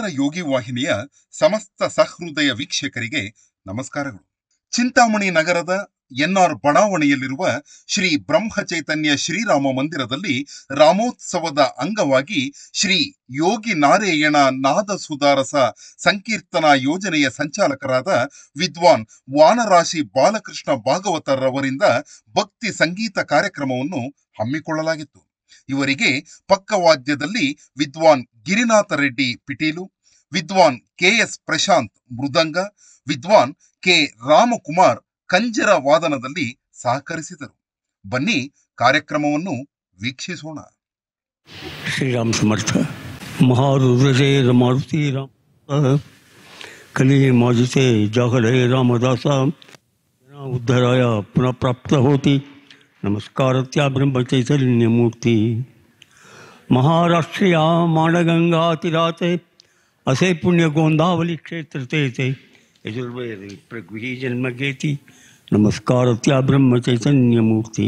ಯೋಗಿ ವಾಹಿನಿಯ ಸಮಸ್ತ ಸಹೃದಯ ವೀಕ್ಷಕರಿಗೆ ನಮಸ್ಕಾರಗಳು ಚಿಂತಾಮಣಿ ನಗರದ ಎನ್ಆರ್ ಬಡಾವಣೆಯಲ್ಲಿರುವ ಶ್ರೀ ಬ್ರಹ್ಮಚೈತನ್ಯ ಶ್ರೀರಾಮ ಮಂದಿರದಲ್ಲಿ ರಾಮೋತ್ಸವದ ಅಂಗವಾಗಿ ಶ್ರೀ ಯೋಗಿ ನಾರಾಯಣ ನಾದ ಸುಧಾರಸ ಸಂಕೀರ್ತನಾ ಯೋಜನೆಯ ಸಂಚಾಲಕರಾದ ವಿದ್ವಾನ್ ವಾನರಾಶಿ ಬಾಲಕೃಷ್ಣ ಭಾಗವತರವರಿಂದ ಭಕ್ತಿ ಸಂಗೀತ ಕಾರ್ಯಕ್ರಮವನ್ನು ಹಮ್ಮಿಕೊಳ್ಳಲಾಗಿತ್ತು ಇವರಿಗೆ ಪಕ್ಕವಾದ್ಯದಲ್ಲಿ ವಿದ್ವಾನ್ ಗಿರಿನಾಥ ರೆಡ್ಡಿ ಪಿಟೀಲು ವಿದ್ವಾನ್ ಕೆಎಸ್ ಪ್ರಶಾಂತ್ ಮೃದಂಗ ವಿದ್ವಾನ್ ಕೆ ರಾಮಕುಮಾರ್ ಕಂಜರ ವಾದನದಲ್ಲಿ ಸಹಕರಿಸಿದರು ಬನ್ನಿ ಕಾರ್ಯಕ್ರಮವನ್ನು ವೀಕ್ಷಿಸೋಣ श्रीराम समर्थ महारुद्रजय मारुति राम कली माजते जागरे रामदास उद्धराय पुनः प्राप्त होती नमस्कार त्या ब्रह्मचैतन्य मूर्ति महाराष्ट्रीया माणगंगा तीराते असे पुण्य गोंदावली क्षेत्र ते ते यजुर्वेद प्रगृही जन्म घेती नमस्कार त्या ब्रह्मचैतन्य मूर्ति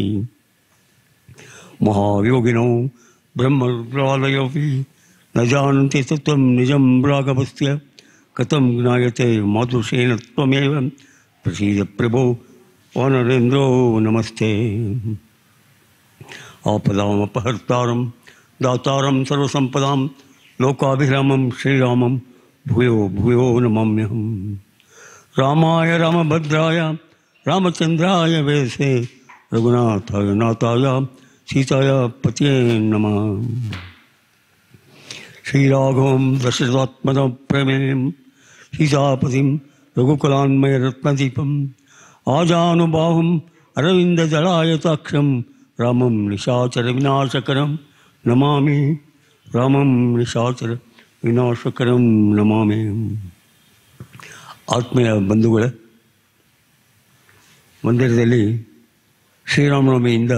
महायोगिनो ब्रह्मरुद्रालयोऽपि न जानन्ति तत्त्वं निजं राघवस्य कथं ज्ञायते मादृशेन त्वमेव प्रसीद प्रभो वानरेन्द्रो नमस्ते आपदामपहर्तारं दातारं सर्वसम्पदां लोकाभिरामं श्रीरामं भूयो भूयो नमाम्यहम् रामाय रामभद्राय रामचन्द्राय वेसे रघुनाथाय नाथाय सीताय पतये नमः श्रीराघवं दशरथात्मनं प्रमेयं सीतापतिं रघुकुलान्मयरत्नदीपम् आजानुबाहुम् अरविन्ददलायताक्षं रामं निशाचरविनाशकरं नमामि रामं निशाचर ವಿನಾಶಕರಂ ನಮಾಮಿ ಆತ್ಮೀಯ ಬಂಧುಗಳೇ ಮಂದಿರದಲ್ಲಿ ಶ್ರೀರಾಮನವಮಿಯಿಂದ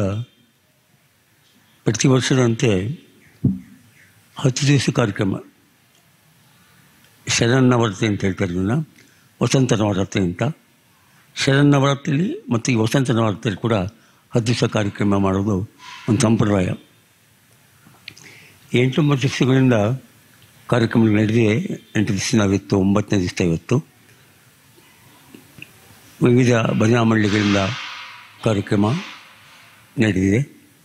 ಪ್ರತಿ ವರ್ಷದಂತೆ ಹತ್ತು ದಿವಸ ಕಾರ್ಯಕ್ರಮ ಶರನ್ನವರಾತ್ರಿ ಅಂತ ಹೇಳ್ತಾರೆ ಇದನ್ನು ವಸಂತ ನವರಾತ್ರಿ ಅಂತ ಶರನ್ನವರಾತ್ರಿಲಿ ಮತ್ತು ಈ ವಸಂತ ನವರಾತ್ರಿ ಕೂಡ ಹತ್ತು ದಿವಸ ಕಾರ್ಯಕ್ರಮ ಮಾಡೋದು ಒಂದು ಸಂಪ್ರದಾಯ ಎಂಟೊಂಬತ್ತು ದಿವಸಗಳಿಂದ ಕಾರ್ಯಕ್ರಮ ನಡೆದಿದೆ ಎಂಟು ದಿವಸ ನಾವಿತ್ತು ಒಂಬತ್ತನೇ ದಿವಸ ಇವತ್ತು ವಿವಿಧ ಭಜನಾ ಮಂಡಳಿಗಳಿಂದ ಕಾರ್ಯಕ್ರಮ ನಡೆದಿದೆ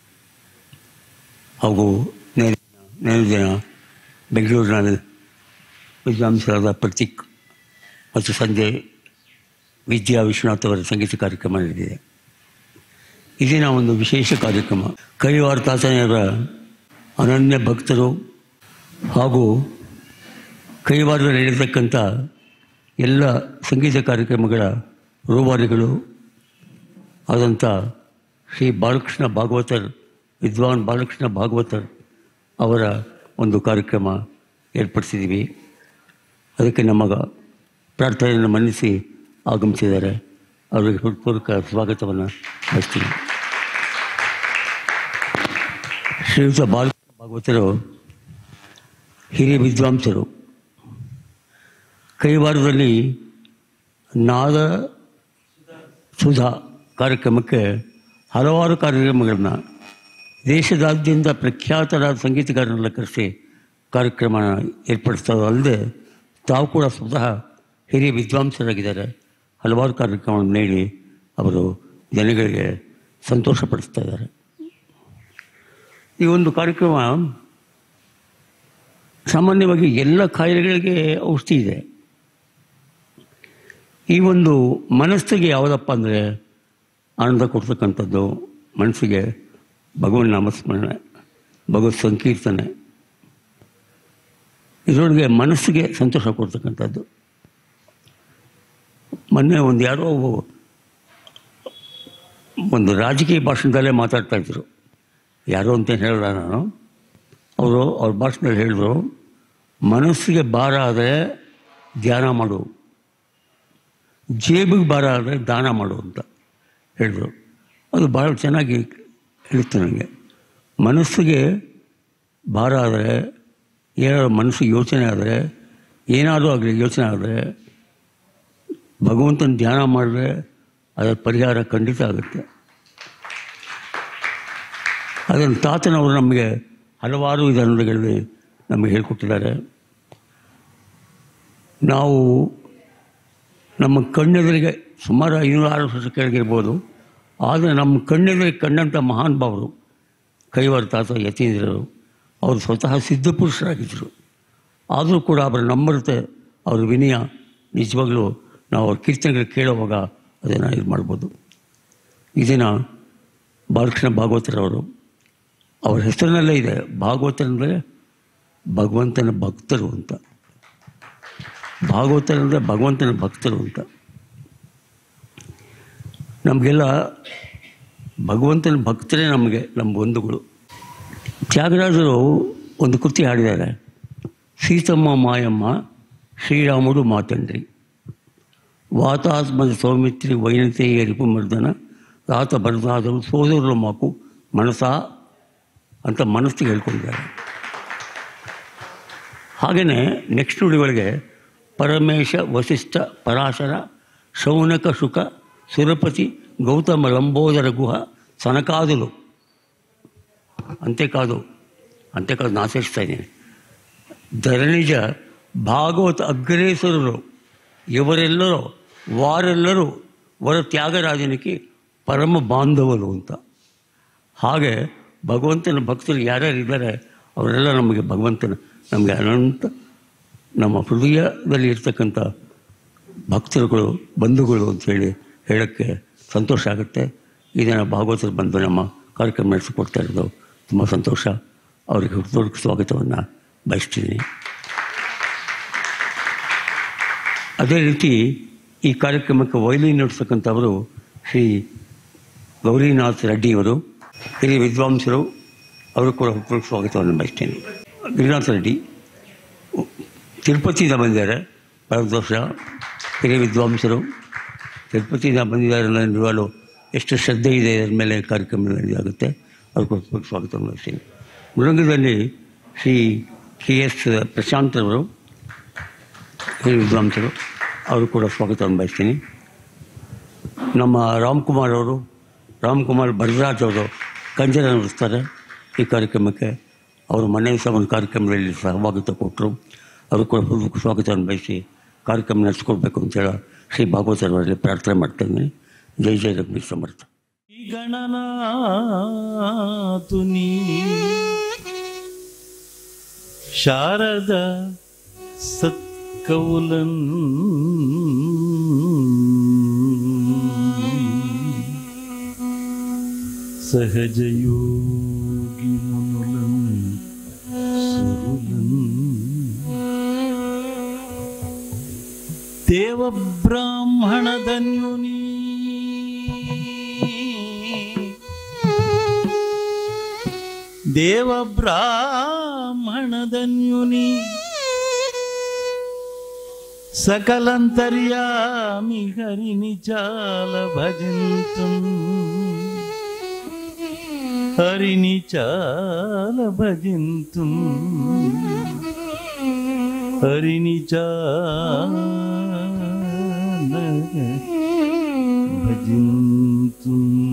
ಹಾಗೂ ನೆನೆ ದಿನ ಬೆಂಗಳೂರಿನ ವಿದ್ವಾಂಸರಾದ ಪ್ರತೀಕ್ ಮತ್ತು ಸಂಜೆ ವಿದ್ಯಾ ವಿಶ್ವನಾಥ್ ಅವರ ಸಂಗೀತ ಕಾರ್ಯಕ್ರಮ ನಡೆದಿದೆ ಇದಿನ ಒಂದು ವಿಶೇಷ ಕಾರ್ಯಕ್ರಮ ಕೈವಾರ ತಾತನೆಯವರ ಅನನ್ಯ ಭಕ್ತರು ಹಾಗೂ ಕೈವಾರದಲ್ಲಿ ನಡೆಯತಕ್ಕಂಥ ಎಲ್ಲ ಸಂಗೀತ ಕಾರ್ಯಕ್ರಮಗಳ ರೂವಾರಿಗಳು ಆದಂಥ ಶ್ರೀ ಬಾಲಕೃಷ್ಣ ಭಾಗವತರ್ ವಿದ್ವಾನ್ ಬಾಲಕೃಷ್ಣ ಭಾಗವತರ್ ಅವರ ಒಂದು ಕಾರ್ಯಕ್ರಮ ಏರ್ಪಡಿಸಿದ್ದೀವಿ ಅದಕ್ಕೆ ನಮಗ ಪ್ರಾರ್ಥನೆಯನ್ನು ಮನ್ನಿಸಿ ಆಗಮಿಸಿದ್ದಾರೆ ಅವರಿಗೆ ಹೃತ್ಪೂರ್ವಕ ಸ್ವಾಗತವನ್ನು ಬಯಸ್ತೀನಿ ಶ್ರೀಯುತ ಬಾಲಕೃಷ್ಣ ಭಾಗವತರು ಹಿರಿಯ ವಿದ್ವಾಂಸರು ಕೈವಾರದಲ್ಲಿ ನಾದ ಸುಧಾ ಕಾರ್ಯಕ್ರಮಕ್ಕೆ ಹಲವಾರು ಕಾರ್ಯಕ್ರಮಗಳನ್ನ ದೇಶದಾದ್ಯಂತ ಪ್ರಖ್ಯಾತರಾದ ಸಂಗೀತಗಾರರನ್ನೆಲ್ಲ ಕರೆಸಿ ಕಾರ್ಯಕ್ರಮ ಏರ್ಪಡಿಸ್ತಾರೆ ಅಲ್ಲದೆ ತಾವು ಕೂಡ ಸ್ವತಃ ಹಿರಿಯ ವಿದ್ವಾಂಸರಾಗಿದ್ದಾರೆ ಹಲವಾರು ಕಾರ್ಯಕ್ರಮವನ್ನು ನೀಡಿ ಅವರು ಜನಗಳಿಗೆ ಸಂತೋಷಪಡಿಸ್ತಾ ಇದ್ದಾರೆ ಈ ಒಂದು ಕಾರ್ಯಕ್ರಮ ಸಾಮಾನ್ಯವಾಗಿ ಎಲ್ಲ ಕಾಯಿಲೆಗಳಿಗೆ ಔಷಧಿ ಇದೆ ಈ ಒಂದು ಮನಸ್ಸಿಗೆ ಯಾವುದಪ್ಪ ಅಂದರೆ ಆನಂದ ಕೊಡ್ತಕ್ಕಂಥದ್ದು ಮನಸ್ಸಿಗೆ ಭಗವನ್ ನಾಮಸ್ಮರಣೆ ಭಗವತ್ ಸಂಕೀರ್ತನೆ ಇದರೊಳಗೆ ಮನಸ್ಸಿಗೆ ಸಂತೋಷ ಕೊಡ್ತಕ್ಕಂಥದ್ದು ಮೊನ್ನೆ ಒಂದು ಯಾರೋ ಒಂದು ರಾಜಕೀಯ ಭಾಷಣದಲ್ಲೇ ಮಾತಾಡ್ತಾ ಇದ್ರು ಯಾರೋ ಅಂತ ಹೇಳಲ್ಲ ನಾನು ಅವರು ಅವ್ರ ಭಾಷಣದಲ್ಲಿ ಹೇಳಿದ್ರು ಮನಸ್ಸಿಗೆ ಭಾರ ಆದರೆ ಧ್ಯಾನ ಮಾಡು ಜೇಬಿಗೆ ಭಾರ ಆದರೆ ದಾನ ಮಾಡು ಅಂತ ಹೇಳಿದ್ರು ಅದು ಭಾಳ ಚೆನ್ನಾಗಿ ಹೇಳಿತ್ತು ನನಗೆ ಮನಸ್ಸಿಗೆ ಭಾರ ಆದರೆ ಏನಾದರೂ ಮನಸ್ಸಿಗೆ ಯೋಚನೆ ಆದರೆ ಏನಾದರೂ ಆಗಲಿ ಯೋಚನೆ ಆದರೆ ಭಗವಂತನ ಧ್ಯಾನ ಮಾಡಿದ್ರೆ ಅದರ ಪರಿಹಾರ ಖಂಡಿತ ಆಗುತ್ತೆ ಅದನ್ನು ತಾತನವರು ನಮಗೆ ಹಲವಾರು ವಿಧಾನಗಳಲ್ಲಿ ನಮಗೆ ಹೇಳಿಕೊಟ್ಟಿದ್ದಾರೆ ನಾವು ನಮ್ಮ ಕಣ್ಣೆದುರಿಗೆ ಸುಮಾರು ಐನೂರು ಆರು ವರ್ಷ ಕೆಳಗಿರ್ಬೋದು ಆದರೆ ನಮ್ಮ ಕಣ್ಣೆದುರಿಗೆ ಕಂಡಂಥ ಮಹಾನ್ ಭಾವರು ಕೈವಾರ ತಾತ ಯತೀಂದ್ರರು ಅವರು ಸ್ವತಃ ಸಿದ್ಧಪುರುಷರಾಗಿದ್ದರು ಆದರೂ ಕೂಡ ಅವರ ನಮ್ರತೆ ಅವ್ರ ವಿನಯ ನಿಜವಾಗ್ಲೂ ನಾವು ಅವ್ರ ಕೀರ್ತನೆಗಳು ಕೇಳುವಾಗ ಅದನ್ನು ಇದು ಮಾಡ್ಬೋದು ಇದನ್ನು ಬಾಲಕೃಷ್ಣ ಭಾಗವತರವರು ಅವ್ರ ಹೆಸರಿನಲ್ಲೇ ಇದೆ ಭಾಗವತರಂದರೆ ಭಗವಂತನ ಭಕ್ತರು ಅಂತ ಭಾಗವತರಂದರೆ ಭಗವಂತನ ಭಕ್ತರು ಅಂತ ನಮಗೆಲ್ಲ ಭಗವಂತನ ಭಕ್ತರೇ ನಮಗೆ ನಮ್ಮ ಬಂಧುಗಳು ತ್ಯಾಗರಾಜರು ಒಂದು ಕೃತಿ ಹಾಡಿದ್ದಾರೆ ಸೀತಮ್ಮ ಮಾಯಮ್ಮ ಶ್ರೀರಾಮುಡು ಮಾತಂಡ್ರಿ ವಾತಾತ್ಮದ ಸೌಮಿತ್ರಿ ವೈನತೆಯ ರಿಪುಮರ್ದನ ರಾತ ಬರದಾದರು ಸೋದರರು ಮಾಕು ಮನಸ ಅಂತ ಮನಸ್ಸಿಗೆ ಹೇಳ್ಕೊಂಡಿದ್ದಾರೆ ಹಾಗೆಯೇ ನೆಕ್ಸ್ಟ್ ನುಡಿಗಳಿಗೆ ಪರಮೇಶ ವಸಿಷ್ಠ ಪರಾಶರ ಶೌನಕ ಶುಕ ಸುರಪತಿ ಗೌತಮ ಲಂಬೋದರ ಗುಹ ಸನಕಾದುಲು ಅಂತೆಕಾದು ಅಂತೆಕಾದು ನಾಶಿಸ್ತಾ ಇದ್ದೀನಿ ಧರಣಿಜ ಭಾಗವತ ಅಗ್ರೇಸರರು ಇವರೆಲ್ಲರೂ ವಾರೆಲ್ಲರೂ ವರ ತ್ಯಾಗರಾಜನಿಗೆ ಪರಮ ಬಾಂಧವರು ಅಂತ ಹಾಗೆ ಭಗವಂತನ ಭಕ್ತರು ಯಾರ್ಯಾರು ಇದ್ದಾರೆ ಅವರೆಲ್ಲ ನಮಗೆ ಭಗವಂತನ ನಮಗೆ ಅನಂತ ನಮ್ಮ ಹೃದಯದಲ್ಲಿ ಇರ್ತಕ್ಕಂಥ ಭಕ್ತರುಗಳು ಬಂಧುಗಳು ಅಂತೇಳಿ ಹೇಳೋಕ್ಕೆ ಸಂತೋಷ ಆಗುತ್ತೆ ಇದನ್ನು ಭಾಗವತರು ಬಂದು ನಮ್ಮ ಕಾರ್ಯಕ್ರಮ ನಡೆಸಿಕೊಡ್ತಾ ಇರೋದು ತುಂಬ ಸಂತೋಷ ಅವರಿಗೆ ಹೃದಯ ಸ್ವಾಗತವನ್ನು ಬಯಸ್ತೀನಿ ಅದೇ ರೀತಿ ಈ ಕಾರ್ಯಕ್ರಮಕ್ಕೆ ವೈಲಿನ್ ನುಡಿಸ್ತಕ್ಕಂಥವರು ಶ್ರೀ ಗೌರಿನಾಥ್ ರೆಡ್ಡಿಯವರು ಹಿರಿಯ ವಿದ್ವಾಂಸರು ಅವರು ಕೂಡ ಹೃದಯ ಸ್ವಾಗತವನ್ನು ಬಯಸ್ತೇನೆ ಗಿರಿನಾಥ್ ರೆಡ್ಡಿ ತಿರುಪತಿಯಿಂದ ಬಂದಿದ್ದಾರೆ ಕಳೆದ ವರ್ಷ ಹಿರಿಯ ವಿದ್ವಾಂಸರು ತಿರುಪತಿಯಿಂದ ಬಂದಿದ್ದಾರೆ ಅನ್ನೋ ನಿಜವಾಗ್ಲೂ ಎಷ್ಟು ಶ್ರದ್ಧೆ ಇದೆ ಅದರ ಮೇಲೆ ಕಾರ್ಯಕ್ರಮ ನಡೆದಾಗುತ್ತೆ ಅವ್ರಿಗೋಸ್ಕರ ಸ್ವಾಗತವನ್ನು ಬಯಸ್ತೀನಿ ಮೃದಂಗದಲ್ಲಿ ಶ್ರೀ ಕೆ ಎಸ್ ಪ್ರಶಾಂತ್ ಅವರು ಹಿರಿಯ ವಿದ್ವಾಂಸರು ಅವರು ಕೂಡ ಸ್ವಾಗತವನ್ನು ಬಯಸ್ತೀನಿ ನಮ್ಮ ರಾಮ್ಕುಮಾರ್ ಅವರು ರಾಮ್ಕುಮಾರ್ ಭರದ್ರಾಜ್ ಅವರು ಕಂಜರ ನುಡಿಸ್ತಾರೆ ಈ ಕಾರ್ಯಕ್ರಮಕ್ಕೆ ಅವರು ಮನೆ ಸಹ ಒಂದು ಕಾರ್ಯಕ್ರಮದಲ್ಲಿ ಸಹಭಾಗಿತ್ವ ಕೊಟ್ಟರು ಅವರು ಕೂಡ ಹೃದಯ ಸ್ವಾಗತವನ್ನು ಬಯಸಿ ಕಾರ್ಯಕ್ರಮ ನಡೆಸ್ಕೊಡ್ಬೇಕು ಅಂತೇಳಿ ಶ್ರೀ ಭಾಗವತರವರಲ್ಲಿ ಪ್ರಾರ್ಥನೆ ಮಾಡ್ತೇನೆ ಜೈ ಜೈ ರಘುವೀರ್ ಸಮರ್ಥ ಈ ಗಣನಾಥುನಿ ಶಾರದ ಸತ್ಕೌಲನ್ ಸಹಜಯೋಗಿ ಮುನುಲನ್ ಸುರುಲನ್ ದೇವ ಬ್ರಾಹ್ಮಣಧನ್ಯುನಿ ದೇವ ಬ್ರಾಹ್ಮಣಧನ್ಯುನಿ ಸಕಲಂತರ್ಯಾಮಿ ಹರಿನಿ ಚಾಲ ಭಜಂತು ಹರಿನಿ ಚಾಲ ಭಜಂತು ಹರಿನಿ ಚಾಲ ಭಜಂತು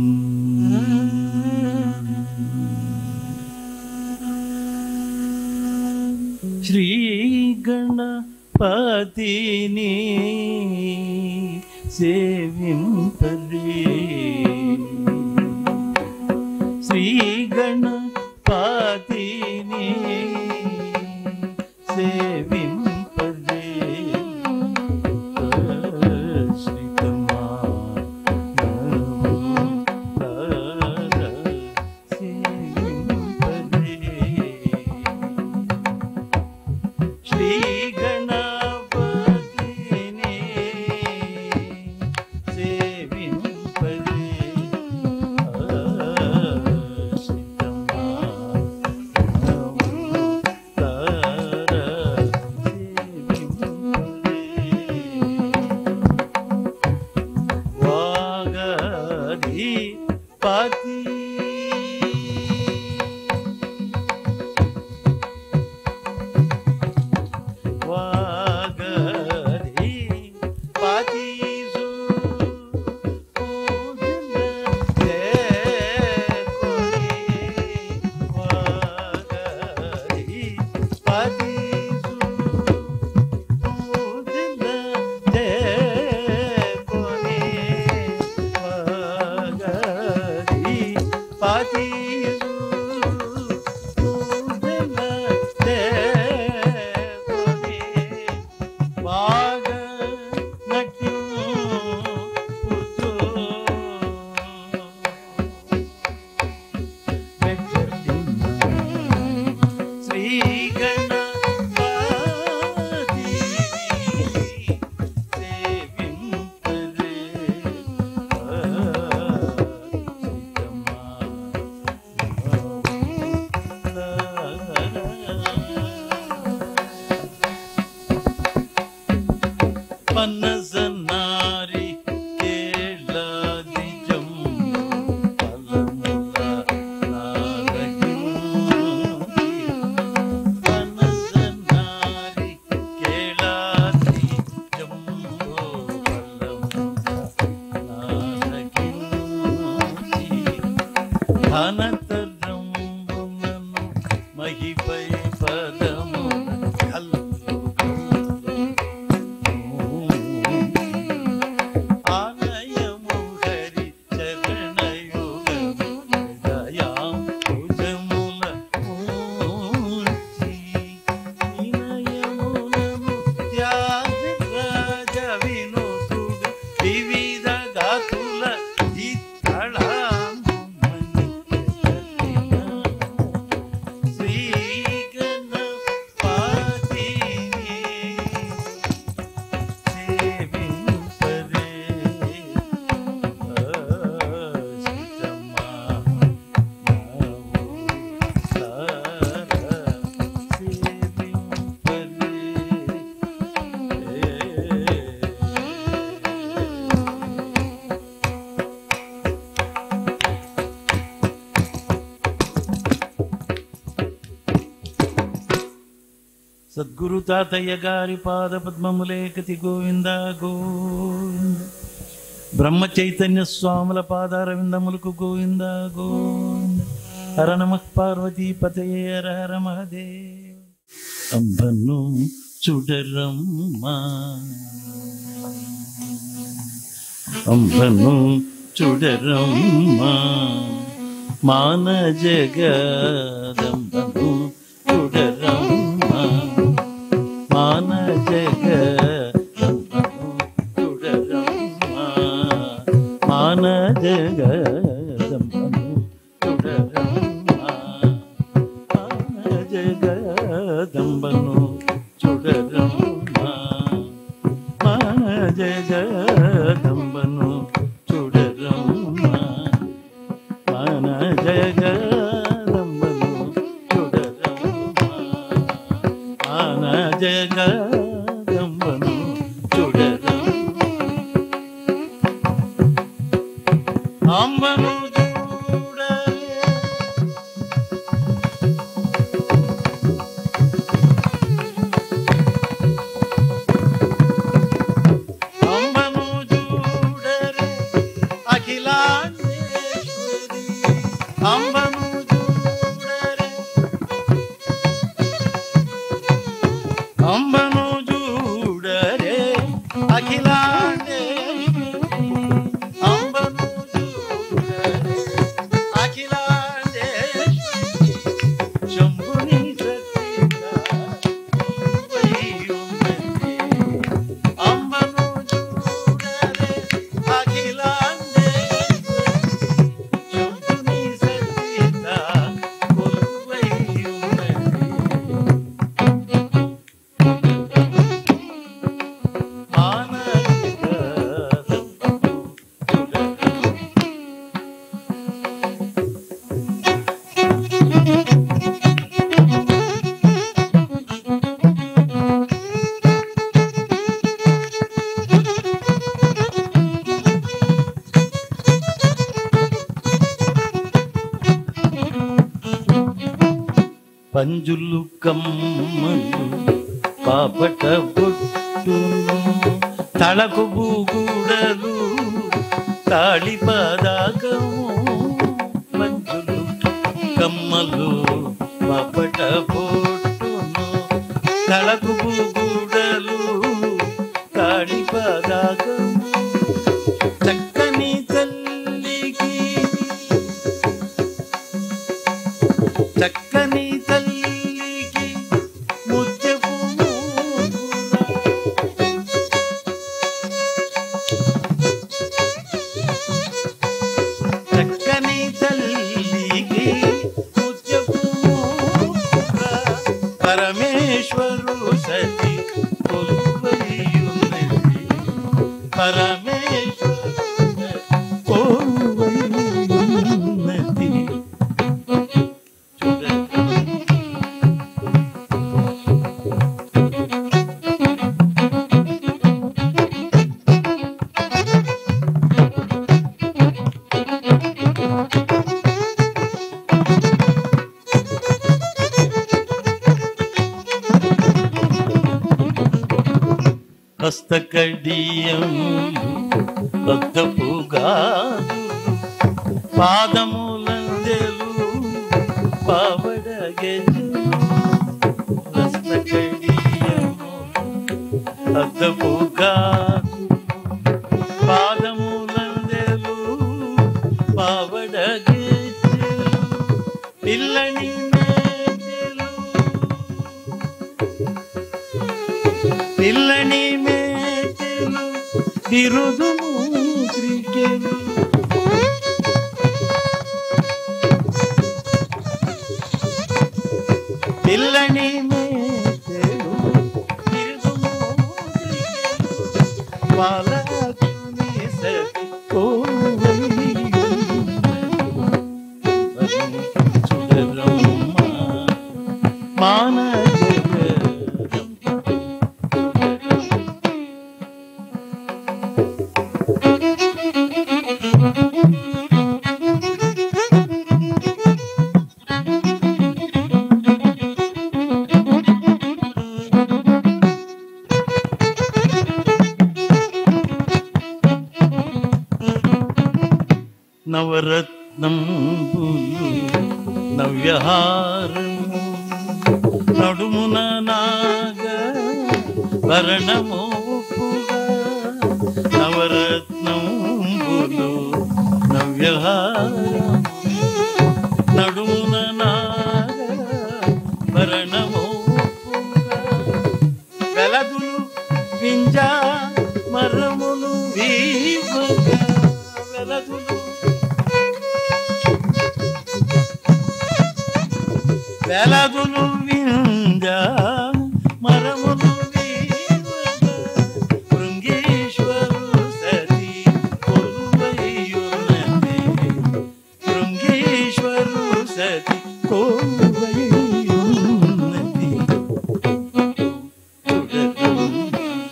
ಶ್ರೀ ಗಣಪತಿನಿ ಸೇವಿಂಪರೇ ಶ್ರೀ ಗಣಪತಿನಿ ಸೇವಿಂಪರೇ ಶ್ರೀತಮಾ ಶ್ರೀ ಗಣಪತಿನೇ ಸೇವಿಂಪರೇ పన్నసన్నారి కేళాది జంబు ఫలముల నారగించి పన్నసన్నారి కేళాది జంబు ఫలముల నారగించి ఘనతరంబులను మహిపై పదము ఆలయము హరి చరణయుగము దయాం భుజముల మూర్తి వినయములను త్యాగరాజ వినోదుడు వివిధ గాతుల ఇత్తళాంబుమని జగతిన శ్రీగణపతి సేవింపరే సీతమ్మా సద్గురు తాతయ్య గారి పాద పద్మములేకతి గోవింద గోవింద బ్రహ్మ చైతన్య స్వాముల పాదారవిందములకు గోవింద గోవింద హర నమ పార్వతీ పతయే హర హర మహదేవ్ అంబను చుడరమ్మా అంబను చుడరమ్మా మాన జగదంబను చుడరమ్మా మాన జగదంబను చుడరమ్మా మాన జగదంబను చుడరమ్మా మాన జగదంబను చుడరమ్మా మాన జగదంబను చూడరమ్మా మాన జగదంబను చూడరమ్మా మాన జగదంబను చూడరమ్మా అంబను చూడలే అంబను చూడరే అఖిలాండేశ్వరి అంబను చూడరే అంబను చూడరే అఖిలాండేశ్వరి అంబను చూడరే అఖిలాండేశ్వరి శంభుని సత్యగా వయ్యున్నది అంబను చూడరే అఖిలాండేశ్వరి శంభుని సత్యత కొలువైయున్నది ఆనందము చూడరే పంజులు కమ్మలు పాపట బొట్టును తలకు బూగుడలు తాళి పదాకము పంజులు కమ్మలు పాపట బొట్టును తలకు బూగుడలు తాళి పదాకము చక్కని తల్లికి చక్కని తల్లికి ముత్యపు మూగుల. చక్కని తల్లికి ముత్యపు మూగుల. పరమేశ్వరు సతి కొలువైయున్నది పరమేశ్వరు సతి కొలువైయున్నది చూడండి హస్తకడియం అద్దపుగాదు పాదములందెలు పావడగెజు హస్తకడియం అద్దపుగాదు పాదములందెలు పావడగెజు పిల్లని మేచెలు పిల్లని మేచెలు బిరుదుము క్రికెలు పిల్లని మేచెలు బిరుదుము క్రికెలు పాలకుని సతి కోవయ్యు చూడరమ్మ మానజగరం నవరత్నంబులు నవ్యహారము నడుమున నాగ భరణమోపుగా నవరత్నంబులు నవ్యహారము నడుమున నాగ భరణమోపుగా వెలదులు వింజా మరములు వీవగా వెలదులు వెలదులు వింజా మరములు వీవగా భృంగేశ్వరు సతి కొలువయ్యున్నది భృంగేశ్వరు సతి కొలువయ్యున్నది చూడరమ్మ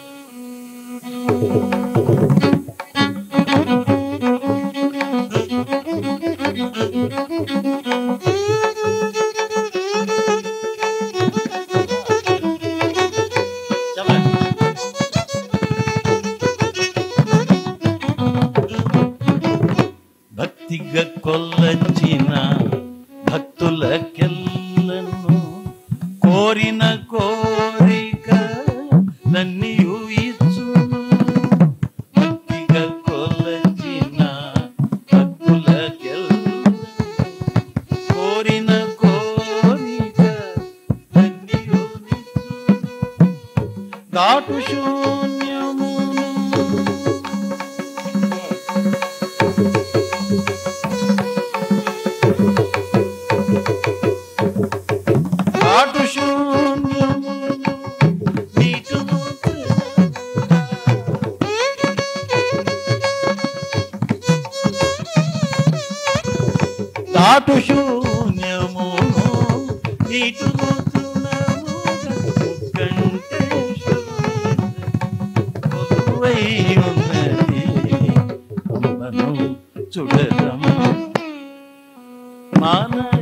భక్తిగా కొల్లచిన భక్తులకెల్లను కోరిన కోరిక నన్నియు ఇచ్చును భక్తిగా కొల్లచిన భక్తులకెల్లను కోరిన కోరిక నన్నియు ఇచ్చును ఘాటు శూన్యమును కాటు శూన్యము నీటును కాటు శూన్యము నీటును కంటే ఉన్నది అమ్మను చూడరమ్మ మానజ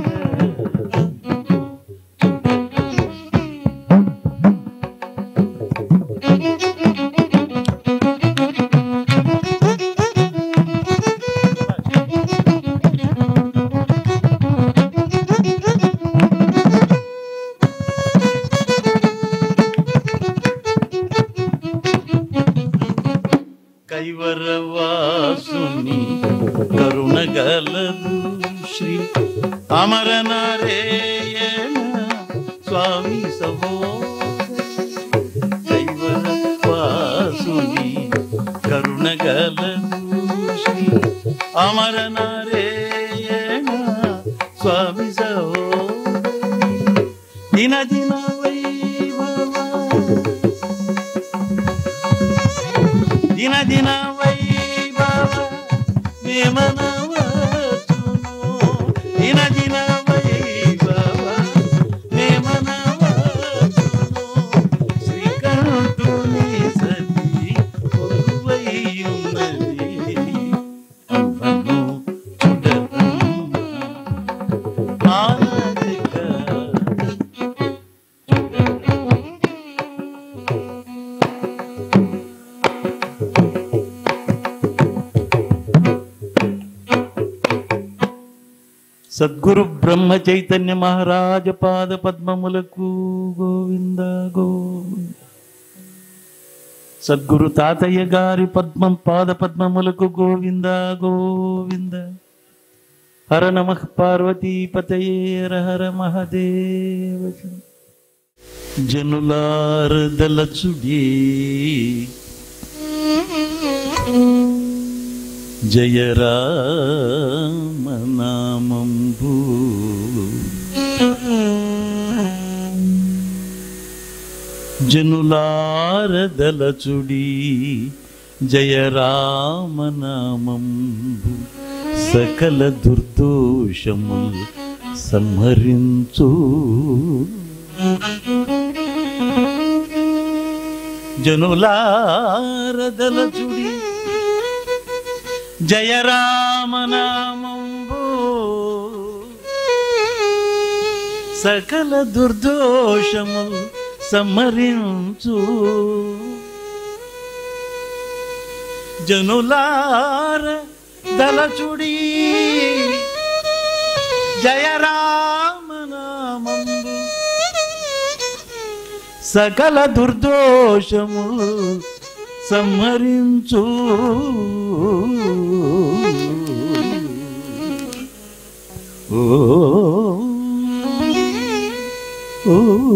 కైవరవాసుని కరుణగలదు శ్రీ అమరనారేయణ స్వామి సభో కైవరవాసుని కరుణగలదు శ్రీ అమరనారేయణ స్వామి సభో దిన దిన వైభవ దిన దిన వైభవ వేమనవచును దిన దిన వైభవ వేమనవచును శ్రీకంఠుని సతి కొలువైయున్నది అమ్మను చూడరమ్మ మానసిక చూడరమ్మ సద్గురు బ్రహ్మ చైతన్య మహారాజ పాద పద్మములకు గోవింద గోవింద సద్గురు తాతయ్య గారి పద్మం పాద పద్మములకు గోవింద గోవింద హర నమ పార్వతీపతయే హర హర మహదేవ జనులారదలచుడి జయ రామ నామంబు జనులారదలచుడి జయ రామ నామంబు సకల దుర్దోషముల్ సంహరించు జనులారదలచుడి జయ రామ నామంబు సకల దుర్దోషము సంహరించు జనులార దలచుడి జయ రామ నామంబు సకల దుర్దోషము సంహరించు ఓ ఓ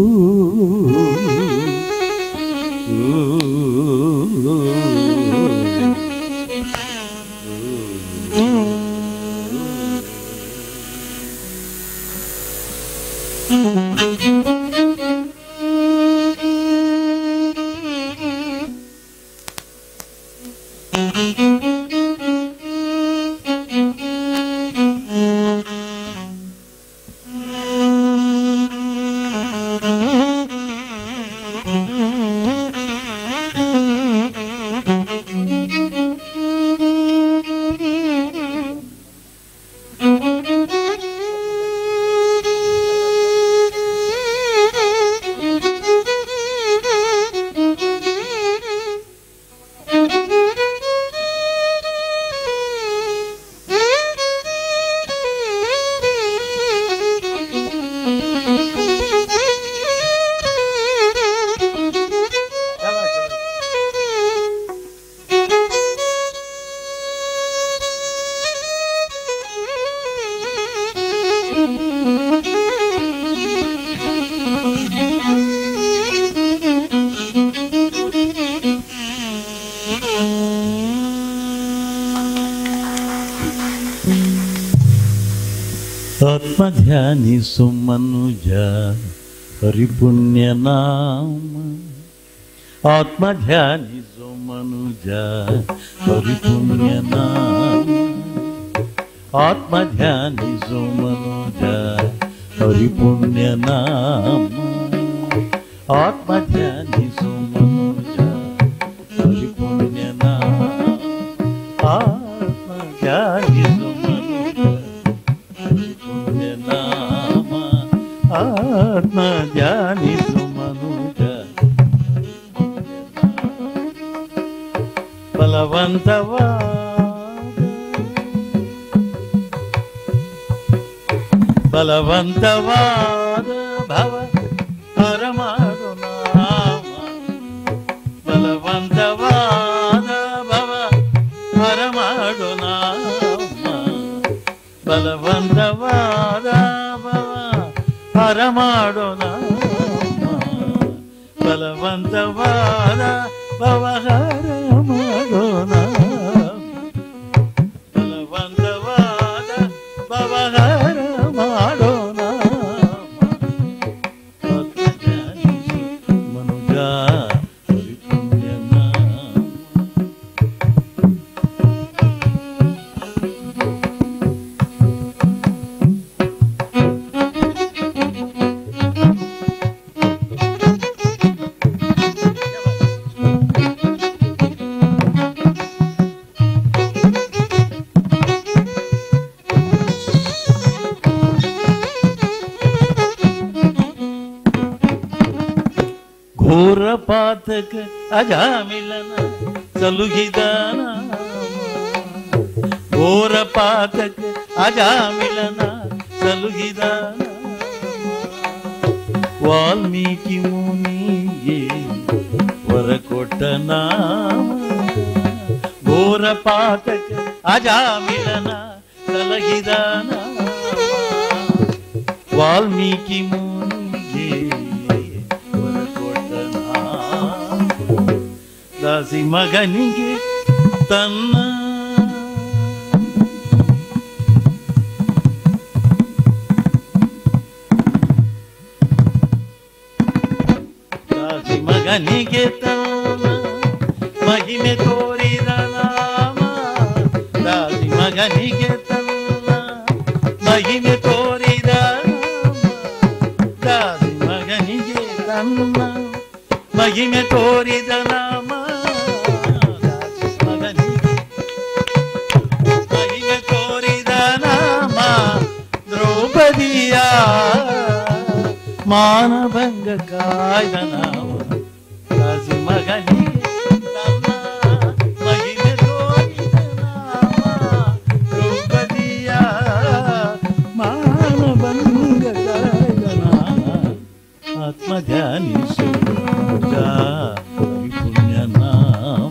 ఆత్మధ్యాని సుమనుజ హరిపుణ్య నామ ఆత్మధ్యాని సుమనుజ హరిపుణ్య నామ ఆత్మధ్యాని సుమనుజ హరిపుణ్య నామ ఆత్మధ్యాని సుమనుజ హరిపుణ్య నామ ఆత్మధ్యాని సుమనుజ పుణ్యనామ ఆత్మ ధ్యాని సుమనుజ బలవంతవా బలవంతవాద భవ పరమాడు నామ బలవంతవాద భవ పరమాడు నామ ಬಲವಂತವಾದ ಭವ ಹರಮಾಡು ನಾಮ ಬಲವಂತವಾದ ಭವ ಹರಮಾಡು ನಾಮ ಬಲವಂತವಾದ ಭವ ಹರಮಾಡು ನಾಮ ಆತ್ಮಜ್ಞಾನಿಸು ಮನುಜ ಪರಿಪುಣ್ಯ ನಾಮ ಘೋರ ಪಾತಕ ಅಜಾಮಿಲನ ಸಲುಹಿದಾನ ಘೋರ ಪಾತಕ ಅಜಾಮಿಲನ ಸಲುಹಿದ ವಾಲ್ಮೀಕಿ ಮುನಿಗೆ ವರ ಕೊಟ್ಟ ನಾಮ ಘೋರ ಪಾತಕ ಅಜಾಮಿಲನ ಸಲಹಿದ ನಾಮ ವಾಲ್ಮೀಕಿ ಮುನಿಗೆ ವರ ಕೊಟ್ಟ ನಾಮ ದಾಸಿ ಮಗನಿಗೆ ತನ್ನ ದಾಸಿ ಮಗನಿಗೆ ತನ್ನ ಮಹಿಮೆ ತೋರಿದ ನಾಮ ದಾಸಿ ಮಗನಿಗೆ ತನ್ನ ಮಹಿಮೆ ತೋರಿದ ನಾಮ ದಾಸಿ ಮಗನಿಗೆ ತನ್ನ ಮಹಿಮೆ ತೋರಿದ ನಾಮ ದಾಸಿ ಮಗನಿಗೆ ಮಹಿಮೆ ತೋರಿದ ನಾಮ ದ್ರೌಪದಿಯ ಮಾನಭಂಗ ಕಾಯ್ದ ನಾಮ ದಾಸಿ ಮಗನಿಗೆ ತನ್ನ ಮಹಿಮೆ ತೋರಿದ ನಾಮ ದ್ರೌಪದಿಯ ಮಾನಭಂಗ ಕಾಯ್ದ ನಾಮ ಆತ್ಮ ಧ್ಯಾನಿಸು ಪುಣ್ಯ ನಾಮ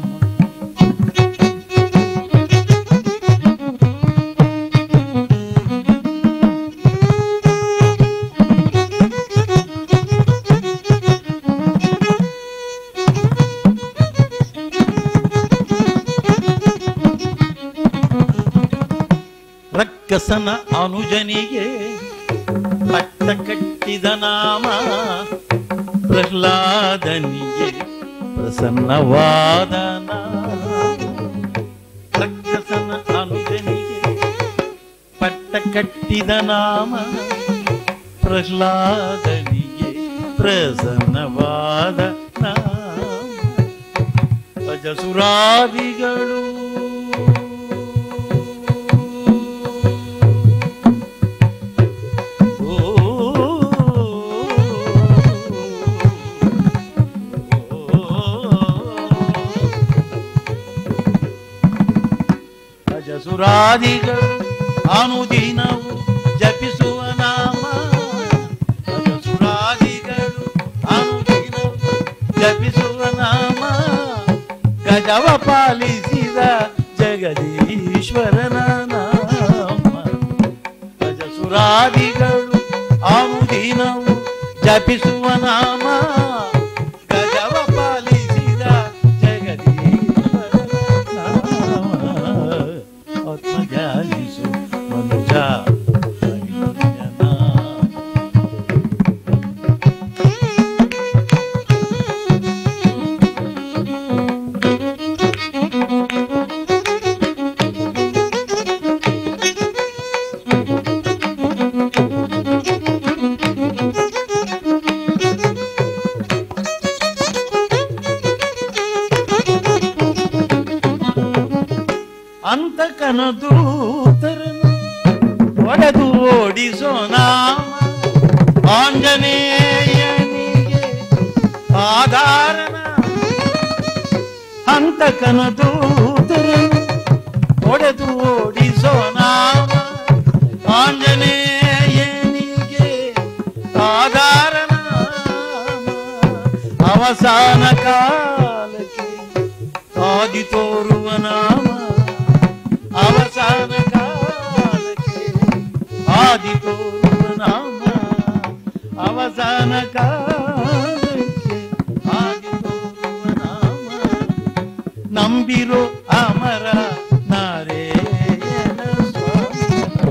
ರಕ್ಕಸನ ಅನುಜನಿಗೆ ಪಟ್ಟ ಕಟ್ಟಿದ ನಾಮ ಪ್ರಹ್ಲಾದನಿಗೆ ಪ್ರಸನ್ನವಾದ ನಾಮ ರಕ್ಕಸನ ಅನುಜನಿಗೆ ಪಟ್ಟ ಕಟ್ಟಿದ ನಾಮ ಪ್ರಹ್ಲಾದನಿಗೆ ಪ್ರಸನ್ನವಾದ ನಾಮ ಅಜಸುರಾದಿಗಳು ಅಜಸುರಾದಿಗಳು ಅನುದಿನವು ಜಪಿಸುವ ನಾಮ ಅಜಸುರಾದಿಗಳು ಅನುದಿನವು ಜಪಿಸುವ ನಾಮ ಗಜವ ಪಾಲಿಸಿದ ಜಗದೀಶ್ವರನ ನಾಮ ಗಜಸುರಾದಿಗಳು ಆಮುದಿನವು ಜಪಿಸುವ ನಾಮ ಗಜವ ಪಾಲಿಸಿದ ಜಗದೀಶ್ವರನ ನಾಮ ಆತ್ಮ ಧ್ಯಾನಿಸು ಮನುಜ ಹರಿಪುಣ್ಯ ನಾಮ. ಅಂತಕನ ದೂತರನು ಒಡೆದು ಓಡಿಸೋ ನಾಮ ಆಂಜನೇಯನಿಗೆ ಆಧಾರನ ಅಂತಕನ ದೂತರನು ಒಡೆದು ಓಡಿಸೋ ನಾಮ ಆಂಜನೇಯನಿಗೆ ಆಧಾರನ ಅವಸಾನ ಕಾಲಕ್ಕೆ ಆದಿ ತೋರುವ ನಾಮ ಅವಸಾನ ಕಾಲಕ್ಕೆ ಆದಿ ತೋರುವ ನಾಮ ಅವಸಾನ ಕಾಲಕ್ಕೆ ಆದಿ ತೋರುವ ನಾಮ ನಂಬಿರೋ ಅಮರ ನಾರೇಯಣ ಸ್ವಾಮಿ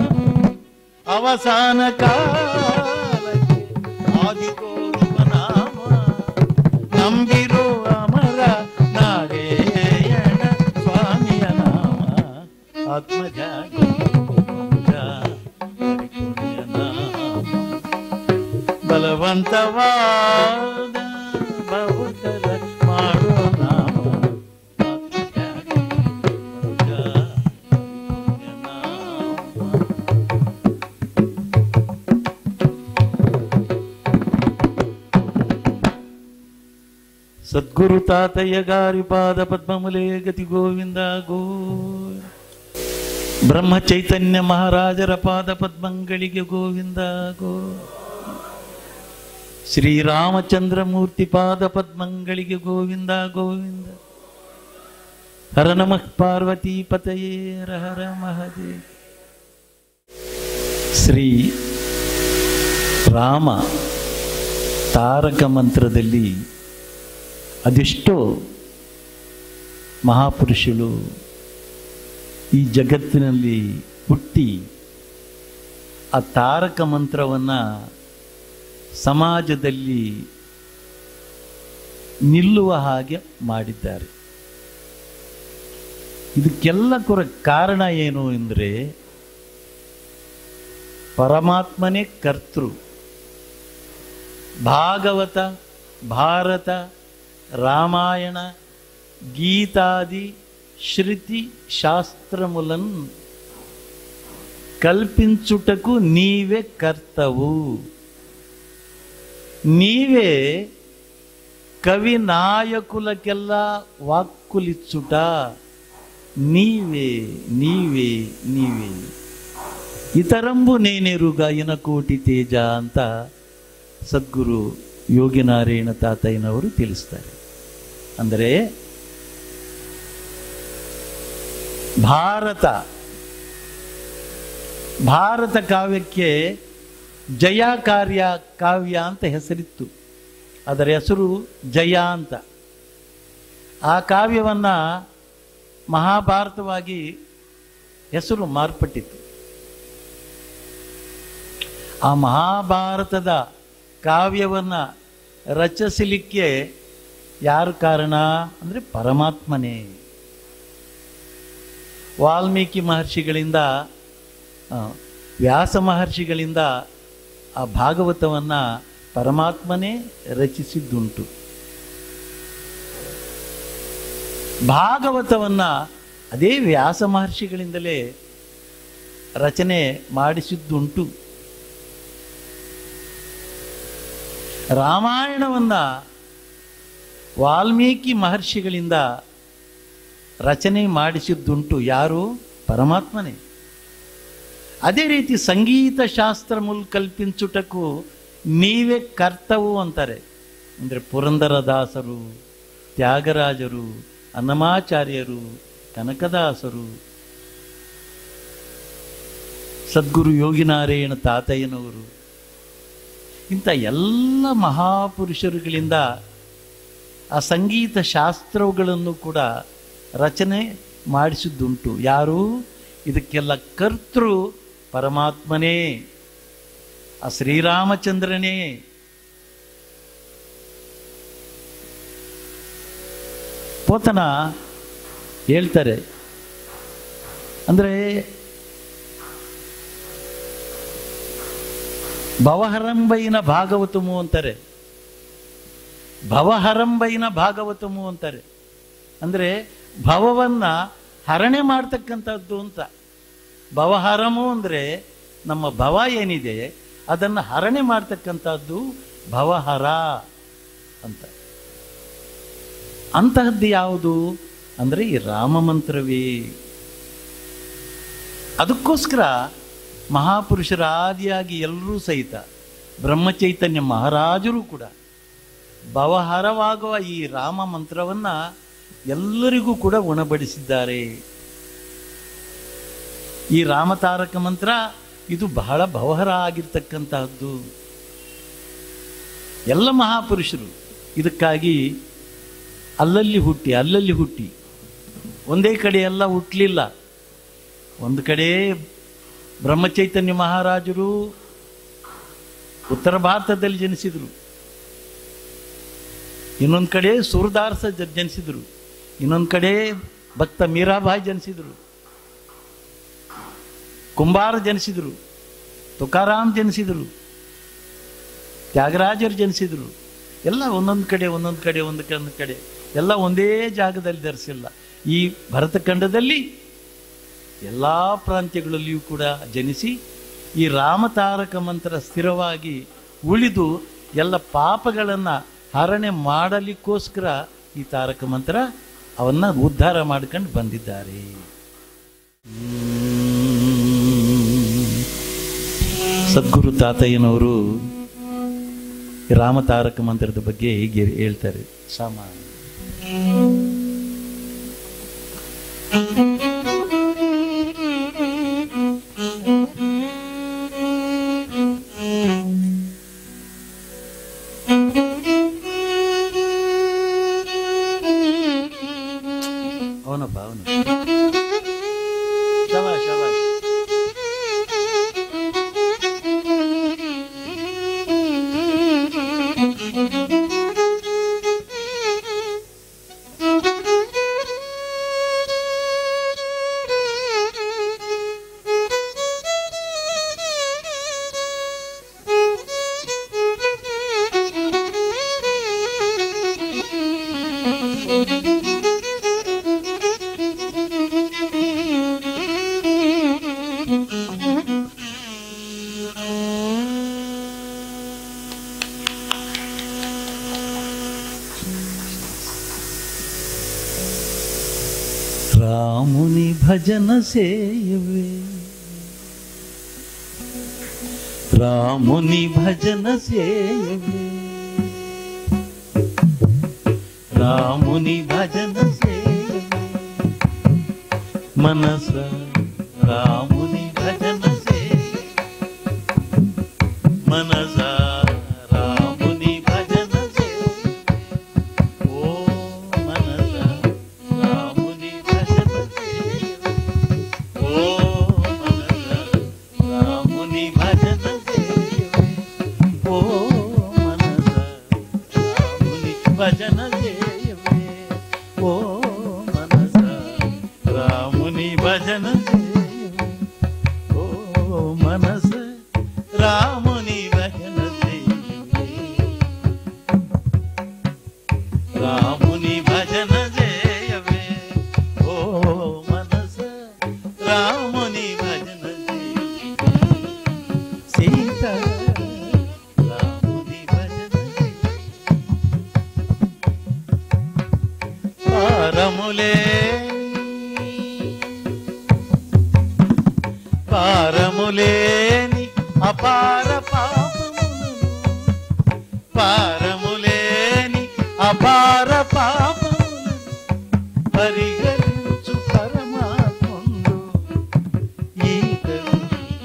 ಅವಸಾನ ಕಾಲಕ್ಕೆ ಆದಿ ತೋರುವ ನಾಮ ನಂಬಿರೋ ಅಮರ ನಾರೇಯಣ ಸ್ವಾಮಿಯ ನಾಮ ಆತ್ಮಜ ಬಲವಂತವಾದ ಬಹುತರ ಮಾಡೋ ನಾಮ ಆತ್ಮಜ ನಾಮ ಸದ್ಗುರು ತಾತಯ್ಯ ಗಾರಿ ಪಾದ ಪದ್ಮಮುಲೆ ಗತಿ ಗೋವಿಂದ ಗೋ ಬ್ರಹ್ಮ ಚೈತನ್ಯ ಮಹಾರಾಜರ ಪಾದ ಪದ್ಮಂಗಳಿಗೆ ಗೋವಿಂದ ಗೋ ಶ್ರೀರಾಮಚಂದ್ರ ಮೂರ್ತಿ ಪಾದ ಪದ್ಮಂಗಳಿಗೆ ಗೋವಿಂದ ಗೋವಿಂದ ಹರ ನಮಃ ಪಾರ್ವತಿ ಪತಯೇ ಹರ ಹರ ಮಹದೇವ ಶ್ರೀ ರಾಮ ತಾರಕ ಮಂತ್ರದಲ್ಲಿ ಅದೆಷ್ಟೋ ಮಹಾಪುರುಷರು ಈ ಜಗತ್ತಿನಲ್ಲಿ ಹುಟ್ಟಿ ಆ ತಾರಕ ಮಂತ್ರವನ್ನು ಸಮಾಜದಲ್ಲಿ ನಿಲ್ಲುವ ಹಾಗೆ ಮಾಡಿದ್ದಾರೆ ಇದಕ್ಕೆಲ್ಲ ಕೂಡ ಕಾರಣ ಏನು ಅಂದರೆ ಪರಮಾತ್ಮನೇ ಕರ್ತೃ ಭಾಗವತ ಭಾರತ ರಾಮಾಯಣ గీతాది శృతి శాస్త్రములను కల్పించుటకు నీవే కర్తవు నీవే కవి నాయకులకెల్లా వాక్కులిచ్చుట నీవే నీవే నీవే ఇతరంబు నేనెరుగా ఇనకోటి తేజ ಅಂತ ಸದ್ಗುರು ಯೋಗಿನಾರಾಯಣ ತಾತಯ್ಯನವರು ತಿಳಿಸ್ತಾರೆ ಅಂದರೆ ಭಾರತ ಭಾರತ ಕಾವ್ಯಕ್ಕೆ ಜಯ ಕಾರ್ಯ ಕಾವ್ಯ ಅಂತ ಹೆಸರಿತ್ತು ಅದರ ಹೆಸರು ಜಯ ಅಂತ ಆ ಕಾವ್ಯವನ್ನು ಮಹಾಭಾರತವಾಗಿ ಹೆಸರು ಮಾರ್ಪಟ್ಟಿತ್ತು ಆ ಮಹಾಭಾರತದ ಕಾವ್ಯವನ್ನು ರಚಿಸಲಿಕ್ಕೆ ಯಾರು ಕಾರಣ ಅಂದರೆ ಪರಮಾತ್ಮನೇ ವಾಲ್ಮೀಕಿ ಮಹರ್ಷಿಗಳಿಂದ ಆ, ವ್ಯಾಸ ಮಹರ್ಷಿಗಳಿಂದ ಆ ಭಾಗವತವನ್ನು ಪರಮಾತ್ಮನೇ ರಚಿಸಿದ್ದುಂಟು ಭಾಗವತವನ್ನು ಅದೇ ವ್ಯಾಸ ಮಹರ್ಷಿಗಳಿಂದಲೇ ರಚನೆ ಮಾಡಿಸಿದ್ದುಂಟು ರಾಮಾಯಣವನ್ನು ವಾಲ್ಮೀಕಿ ಮಹರ್ಷಿಗಳಿಂದ ರಚನೆ ಮಾಡಿಸಿದ್ದುಂಟು ಯಾರು ಪರಮಾತ್ಮನೇ ಅದೇ ರೀತಿ ಸಂಗೀತ ಶಾಸ್ತ್ರ ಮುಲ್ ಕಲ್ಪಿಂಚುಟಕ್ಕೂ ನೀವೇ ಕರ್ತವು ಅಂತಾರೆ ಅಂದರೆ ಪುರಂದರದಾಸರು ತ್ಯಾಗರಾಜರು ಅನ್ನಮಾಚಾರ್ಯರು ಕನಕದಾಸರು ಸದ್ಗುರು ಯೋಗಿನಾರಾಯಣ ತಾತಯ್ಯನವರು ಇಂಥ ಎಲ್ಲ ಮಹಾಪುರುಷರುಗಳಿಂದ ಆ ಸಂಗೀತ ಶಾಸ್ತ್ರಗಳನ್ನು ಕೂಡ ರಚನೆ ಮಾಡಿಸಿದ್ದುಂಟು ಯಾರು ಇದಕ್ಕೆಲ್ಲ ಕರ್ತೃ ಪರಮಾತ್ಮನೇ ಆ ಶ್ರೀರಾಮಚಂದ್ರನೇ ಪೋತನ ಹೇಳ್ತಾರೆ ಅಂದರೆ ಭವಹರಂಬೈನ ಭಾಗವತಮು ಅಂತಾರೆ ಭವಹರಂಬೈನ ಭಾಗವತಮು ಅಂತಾರೆ ಅಂದರೆ ಭವವನ್ನು ಹರಣೆ ಮಾಡ್ತಕ್ಕಂಥದ್ದು ಅಂತ ಭವಹರಮು ಅಂದರೆ ನಮ್ಮ ಭವ ಏನಿದೆ ಅದನ್ನು ಹರಣೆ ಮಾಡ್ತಕ್ಕಂಥದ್ದು ಭವಹರ ಅಂತ ಅಂತಹದ್ದು ಯಾವುದು ಅಂದರೆ ಈ ರಾಮ ಮಂತ್ರವೇ ಅದಕ್ಕೋಸ್ಕರ ಮಹಾಪುರುಷರ ಆದಿಯಾಗಿ ಎಲ್ಲರೂ ಸಹಿತ ಬ್ರಹ್ಮಚೈತನ್ಯ ಮಹಾರಾಜರು ಕೂಡ ಭವಹರವಾಗುವ ಈ ರಾಮ ಮಂತ್ರವನ್ನು ಎಲ್ಲರಿಗೂ ಕೂಡ ಉಣಬಡಿಸಿದ್ದಾರೆ ಈ ರಾಮತಾರಕ ಮಂತ್ರ ಇದು ಬಹಳ ಭವಹರ ಆಗಿರ್ತಕ್ಕಂತಹದ್ದು ಎಲ್ಲ ಮಹಾಪುರುಷರು ಇದಕ್ಕಾಗಿ ಅಲ್ಲಲ್ಲಿ ಹುಟ್ಟಿ ಅಲ್ಲಲ್ಲಿ ಹುಟ್ಟಿ ಒಂದೇ ಕಡೆ ಎಲ್ಲ ಹುಟ್ಟಲಿಲ್ಲ ಒಂದು ಕಡೆ ಬ್ರಹ್ಮಚೈತನ್ಯ ಮಹಾರಾಜರು ಉತ್ತರ ಭಾರತದಲ್ಲಿ ಜನಿಸಿದರು ಇನ್ನೊಂದು ಕಡೆ ಸೂರದಾರ್ಸ ಜ- ಜನಿಸಿದರು ಇನ್ನೊಂದು ಕಡೆ ಭಕ್ತ ಮೀರಾಬಾಯಿ ಜನಿಸಿದರು ಕುಂಬಾರ ಜನಿಸಿದರು ತುಕಾರಾಮ್ ಜನಿಸಿದರು ತ್ಯಾಗರಾಜರು ಜನಿಸಿದರು ಎಲ್ಲ ಒಂದೊಂದು ಕಡೆ ಒಂದೊಂದು ಕಡೆ ಒಂದು ಒಂದು ಕಡೆ ಎಲ್ಲ ಒಂದೇ ಜಾಗದಲ್ಲಿ ಧರಿಸಿಲ್ಲ ಈ ಭರತಖಂಡದಲ್ಲಿ ಎಲ್ಲ ಪ್ರಾಂತ್ಯಗಳಲ್ಲಿಯೂ ಕೂಡ ಜನಿಸಿ ಈ ರಾಮತಾರಕ ಮಂತ್ರ ಸ್ಥಿರವಾಗಿ ಉಳಿದು ಎಲ್ಲ ಪಾಪಗಳನ್ನು ಹರಣೆ ಮಾಡಲಿಕ್ಕೋಸ್ಕರ ಈ ತಾರಕ ಮಂತ್ರ ಅವನ್ನ ಉದ್ಧಾರ ಮಾಡ್ಕೊಂಡು ಬಂದಿದ್ದಾರೆ ಹ್ಮ್. ಸದ್ಗುರು ತಾತಯ್ಯನವರು ರಾಮ ತಾರಕ ಮಂತ್ರದ ಬಗ್ಗೆ ಹೀಗೆ ಹೇಳ್ತಾರೆ ಸಾಮ ಅವನಪ್ಪ ಅವನು ಶಬಾಷ್ ಶಬಾಷ್ రాముని భజన సేయవే రాముని భజన సేయవే రాముని భజన సేయవే మనస రాముని భజన సేయవే మనస రాముని భజన సేయవే ఓ మనస రాముని భజన సేయవే ఓ మనస రాముని భజన సేయవే ఓ మనస రాముని భజన సేయవే ఓ మనస రాముని భజన సేయవే ఓ మనస రాముని భజన సేయవే రాముని భజన చేయవే ఓ మనస రాముని భజన చేయవే సీత రాముని భజన చేయవే పారములే పారములేని అపార పాపములను పారములేని అపార పాపములను పరిగణించు పరమాత్ముండు ఈతడు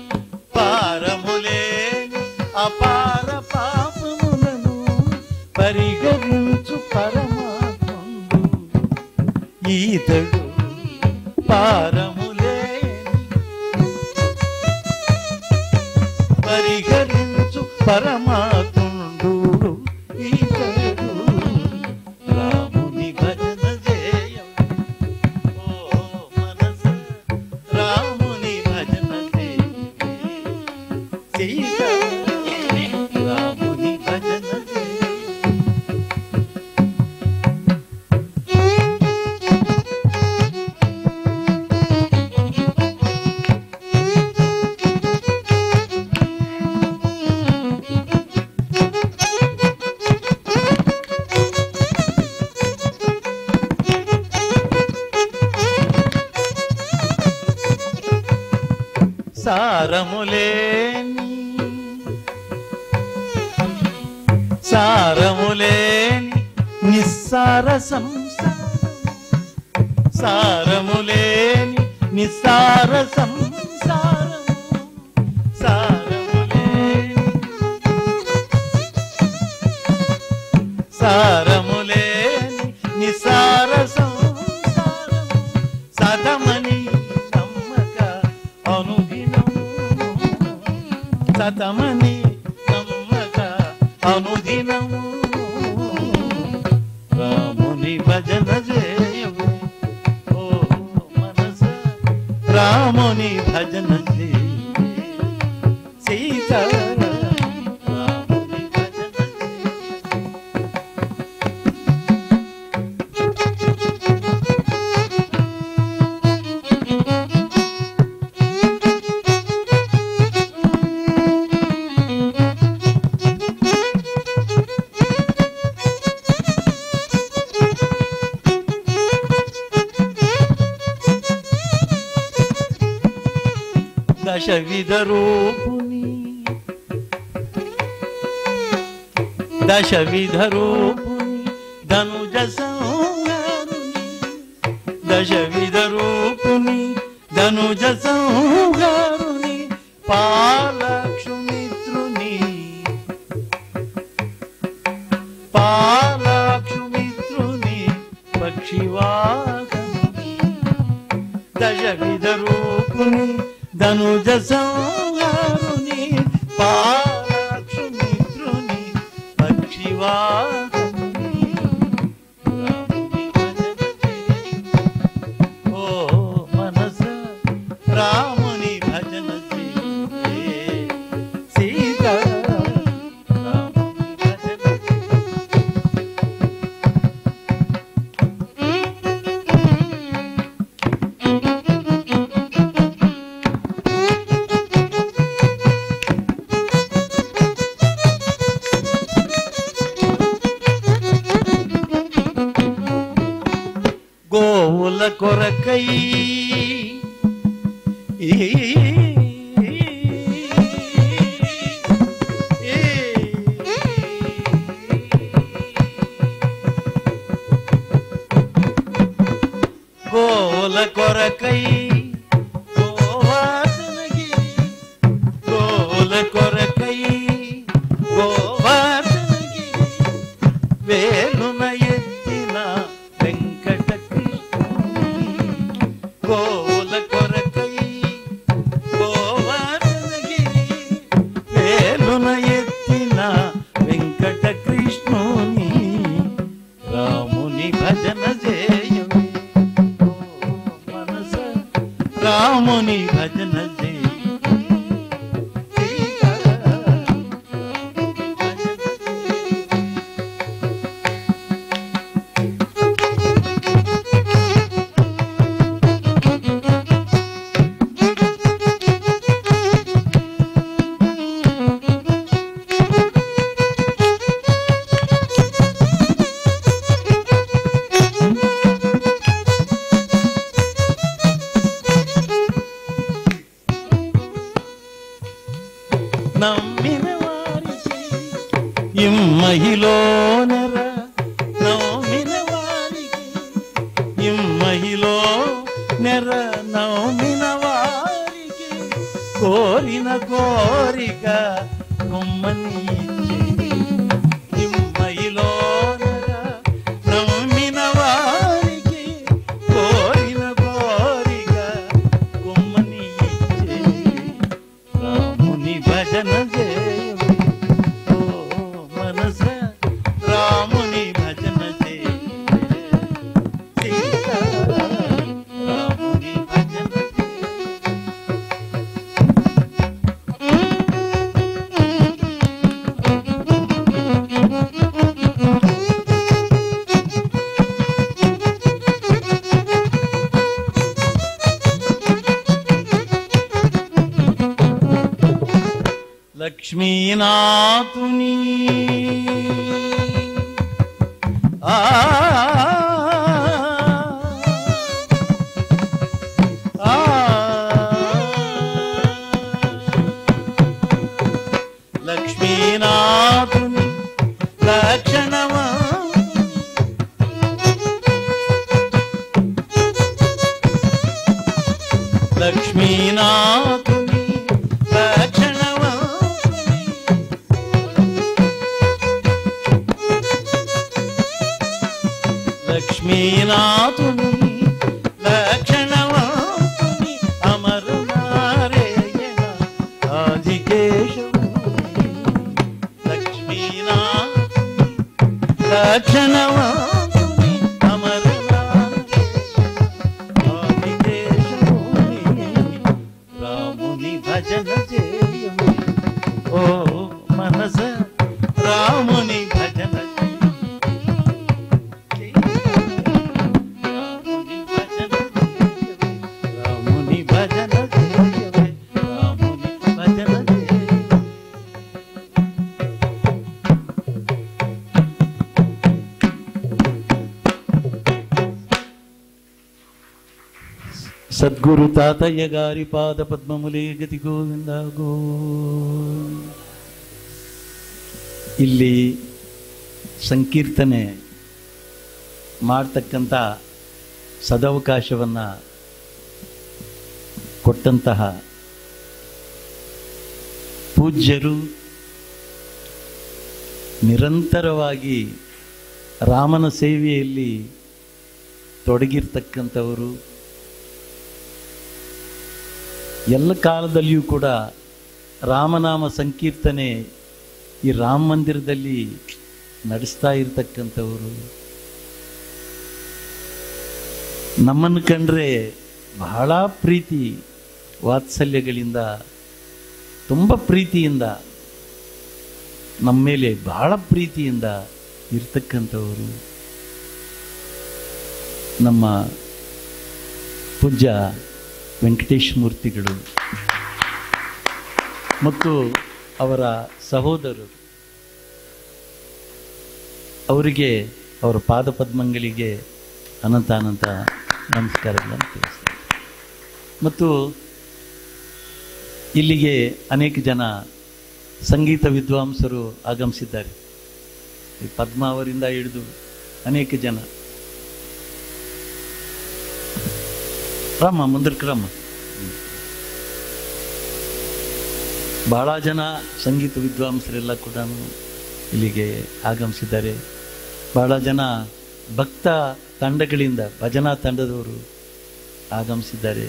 పారములేని అపార పాపములను పరిగణించు పరమాత్ముండు ఈతడు పారములేని పరిగణించు పరమాత్ముడు ఈతడు రాముని భజన చేయ ఓ మనస రాముని భజన చేయ సీత రాముని భజన చేయ సారములేని సారములేని నిస్సార సంసారం సారములేని నిస్సార సంసారం సారములేని సారములేని నిసార సంసారం సతమని నమ్మక అనుదినము సతమని నమ్మక అనుదినము రాముని భజన చేయవు ఓ మనస రాముని భజన చేయవు సీత రాముని భజన చేయవు దశ విధ రూపుని దశవిధరూపుని ధనుజ సంహారుని దశవిధరూపుని ధనుజ సంహారుని పాలక్షుమిత్రుని పాలక్షుమిత్రుని పక్షివాహనుని దశవిధరూపుని ధనుజ సంహారుని పాలక్షుమిత్రుని పక్షివాహనుని రాముని భజన చేయి. ఓ మనస రాముని భజన చేయి. సీత రాముని భజన చేయి. గోవుల కొరకై గోవుల కొరకై గోవర్ధనగిరి గోవుల కొరకై గోవర్ధనగిరి వేలున ఎత్తిన వెంకట గోవుల కొరకై గోవర్ధనగిరి వేలున ఎత్తిన వెంకట కృష్ణుని రాముని భజన చేయవే ఓ మనస రాముని భజన చేయ నమ్మిన వారికి ఇమ్మహిలో నెర నమ్మిన వారికి ఇమ్మహిలో నెర నమ్మిన వారికి కోరిన కోరిక కొమ్మని ఇచ్చి ఇమ్మహిలో నెర నమ్మిన వారికి కోరిన కోరిక కొమ్మని ఇచ్చి రాముని భజన చేయవే ఓ మనస రాముని భజన చేయవే సీత రాముని భజన చేయవే లక్ష్మీనాథుని ఆ ఆ లక్ష్మీనాథుని లక్షణమా లక్ష్మీనాథుని లక్షణమా లక్ష్మీనాథుని లక్షణవాతుని అమరునారేయణ ఆదికేశవుని లక్ష్మీనాథుని లక్షణవాతుని అమరునారేయణ ఆదికేశవుని రాముని భజన చేయము ఓ మనస రాముని భజన రాముని భజన చేయవే, రాముని భజన చేయవే, రాముని భజన చేయవే. సద్గురు తాతయ్య గారి పాద పద్మములే గతి గోవింద గో ಇಲ್ಲಿ ಸಂಕೀರ್ತನೆ ಮಾಡ್ತಕ್ಕಂಥ ಸದವಕಾಶವನ್ನು ಕೊಟ್ಟಂತಹ ಪೂಜ್ಯರು ನಿರಂತರವಾಗಿ ರಾಮನ ಸೇವೆಯಲ್ಲಿ ತೊಡಗಿರ್ತಕ್ಕಂಥವರು ಎಲ್ಲ ಕಾಲದಲ್ಲಿಯೂ ಕೂಡ ರಾಮನಾಮ ಸಂಕೀರ್ತನೆ ಈ ರಾಮ ಮಂದಿರದಲ್ಲಿ ನಡೆಸ್ತಾ ಇರತಕ್ಕಂಥವರು ನಮ್ಮನ್ನು ಕಂಡ್ರೆ ಬಹಳ ಪ್ರೀತಿ ವಾತ್ಸಲ್ಯಗಳಿಂದ ತುಂಬ ಪ್ರೀತಿಯಿಂದ ನಮ್ಮ ಮೇಲೆ ಬಹಳ ಪ್ರೀತಿಯಿಂದ ಇರ್ತಕ್ಕಂಥವರು ನಮ್ಮ ಪೂಜ್ಯ ವೆಂಕಟೇಶ್ ಮೂರ್ತಿಗಳು ಮತ್ತು ಅವರ ಸಹೋದರರು ಅವರಿಗೆ ಅವರ ಪಾದಪದ್ಮಗಳಿಗೆ ಅನಂತ ಅನಂತ ನಮಸ್ಕಾರಗಳನ್ನು ತಿಳಿಸ್ತಾರೆ ಮತ್ತು ಇಲ್ಲಿಗೆ ಅನೇಕ ಜನ ಸಂಗೀತ ವಿದ್ವಾಂಸರು ಆಗಮಿಸಿದ್ದಾರೆ ಈ ಪದ್ಮ ಅವರಿಂದ ಹಿಡಿದು ಅನೇಕ ಜನ ರಾಮ ಮುಂದಕ್ಕೆ ರಾಮ ಬಹಳ ಜನ ಸಂಗೀತ ವಿದ್ವಾಂಸರೆಲ್ಲ ಕೂಡ ಇಲ್ಲಿಗೆ ಆಗಮಿಸಿದ್ದಾರೆ ಬಹಳ ಜನ ಭಕ್ತ ತಂಡಗಳಿಂದ ಭಜನಾ ತಂಡದವರು ಆಗಮಿಸಿದ್ದಾರೆ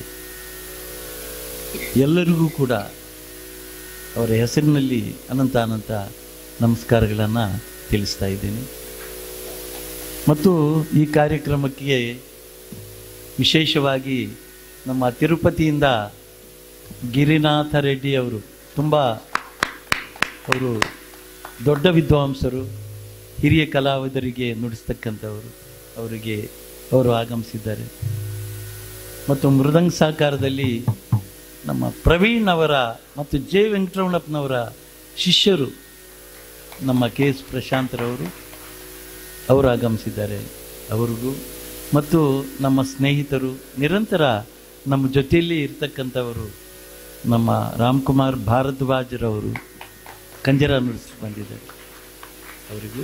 ಎಲ್ಲರಿಗೂ ಕೂಡ ಅವರ ಹೆಸರಿನಲ್ಲಿ ಅನಂತ ಅನಂತ ನಮಸ್ಕಾರಗಳನ್ನು ತಿಳಿಸ್ತಾ ಇದ್ದೀನಿ ಮತ್ತು ಈ ಕಾರ್ಯಕ್ರಮಕ್ಕೆ ವಿಶೇಷವಾಗಿ ನಮ್ಮ ತಿರುಪತಿಯಿಂದ ಗಿರಿನಾಥ ರೆಡ್ಡಿ ಅವರು ತುಂಬ ಅವರು ದೊಡ್ಡ ವಿದ್ವಾಂಸರು ಹಿರಿಯ ಕಲಾವಿದರಿಗೆ ನುಡಿಸ್ತಕ್ಕಂಥವರು ಅವರಿಗೆ ಅವರು ಆಗಮಿಸಿದ್ದಾರೆ ಮತ್ತು ಮೃದಂಗ ಸಹಕಾರದಲ್ಲಿ ನಮ್ಮ ಪ್ರವೀಣ್ ಅವರ ಮತ್ತು ಜೆ ವೆಂಕಟರಮಣಪ್ಪನವರ ಶಿಷ್ಯರು ನಮ್ಮ ಕೆ ಎಸ್ ಪ್ರಶಾಂತರವರು ಅವರು ಆಗಮಿಸಿದ್ದಾರೆ ಅವರಿಗೂ ಮತ್ತು ನಮ್ಮ ಸ್ನೇಹಿತರು ನಿರಂತರ ನಮ್ಮ ಜೊತೆಯಲ್ಲಿ ಇರ್ತಕ್ಕಂಥವರು ನಮ್ಮ ರಾಮ್ಕುಮಾರ್ ಭಾರದ್ವಾಜ್ರವರು ಕಂಜರ ನುಡಿಸಿ ಬಂದಿದ್ದಾರೆ ಅವರಿಗೂ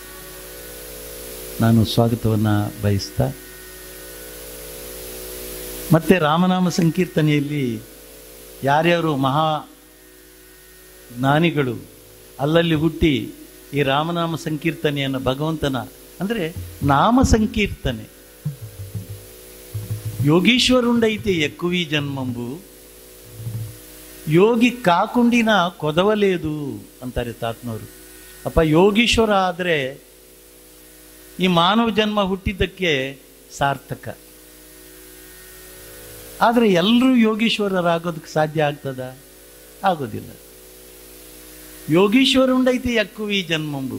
ನಾನು ಸ್ವಾಗತವನ್ನು ಬಯಸ್ತಾ ಮತ್ತೆ ರಾಮನಾಮ ಸಂಕೀರ್ತನೆಯಲ್ಲಿ ಯಾರ್ಯಾರು ಮಹಾ ಜ್ಞಾನಿಗಳು ಅಲ್ಲಲ್ಲಿ ಹುಟ್ಟಿ ಈ ರಾಮನಾಮ ಸಂಕೀರ್ತನೆಯನ್ನು ಭಗವಂತನ ಅಂದರೆ ನಾಮ ಸಂಕೀರ್ತನೆ ಯೋಗೀಶ್ವರುಂಡೈತೆ ఎక్కువి జన్మంబు ಯೋಗಿ ಕಾಕುಂಡಿನ ಕೊದವಲೇದು ಅಂತಾರೆ ತಾತ್ನವರು ಅಪ್ಪ ಯೋಗೀಶ್ವರ ಆದರೆ ಈ ಮಾನವ ಜನ್ಮ ಹುಟ್ಟಿದ್ದಕ್ಕೆ ಸಾರ್ಥಕ ಆದರೆ ಎಲ್ಲರೂ ಯೋಗೀಶ್ವರರಾಗೋದಕ್ಕೆ ಸಾಧ್ಯ ಆಗ್ತದ ಆಗೋದಿಲ್ಲ ಯೋಗೀಶ್ವರ ಉಂಡೈತಿ ಯಕ್ಕುವಿ ಜನ್ಮಂಬು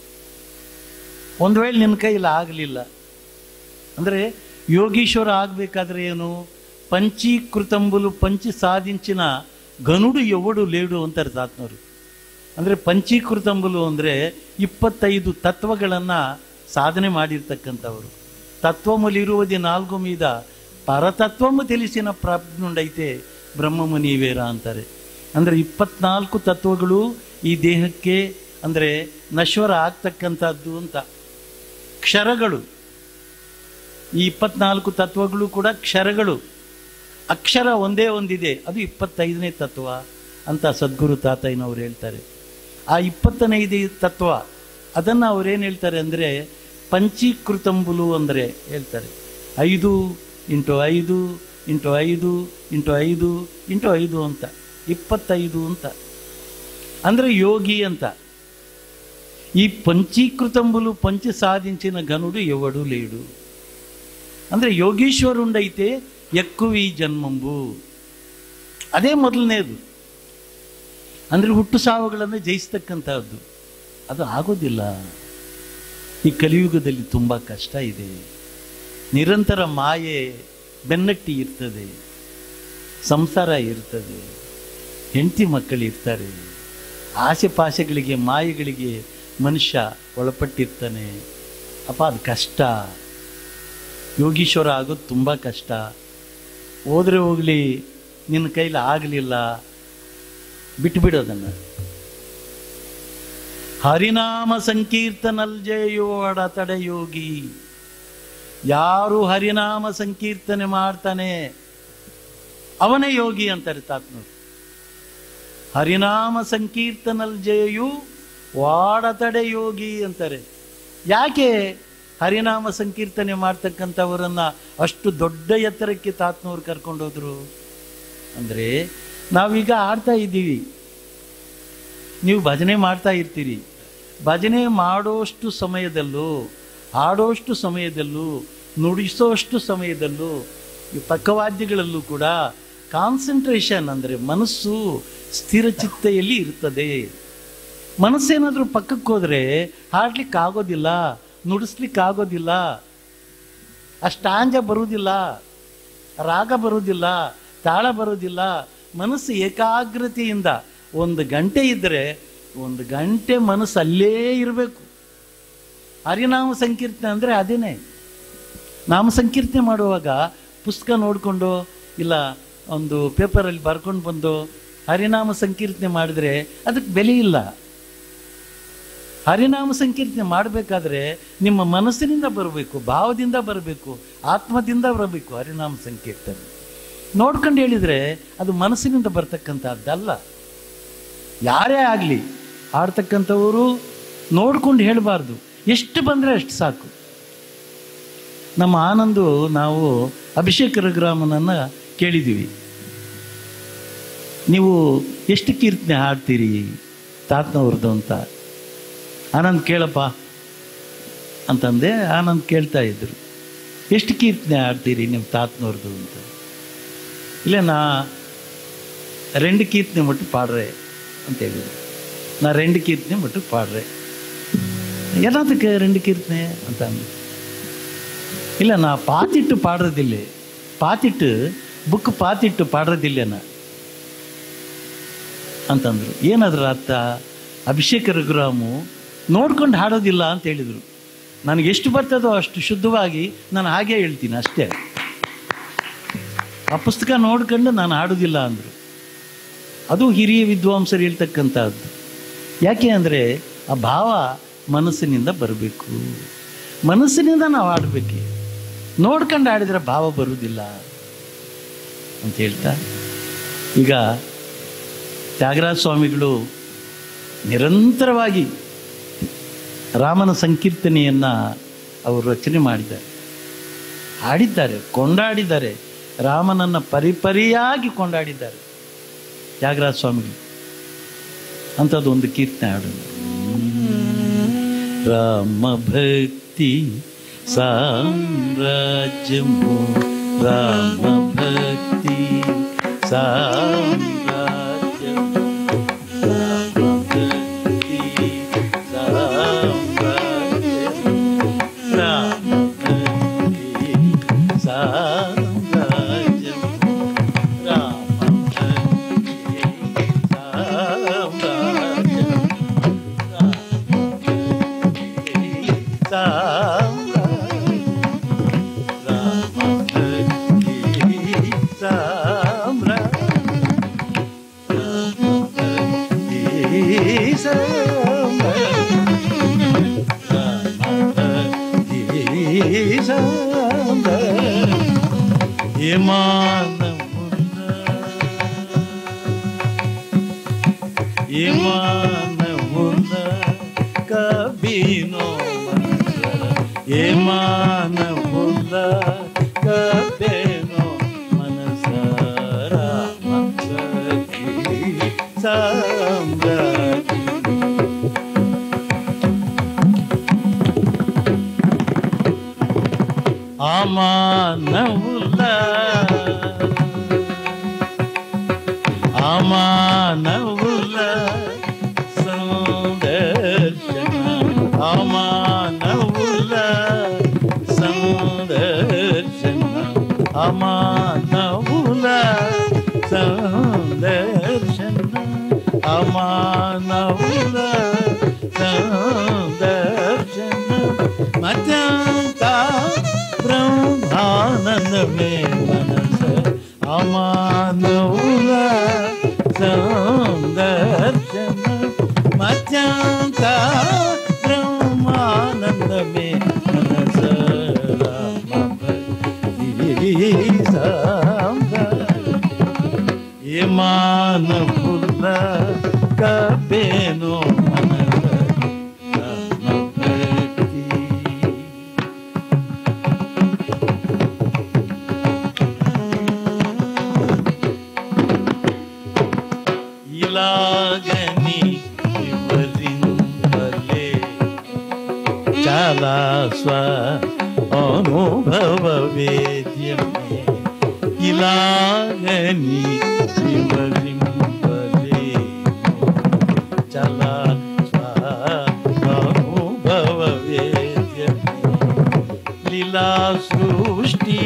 ಒಂದು ವೇಳೆ ನಿನ್ನ ಕೈಲಿ ಆಗಲಿಲ್ಲ ಅಂದರೆ ಯೋಗೀಶ್ವರ ಆಗಬೇಕಾದ್ರೆ ಏನು పంచీకృతంబులు పంచి సాధించిన గనుడు ఎవడు లేడు ಅಂತಾರೆ ತಾತ್ನವರು ಅಂದರೆ ಪಂಚೀಕೃತಂಬುಲು ಅಂದರೆ ಇಪ್ಪತ್ತೈದು ತತ್ವಗಳನ್ನು ಸಾಧನೆ ಮಾಡಿರ್ತಕ್ಕಂಥವರು ತತ್ವములిರುవది ನಾಲ್ಕು ಮೀದ ಪರತತ್ವము తెలిసిన ಪ್ರಾಪ್ನುಂಡೈತೆ ಬ್ರಹ್ಮము ನೀವೇರ ಅಂತಾರೆ ಅಂದರೆ ಇಪ್ಪತ್ನಾಲ್ಕು ತತ್ವಗಳು ಈ ದೇಹಕ್ಕೆ ಅಂದರೆ ನಶ್ವರ ಆಗ್ತಕ್ಕಂಥದ್ದು ಅಂತ ಕ್ಷರಗಳು ಈ ಇಪ್ಪತ್ನಾಲ್ಕು ತತ್ವಗಳು ಕೂಡ ಕ್ಷರಗಳು ಅಕ್ಷರ ಒಂದೇ ಒಂದಿದೆ ಅದು ಇಪ್ಪತ್ತೈದನೇ ತತ್ವ ಅಂತ ಸದ್ಗುರು ತಾತಯ್ಯನವ್ರು ಹೇಳ್ತಾರೆ ಆ ಇಪ್ಪತ್ತನೈದು ತತ್ವ ಅದನ್ನು ಅವ್ರೇನು ಹೇಳ್ತಾರೆ ಅಂದರೆ ಪಂಚೀಕೃತಂಬುಲು ಅಂದರೆ ಹೇಳ್ತಾರೆ ಐದು ಇಂಟು ಐದು ಇಂಟು ಐದು ಇಂಟು ಐದು ಇಂಟು ಐದು ಅಂತ ಇಪ್ಪತ್ತೈದು ಅಂತ ಅಂದರೆ ಯೋಗಿ ಅಂತ ఈ పంచీకృతంబులు పంచి సాధించిన ఘనుడు ఎవడు లేడు ಅಂದರೆ ಯೋಗೀಶ್ವರುಂಡೈತೆ ఎక్కువ ಈ ಜನ್ಮಂಬು ಅದೇ ಮೊದಲನೇದು ಅಂದರೆ ಹುಟ್ಟು ಸಾವುಗಳನ್ನು ಜಯಿಸ್ತಕ್ಕಂಥದ್ದು ಅದು ಆಗೋದಿಲ್ಲ ಈ ಕಲಿಯುಗದಲ್ಲಿ ತುಂಬ ಕಷ್ಟ ಇದೆ ನಿರಂತರ ಮಾಯೆ ಬೆನ್ನಟ್ಟಿ ಇರ್ತದೆ ಸಂಸಾರ ಇರ್ತದೆ ಹೆಂಡತಿ ಮಕ್ಕಳು ಇರ್ತಾರೆ ಆಸೆ ಪಾಸೆಗಳಿಗೆ ಮಾಯೆಗಳಿಗೆ ಮನುಷ್ಯ ಒಳಪಟ್ಟಿರ್ತಾನೆ ಅಪ್ಪ ಅದು ಕಷ್ಟ ಯೋಗೀಶ್ವರ ಆಗೋದು ತುಂಬ ಕಷ್ಟ ಹೋದ್ರೆ ಹೋಗಲಿ ನಿನ್ನ ಕೈಲಿ ಆಗಲಿಲ್ಲ ಬಿಟ್ಟುಬಿಡೋದನ್ನು ಹರಿನಾಮ ಸಂಕೀರ್ತನಲ್ಜೆಯೋ ಅಡತಡೆ ಯೋಗಿ ಯಾರು ಹರಿನಾಮ ಸಂಕೀರ್ತನೆ ಮಾಡ್ತಾನೆ ಅವನೇ ಯೋಗಿ ಅಂತಾರೆ ತಾತ್ನೂರು ಹರಿನಾಮ ಸಂಕೀರ್ತನಲ್ಜೆಯು ವಾಡತಡೆ ಯೋಗಿ ಅಂತಾರೆ ಯಾಕೆ ಹರಿನಾಮ ಸಂಕೀರ್ತನೆ ಮಾಡ್ತಕ್ಕಂಥವರನ್ನ ಅಷ್ಟು ದೊಡ್ಡ ಎತ್ತರಕ್ಕೆ ತಾತ್ನೂರು ಕರ್ಕೊಂಡೋದ್ರು ಅಂದರೆ ನಾವೀಗ ಆಡ್ತಾ ಇದ್ದೀವಿ ನೀವು ಭಜನೆ ಮಾಡ್ತಾ ಇರ್ತೀರಿ ಭಜನೆ ಮಾಡೋಷ್ಟು ಸಮಯದಲ್ಲೂ ಹಾಡೋಷ್ಟು ಸಮಯದಲ್ಲೂ ನುಡಿಸೋಷ್ಟು ಸಮಯದಲ್ಲೂ ಈ ಪಕ್ಕವಾದ್ಯಗಳಲ್ಲೂ ಕೂಡ ಕಾನ್ಸಂಟ್ರೇಷನ್ ಅಂದರೆ ಮನಸ್ಸು ಸ್ಥಿರಚಿತ್ತೆಯಲ್ಲಿ ಇರ್ತದೆ ಮನಸ್ಸೇನಾದರೂ ಪಕ್ಕಕ್ಕೆ ಹೋದರೆ ಹಾಡ್ಲಿಕ್ಕೆ ಆಗೋದಿಲ್ಲ ನುಡಿಸ್ಲಿಕ್ಕೆ ಆಗೋದಿಲ್ಲ ಅಷ್ಟಾಂಜ ಬರುವುದಿಲ್ಲ ರಾಗ ಬರುವುದಿಲ್ಲ ತಾಳ ಬರುವುದಿಲ್ಲ ಮನಸ್ಸು ಏಕಾಗ್ರತೆಯಿಂದ ಒಂದು ಗಂಟೆ ಇದ್ದರೆ ಒಂದು ಗಂಟೆ ಮನಸ್ಸು ಅಲ್ಲೇ ಇರಬೇಕು ಹರಿನಾಮ ಸಂಕೀರ್ತನೆ ಅಂದರೆ ಅದೇನೆ ನಾಮ ಸಂಕೀರ್ತನೆ ಮಾಡುವಾಗ ಪುಸ್ತಕ ನೋಡಿಕೊಂಡು ಇಲ್ಲ ಒಂದು ಪೇಪರಲ್ಲಿ ಬರ್ಕೊಂಡು ಬಂದು ಹರಿನಾಮ ಸಂಕೀರ್ತನೆ ಮಾಡಿದ್ರೆ ಅದಕ್ಕೆ ಬೆಲೆ ಇಲ್ಲ ಹರಿನಾಮ ಸಂಕೀರ್ತನೆ ಮಾಡಬೇಕಾದ್ರೆ ನಿಮ್ಮ ಮನಸ್ಸಿನಿಂದ ಬರಬೇಕು ಭಾವದಿಂದ ಬರಬೇಕು ಆತ್ಮದಿಂದ ಬರಬೇಕು ಹರಿನಾಮ ಸಂಕೀರ್ತನೆ ನೋಡ್ಕೊಂಡು ಹೇಳಿದರೆ ಅದು ಮನಸ್ಸಿನಿಂದ ಬರ್ತಕ್ಕಂಥದ್ದಲ್ಲ ಯಾರೇ ಆಗಲಿ ಆಡ್ತಕ್ಕಂಥವರು ನೋಡ್ಕೊಂಡು ಹೇಳಬಾರ್ದು ಎಷ್ಟು ಬಂದರೆ ಅಷ್ಟು ಸಾಕು ನಮ್ಮ ಆನಂದು ನಾವು ಅಭಿಷೇಕ ರಘುರಾಮನನ್ನು ಕೇಳಿದ್ದೀವಿ ನೀವು ಎಷ್ಟು ಕೀರ್ತನೆ ಹಾಡ್ತೀರಿ ತಾತನವ್ರದ್ದು ಅಂತ ಆನಂದ್ ಕೇಳಪ್ಪ ಅಂತಂದೆ ಆನಂದ್ ಕೇಳ್ತಾ ಇದ್ರು ಎಷ್ಟು ಕೀರ್ತನೆ ಹಾಡ್ತೀರಿ ನಿಮ್ಮ ತಾತನವ್ರದ್ದು ಅಂತ ಇಲ್ಲ ನಾ ரெண்டு கீர்த்தனை மட்டும் பாடுறேன் ಅಂತ ಹೇಳಿದ್ರು ನಾ ரெண்டு ಕೀರ್ತನೆ மட்டும் பாடுறேன் என்னத்துக்கு ரெண்டு கீர்த்தனை ಅಂತ ಅಂದೆ ಇಲ್ಲ ನಾ ಪಾತಿಟ್ಟು ಪಾಡ್ರದಿಲ್ಲ ಪಾತಿಟ್ಟು ಬುಕ್ ಪಾತಿಟ್ಟು ಪಾಡ್ರದಿಲ್ಲ ನಾ ಅಂತಂದ್ರು ಏನಾದ್ರ ಅರ್ಥ ಅಭಿಷೇಕ ರಘುರಾಮು ನೋಡ್ಕೊಂಡು ಹಾಡೋದಿಲ್ಲ ಅಂತ ಹೇಳಿದರು ನನಗೆ ಎಷ್ಟು ಬರ್ತದೋ ಅಷ್ಟು ಶುದ್ಧವಾಗಿ ನಾನು ಹಾಗೆ ಹೇಳ್ತೀನಿ ಅಷ್ಟೇ ಆ ಪುಸ್ತಕ ನೋಡ್ಕೊಂಡು ನಾನು ಹಾಡೋದಿಲ್ಲ ಅಂದರು ಅದು ಹಿರಿಯ ವಿದ್ವಾಂಸರು ಹೇಳ್ತಕ್ಕಂಥದ್ದು ಯಾಕೆ ಅಂದರೆ ಆ ಭಾವ ಮನಸ್ಸಿನಿಂದ ಬರಬೇಕು ಮನಸ್ಸಿನಿಂದ ನಾವು ಆಡಬೇಕು ನೋಡ್ಕೊಂಡು ಆಡಿದ್ರೆ ಭಾವ ಬರುವುದಿಲ್ಲ ಅಂತ ಹೇಳ್ತಾ ಈಗ ತ್ಯಾಗರಾಜ ಸ್ವಾಮಿಗಳು ನಿರಂತರವಾಗಿ ರಾಮನ ಸಂಕೀರ್ತನೆಯನ್ನು ಅವರು ರಚನೆ ಮಾಡಿದ್ದಾರೆ ಹಾಡಿದ್ದಾರೆ ಕೊಂಡಾಡಿದ್ದಾರೆ ರಾಮನನ್ನು ಪರಿಪರಿಯಾಗಿ ಕೊಂಡಾಡಿದ್ದಾರೆ ತ್ಯಾಗರಾಜ ಸ್ವಾಮಿಗಳು ಅಂಥದ್ದು ಒಂದು ಕೀರ್ತನೆ ಹಾಡು ರಾಮ ಭಕ್ತಿ ಸಾಮ್ರಾಜ್ಯಮು ರಾಮ ಭಕ್ತಿ ಸಾಮ್ರಾಜ್ಯಮು ರಾಮ ಭಕ್ತಿ ಸಾಮ್ರಾಜ್ಯಮು ರಾಮ ಭಕ್ತಿ ಸಾಮ್ರಾಜ್ಯಮು ರಾಮ ಭಕ್ತಿ ಸಾಮ್ರಾಜ್ಯಮು ಏಮಾನವುಲ್ಲ ಕಬಿನೋ ಮನಸರ ಏಮಾನವುಲ್ಲ ಕಬೇನೋ ಮನಸರ ಮಂಗತಿ ಸಂಗತಿ ಅಮಾನವುಲ್ಲ ಅಮಾನವುಲ್ಲ ಸಂದರ್ಶನ ಅಮಾನವುಲ್ಲ ಸಂದರ್ಶನ ಅಮಾನವುಲ್ಲ ಸಂದರ್ಶನ ಅಮಾನವುಲ್ಲ ಸಂದರ್ಶನ ಮತ್ಯಂತ ಬ್ರಹ್ಮಾನಂದ ಮೇ ಮನಸ ಅಮಾನವುಲ ಸಂದರ್ಶನ ಅತ್ಯಂತ ಬ್ರಹ್ಮಾನಂದಮೇ ಮನಸ ರಾಮ ಭಕ್ತಿ ಸಾಂಬ ಏಮಾನ ಪುಲ್ಲ ಕಬೇನೋ ಮನಸ ರಾಮ ಭಕ್ತಿ ఇలాగని వివరింపలే చాలా స్వ అనుభవ వేద్యమే ఇలాగని వివరింపలే చాలా స్వ అనుభవ వేద్యమే లీలా సృష్టి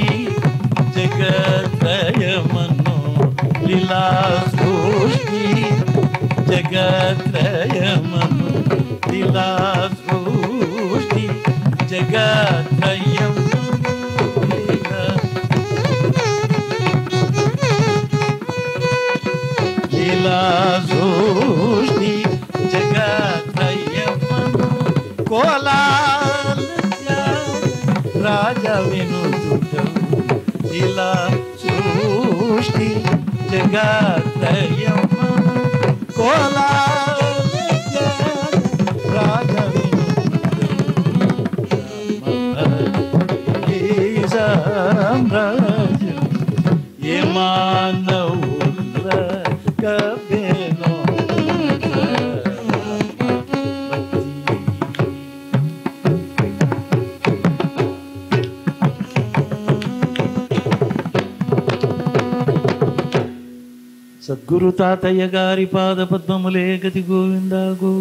జగత్రయమను లీలా సృష్టి జగత్రయమను లీలా సృష్టి జగత్రయం లీలా సృష్టి జగత్రయమను కోలాల రాజ వినుతుడవు ఇలా సృష్టి జగత్రయమ కోలాల రాజ సామ్రాజ్యం ఏ మానవుల కబేనో సద్గురు తాతయ్య గారి పాద పద్మములే గతి గోవిందా గో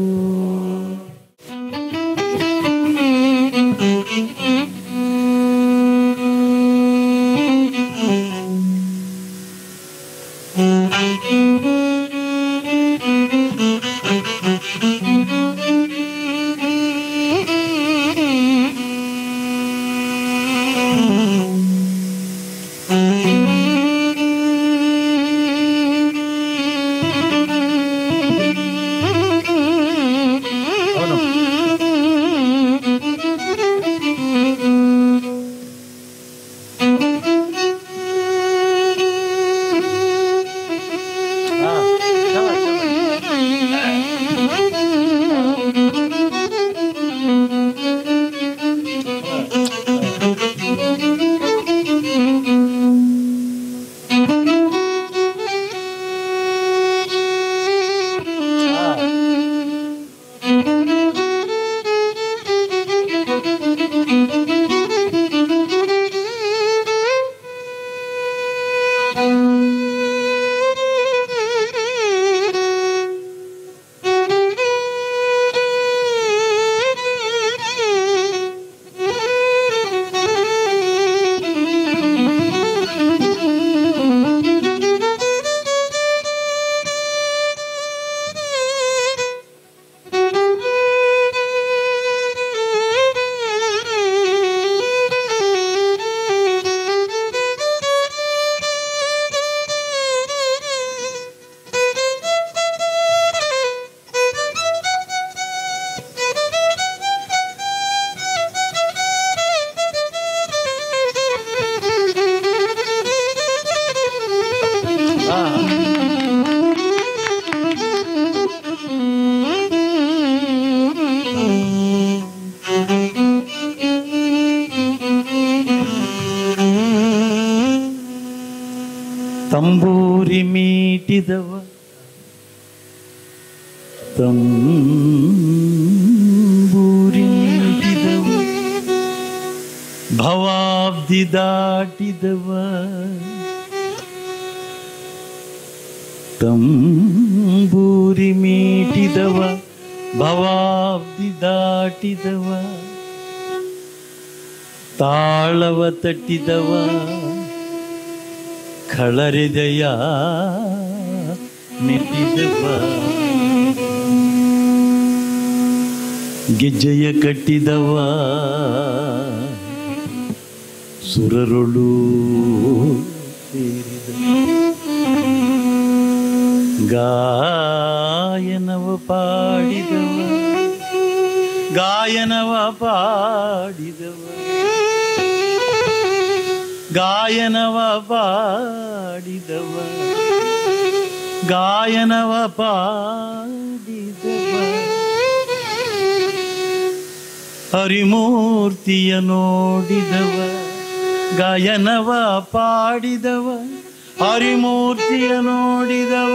అవును ఆ, చలో, చలో. ఆ. ತಂಬೂರಿ ಮೀಟಿದವ ತಂಬೂರಿ ಮೀಟಿದವ ಭವಾಬ್ದಿ ದಾಟಿದವ ತಂಬೂರಿ ಮೀಟಿದವ ಭವಾಬ್ದಿ ದಾಟಿದವ ತಾಳವ ತಟ್ಟಿದವ ಖಳರಿದಯ ಮೆಟ್ಟಿದವ ಗೆಜ್ಜೆಯ ಕಟ್ಟಿದವ ಸುರರೊಳು ಸೇರಿದ ಗಾನವ ಗಾಯನವ ಪಾಡಿದವ ಗಾಯನವ ಪಾಡಿದವ ಗಾಯನವ ಪಾಡಿದವ ಗಾಯನವ ಪಾಡಿದವ ಹರಿಮೂರ್ತಿಯ ನೋಡಿದವ ಗಾಯನವ ಪಾಡಿದವ ಹರಿಮೂರ್ತಿಯ ನೋಡಿದವ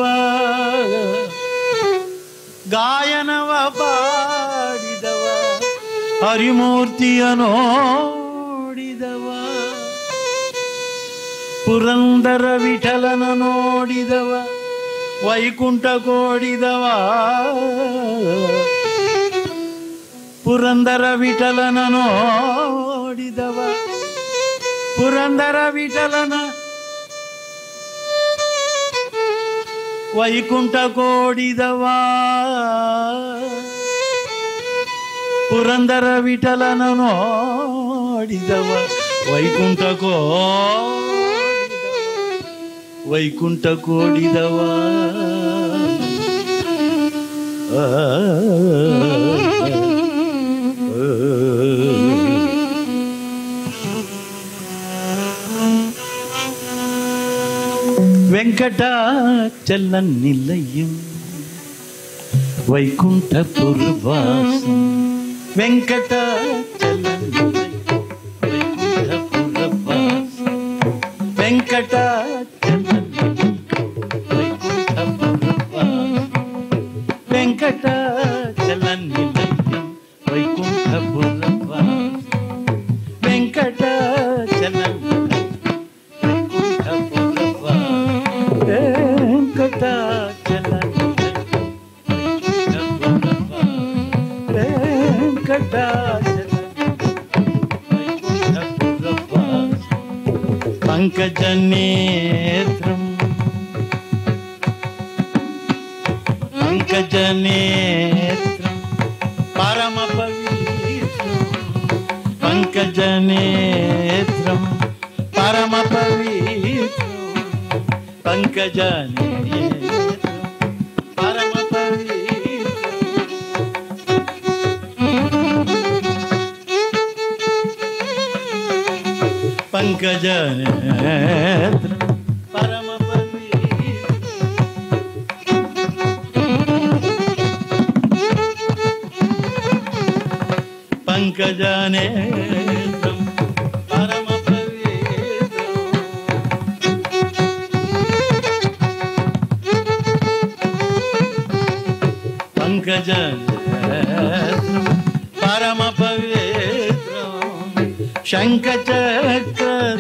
ಗಾಯನವ ಪಾಡಿದವ ಹರಿಮೂರ್ತಿಯ ನೋಡಿದವ ಪುರಂದರ ವಿಠಲನ ನೋಡಿದವ ವೈಕುಂಠ ಕೋಡಿದವ ಪುರಂದರ ವಿಠಲನ ನೋಡಿದವ ಪುರಂದರ ವಿಠಲನ ವೈಕುಂಠ ಕೋಡಿದವ ಪುರಂದರ ವಿಠಲನ ನೋಡಿದವ ವೈಕುಂಠ ಕೋಡಿದವ ವೈಕುಂಠ ಕೋಡಿದವ ಆ, వెంకటాచలనిలయం వైకుంఠపురవాసం వెంకటాచలనిలయం వైకుంఠపురవాసం వెంకటాచలనిలయం వైకుంఠపురవాసం వెంకటాచలనిలయం వైకుంఠపురవాసం వెంకటాచలనిలయం పంకజనేత్రం పంకజనేత్రం పరమ పవిత్రం పంకజనేత్రం పరమ పవిత్రం పంకజనేత్రం పరమ పవిత్రం పంకజనేత్రం పరమ పవిత్రం పంకజనేత్రం పరమ పవిత్రం పంకజనేత్రం పరమ పవిత్రం శంఖచక్ర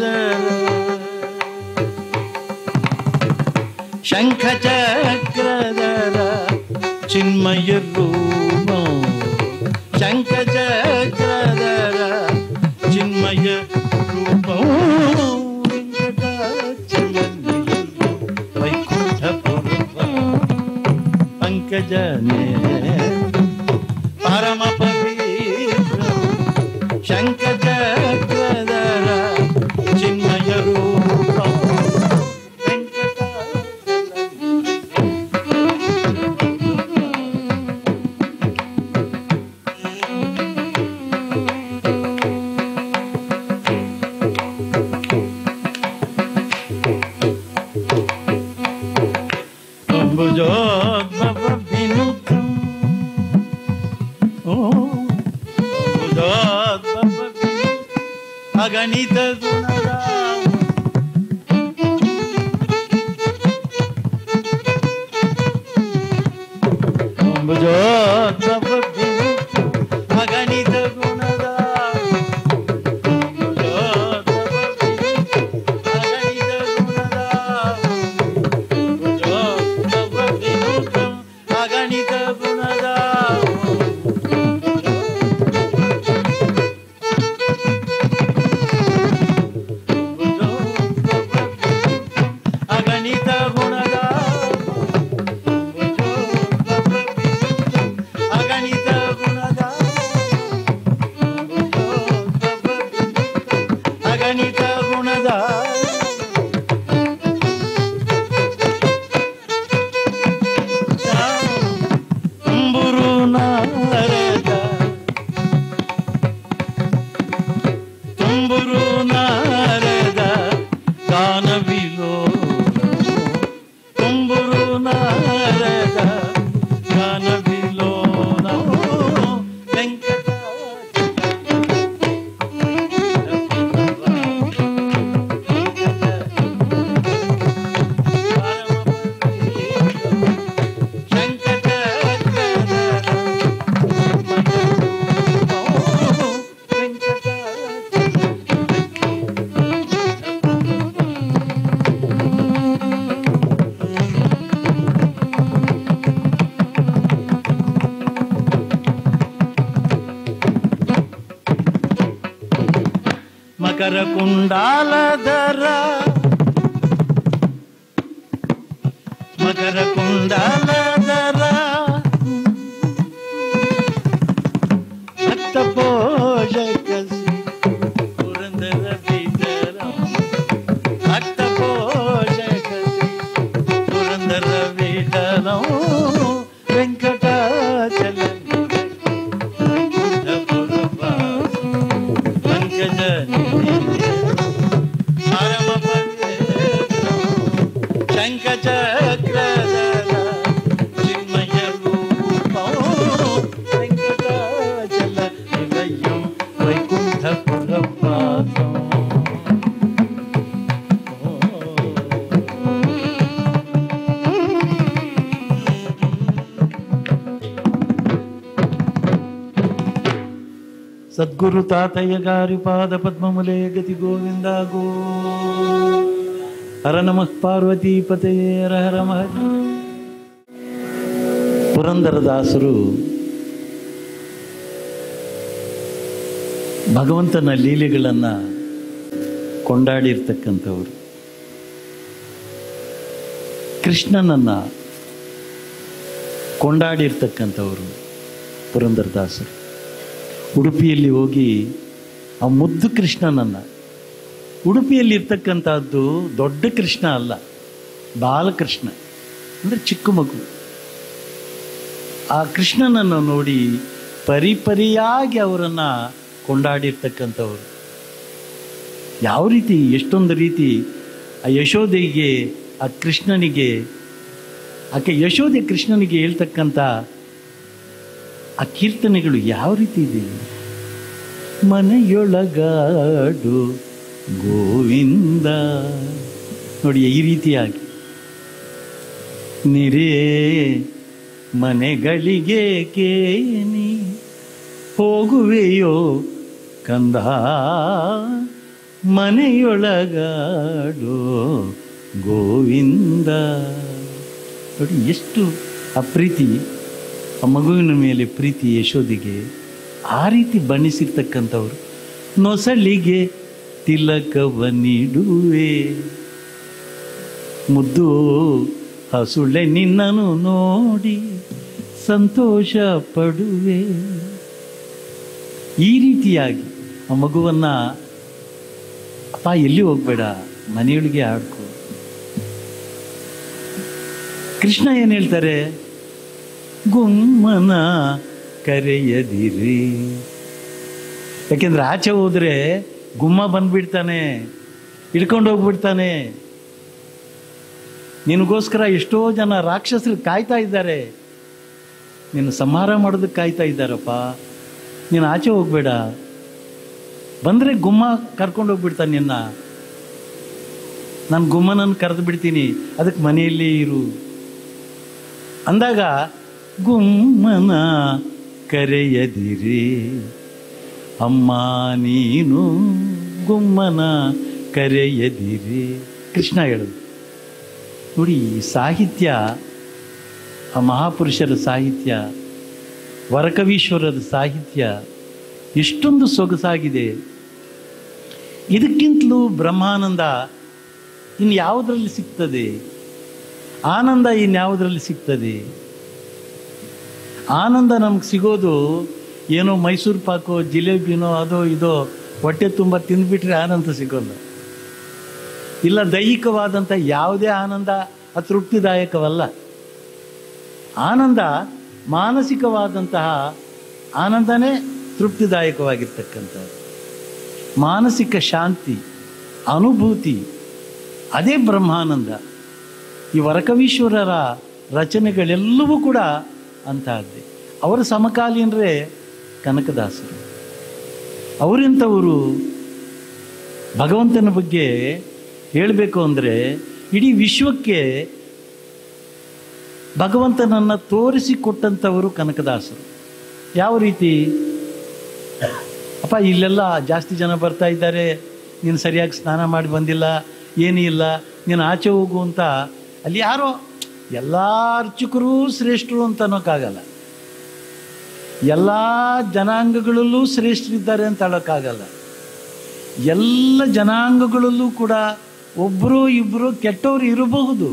శంఖచక్రధర చిన్మయ రూపం శంఖచక్రధర చిన్మయ రూపం వెంకటాచలనిలయం వైకుంఠపురవ పంకజనే పరమ పవిత్రం శంఖచక్రధర చిన్మయ రూపం వెంకటాచలం అంబుజోద్భవ వినుతం ಮಕರ ಕುಂಡಾಲಧರ ಮಕರ ಕುಂಡಾಲಧರ ಭಕ್ತ ಪೋಷಕ ಶ್ರೀ ಪುರಂದರ ವಿಠಲ ಭಕ್ತ ಪೋಷಕ ಶ್ರೀ ಪುರಂದರ ವಿಠಲ ವೆಂಕಟಾಚಲ ಪಂಕಜ ಶಂಕಚಕ್ರದ ಚಿನ್ಮಯ ರೂಪೋ ವೆಂಕಟಾಚಲ ನಿಲಯಂ ವೈಕುಂಠಪುರವಾಸಂ ಸದ್ಗುರು ತಾತಯ್ಯ ಗಾರಿ ಪಾದ ಪದ್ಮಮುಲೆ ಗತಿ ಗೋವಿಂದ ಗೋ ಹರ ನಮಃ ಪಾರ್ವತಿ ಪತೆಯೇ ಹರ ಹರ ಮಹದೇವ. ಪುರಂದರದಾಸರು ಭಗವಂತನ ಲೀಲೆಗಳನ್ನು ಕೊಂಡಾಡಿರ್ತಕ್ಕಂಥವ್ರು ಕೃಷ್ಣನನ್ನ ಕೊಂಡಾಡಿರ್ತಕ್ಕಂಥವ್ರು ಪುರಂದರದಾಸರು ಉಡುಪಿಯಲ್ಲಿ ಹೋಗಿ ಆ ಮುದ್ದು ಕೃಷ್ಣನನ್ನು ಉಡುಪಿಯಲ್ಲಿ ಇರ್ತಕ್ಕಂಥದ್ದು ದೊಡ್ಡ ಕೃಷ್ಣ ಅಲ್ಲ ಬಾಲಕೃಷ್ಣ ಅಂದರೆ ಚಿಕ್ಕ ಮಗು ಆ ಕೃಷ್ಣನನ್ನು ನೋಡಿ ಪರಿಪರಿಯಾಗಿ ಅವರನ್ನು ಕೊಂಡಾಡಿರ್ತಕ್ಕಂಥವ್ರು ಯಾವ ರೀತಿ ಎಷ್ಟೊಂದು ರೀತಿ ಆ ಯಶೋದೆಗೆ ಆ ಕೃಷ್ಣನಿಗೆ ಆಕೆ ಯಶೋದೆ ಕೃಷ್ಣನಿಗೆ ಹೇಳ್ತಕ್ಕಂಥ ಆ ಕೀರ್ತನೆಗಳು ಯಾವ ರೀತಿ ಇದೆ ಮನೆಯೊಳಗಾಡು ಗೋವಿಂದ ನೋಡಿ ಈ ರೀತಿಯಾಗಿ ನಿರೇ ಮನೆಗಳಿಗೆ ಕೇನಿ ಹೋಗುವೆಯೋ ಕಂದ ಮನೆಯೊಳಗಾಡೋ ಗೋವಿಂದ ನೋಡಿ ಎಷ್ಟು ಆ ಪ್ರೀತಿ ಆ ಮಗುವಿನ ಮೇಲೆ ಪ್ರೀತಿ ಯಶೋದಿಗೆ ಆ ರೀತಿ ಬಣ್ಣಿಸಿರ್ತಕ್ಕಂಥವ್ರು ನೊಸಳಿಗೆ ತಿಲಕವ ನೀಡುವೆ ಮುದ್ದು ಹಸುಳೆ ನಿನ್ನನು ನೋಡಿ ಸಂತೋಷ ಪಡುವೆ ಈ ರೀತಿಯಾಗಿ ಆ ಮಗುವನ್ನ ಅಪ್ಪ ಎಲ್ಲಿ ಹೋಗ್ಬೇಡ ಮನೆಯೊಳಗೆ ಆಡ್ಕೊ ಕೃಷ್ಣ ಏನು ಹೇಳ್ತಾರೆ ಗುಮ್ಮನ ಕರೆಯದಿರಿ ಯಾಕೆಂದ್ರೆ ಆಚೆ ಹೋದ್ರೆ ಗುಮ್ಮ ಬಂದ್ಬಿಡ್ತಾನೆ ಹಿಡ್ಕೊಂಡು ಹೋಗ್ಬಿಡ್ತಾನೆ ನಿನಗೋಸ್ಕರ ಎಷ್ಟೋ ಜನ ರಾಕ್ಷಸರು ಕಾಯ್ತಾ ಇದ್ದಾರೆ ನೀನು ಸಂಹಾರ ಮಾಡೋದಕ್ಕೆ ಕಾಯ್ತಾ ಇದ್ದಾರಪ್ಪ ನೀನು ಆಚೆ ಹೋಗ್ಬೇಡ ಬಂದರೆ ಗುಮ್ಮ ಕರ್ಕೊಂಡು ಹೋಗ್ಬಿಡ್ತಾನೆ ನಿನ್ನ ನಾನು ಗುಮ್ಮನನ್ನು ಕರೆದು ಬಿಡ್ತೀನಿ ಅದಕ್ಕೆ ಮನೆಯಲ್ಲೇ ಇರು ಅಂದಾಗ ಗುಮ್ಮನ ಕರೆಯದಿರಿ ಅಮ್ಮ ನೀನು ಗುಮ್ಮನ ಕರೆಯದಿರಿ ಕೃಷ್ಣ ಹೇಳುದು ನೋಡಿ ಈ ಸಾಹಿತ್ಯ ಆ ಮಹಾಪುರುಷರ ಸಾಹಿತ್ಯ ವರಕವೀಶ್ವರರ ಸಾಹಿತ್ಯ ಎಷ್ಟೊಂದು ಸೊಗಸಾಗಿದೆ ಇದಕ್ಕಿಂತಲೂ ಬ್ರಹ್ಮಾನಂದ ಇನ್ನು ಯಾವುದರಲ್ಲಿ ಸಿಗ್ತದೆ ಆನಂದ ಇನ್ಯಾವುದರಲ್ಲಿ ಸಿಗ್ತದೆ ಆನಂದ ನಮ್ಗೆ ಸಿಗೋದು ಏನೋ ಮೈಸೂರು ಪಾಕೋ ಜಿಲೇಬಿನೋ ಅದೋ ಇದೋ ಹೊಟ್ಟೆ ತುಂಬ ತಿಂದ್ಬಿಟ್ರೆ ಆನಂದ ಸಿಗೋಲ್ಲ ಇಲ್ಲ ದೈಹಿಕವಾದಂಥ ಯಾವುದೇ ಆನಂದ ಅತೃಪ್ತಿದಾಯಕವಲ್ಲ ಆನಂದ ಮಾನಸಿಕವಾದಂತಹ ಆನಂದನೇ ತೃಪ್ತಿದಾಯಕವಾಗಿರ್ತಕ್ಕಂಥದ್ದು ಮಾನಸಿಕ ಶಾಂತಿ ಅನುಭೂತಿ ಅದೇ ಬ್ರಹ್ಮಾನಂದ ಈ ವರಕವೀಶ್ವರರ ರಚನೆಗಳೆಲ್ಲವೂ ಕೂಡ ಅಂತಹದ್ದೇ ಅವರ ಸಮಕಾಲೀನರೇ ಕನಕದಾಸರು ಅವರಿಂಥವರು ಭಗವಂತನ ಬಗ್ಗೆ ಹೇಳಬೇಕು ಅಂದರೆ ಇಡೀ ವಿಶ್ವಕ್ಕೆ ಭಗವಂತನನ್ನು ತೋರಿಸಿಕೊಟ್ಟಂಥವರು ಕನಕದಾಸರು ಯಾವ ರೀತಿ ಅಪ್ಪ ಇಲ್ಲೆಲ್ಲ ಜಾಸ್ತಿ ಜನ ಬರ್ತಾ ಇದ್ದಾರೆ ನೀನು ಸರಿಯಾಗಿ ಸ್ನಾನ ಮಾಡಿ ಬಂದಿಲ್ಲ ಏನೂ ಇಲ್ಲ ನೀನು ಆಚೆ ಹೋಗು ಅಂತ ಅಲ್ಲಿ ಯಾರೋ ಎಲ್ಲ ಅರ್ಚಕರೂ ಶ್ರೇಷ್ಠರು ಅಂತ ಅನ್ನೋಕ್ಕಾಗಲ್ಲ ಎಲ್ಲ ಜನಾಂಗಗಳಲ್ಲೂ ಶ್ರೇಷ್ಠರಿದ್ದಾರೆ ಅಂತ ಹೇಳೋಕ್ಕಾಗಲ್ಲ ಎಲ್ಲ ಜನಾಂಗಗಳಲ್ಲೂ ಕೂಡ ಒಬ್ಬರು ಇಬ್ಬರು ಕೆಟ್ಟವರು ಇರಬಹುದು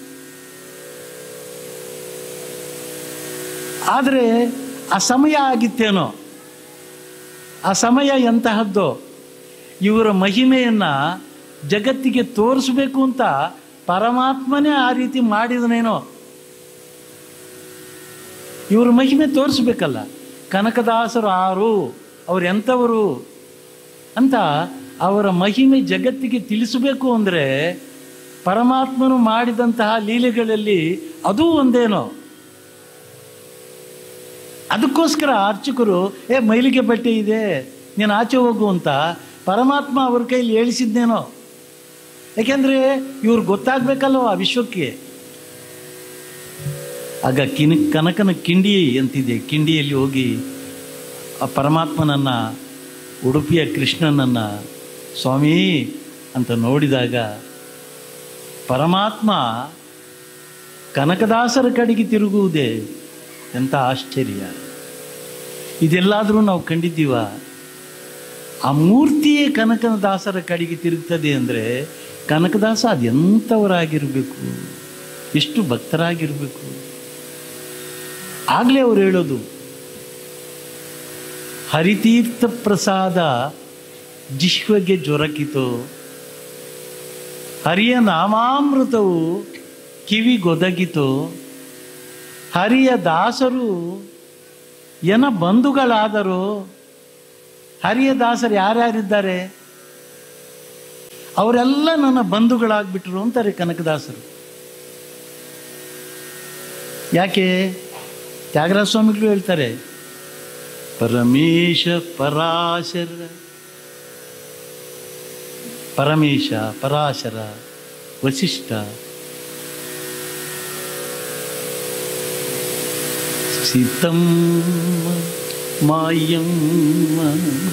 ಆದರೆ ಆ ಸಮಯ ಆಗಿತ್ತೇನೋ ಆ ಸಮಯ ಎಂತಹದ್ದು ಇವರ ಮಹಿಮೆಯನ್ನು ಜಗತ್ತಿಗೆ ತೋರಿಸ್ಬೇಕು ಅಂತ ಪರಮಾತ್ಮನೇ ಆ ರೀತಿ ಮಾಡಿದನೇನೋ ಇವ್ರ ಮಹಿಮೆ ತೋರಿಸ್ಬೇಕಲ್ಲ ಕನಕದಾಸರು ಆರು ಅವ್ರು ಎಂಥವರು ಅಂತ ಅವರ ಮಹಿಮೆ ಜಗತ್ತಿಗೆ ತಿಳಿಸಬೇಕು ಅಂದರೆ ಪರಮಾತ್ಮನು ಮಾಡಿದಂತಹ ಲೀಲೆಗಳಲ್ಲಿ ಅದೂ ಒಂದೇನೋ ಅದಕ್ಕೋಸ್ಕರ ಅರ್ಚಕರು ಏ ಮೈಲಿಗೆ ಬಟ್ಟೆ ಇದೆ ನೀನು ಆಚೆ ಹೋಗು ಅಂತ ಪರಮಾತ್ಮ ಅವ್ರ ಕೈಲಿ ಹೇಳಿಸಿದ್ನೇನೋ ಯಾಕೆಂದರೆ ಇವ್ರು ಗೊತ್ತಾಗಬೇಕಲ್ವ ಆ ವಿಶ್ವಕ್ಕೆ ಆಗ ಕಿನ್ ಕನಕನ ಕಿಂಡಿ ಅಂತಿದೆ ಕಿಂಡಿಯಲ್ಲಿ ಹೋಗಿ ಆ ಪರಮಾತ್ಮನನ್ನು ಉಡುಪಿಯ ಕೃಷ್ಣನನ್ನು ಸ್ವಾಮಿ ಅಂತ ನೋಡಿದಾಗ ಪರಮಾತ್ಮ ಕನಕದಾಸರ ಕಡೆಗೆ ತಿರುಗುವುದೇ ಎಂಥ ಆಶ್ಚರ್ಯ ಇದೆಲ್ಲಾದರೂ ನಾವು ಕಂಡಿದ್ದೀವ ಆ ಮೂರ್ತಿಯೇ ಕನಕದಾಸರ ಕಡೆಗೆ ತಿರುಗ್ತದೆ ಅಂದರೆ ಕನಕದಾಸ ಅದೆಂಥವರಾಗಿರಬೇಕು ಎಷ್ಟು ಭಕ್ತರಾಗಿರಬೇಕು ಆಗಲೇ ಅವ್ರು ಹೇಳೋದು ಹರಿತೀರ್ಥ ಪ್ರಸಾದ ಜಿಹ್ವೆಗೆ ಜೊರಕಿತು ಹರಿಯ ನಾಮಾಮೃತವು ಕಿವಿಗೊದಗಿತು ಹರಿಯ ದಾಸರು ಎನ ಬಂಧುಗಳಾದರು ಹರಿಯ ದಾಸರು ಯಾರ್ಯಾರಿದ್ದಾರೆ ಅವರೆಲ್ಲ ನನ್ನ ಬಂಧುಗಳಾಗ್ಬಿಟ್ರು ಅಂತಾರೆ ಕನಕದಾಸರು ಯಾಕೆ ತ್ಯಾಗರಾಜ ಸ್ವಾಮಿಗಳು ಹೇಳ್ತಾರೆ ಪರಮೇಶ ಪರಾಶರ ಪರಮೇಶ ಪರಾಶರ ವಸಿಷ್ಠ సీతమ్మ మాయమ్మ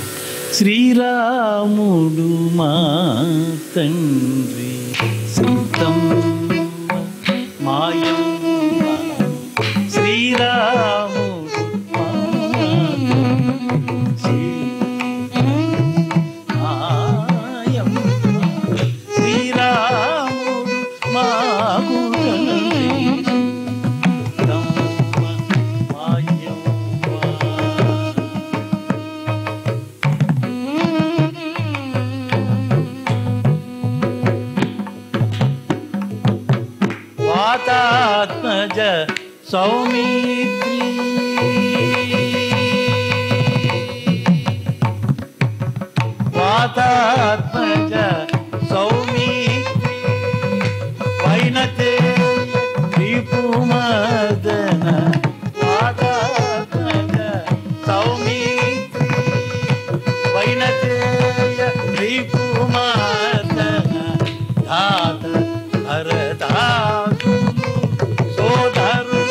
శ్రీరాముడు మా తండ్రి సీతమ్మ మాయమ్మ శ్రీరాముడు మా తండ్రి. మాయమ్మ శ్రీరాముడు మాకు తండ్రి ವಾತಾತ್ಮಜ ಸೌಮಿತ್ರಿ ವಾತಾತ್ಮಜ ಸೌಮಿತ್ರಿ ವೈನತೆ ರಿಪುಮದನ ವಾತಾತ್ಮಜ ಸೌಮಿತ್ರಿ ವೈನತೆಯ ರಿಪುಮದನ ಧಾತ ಹರದಾಸು ಸೋದರು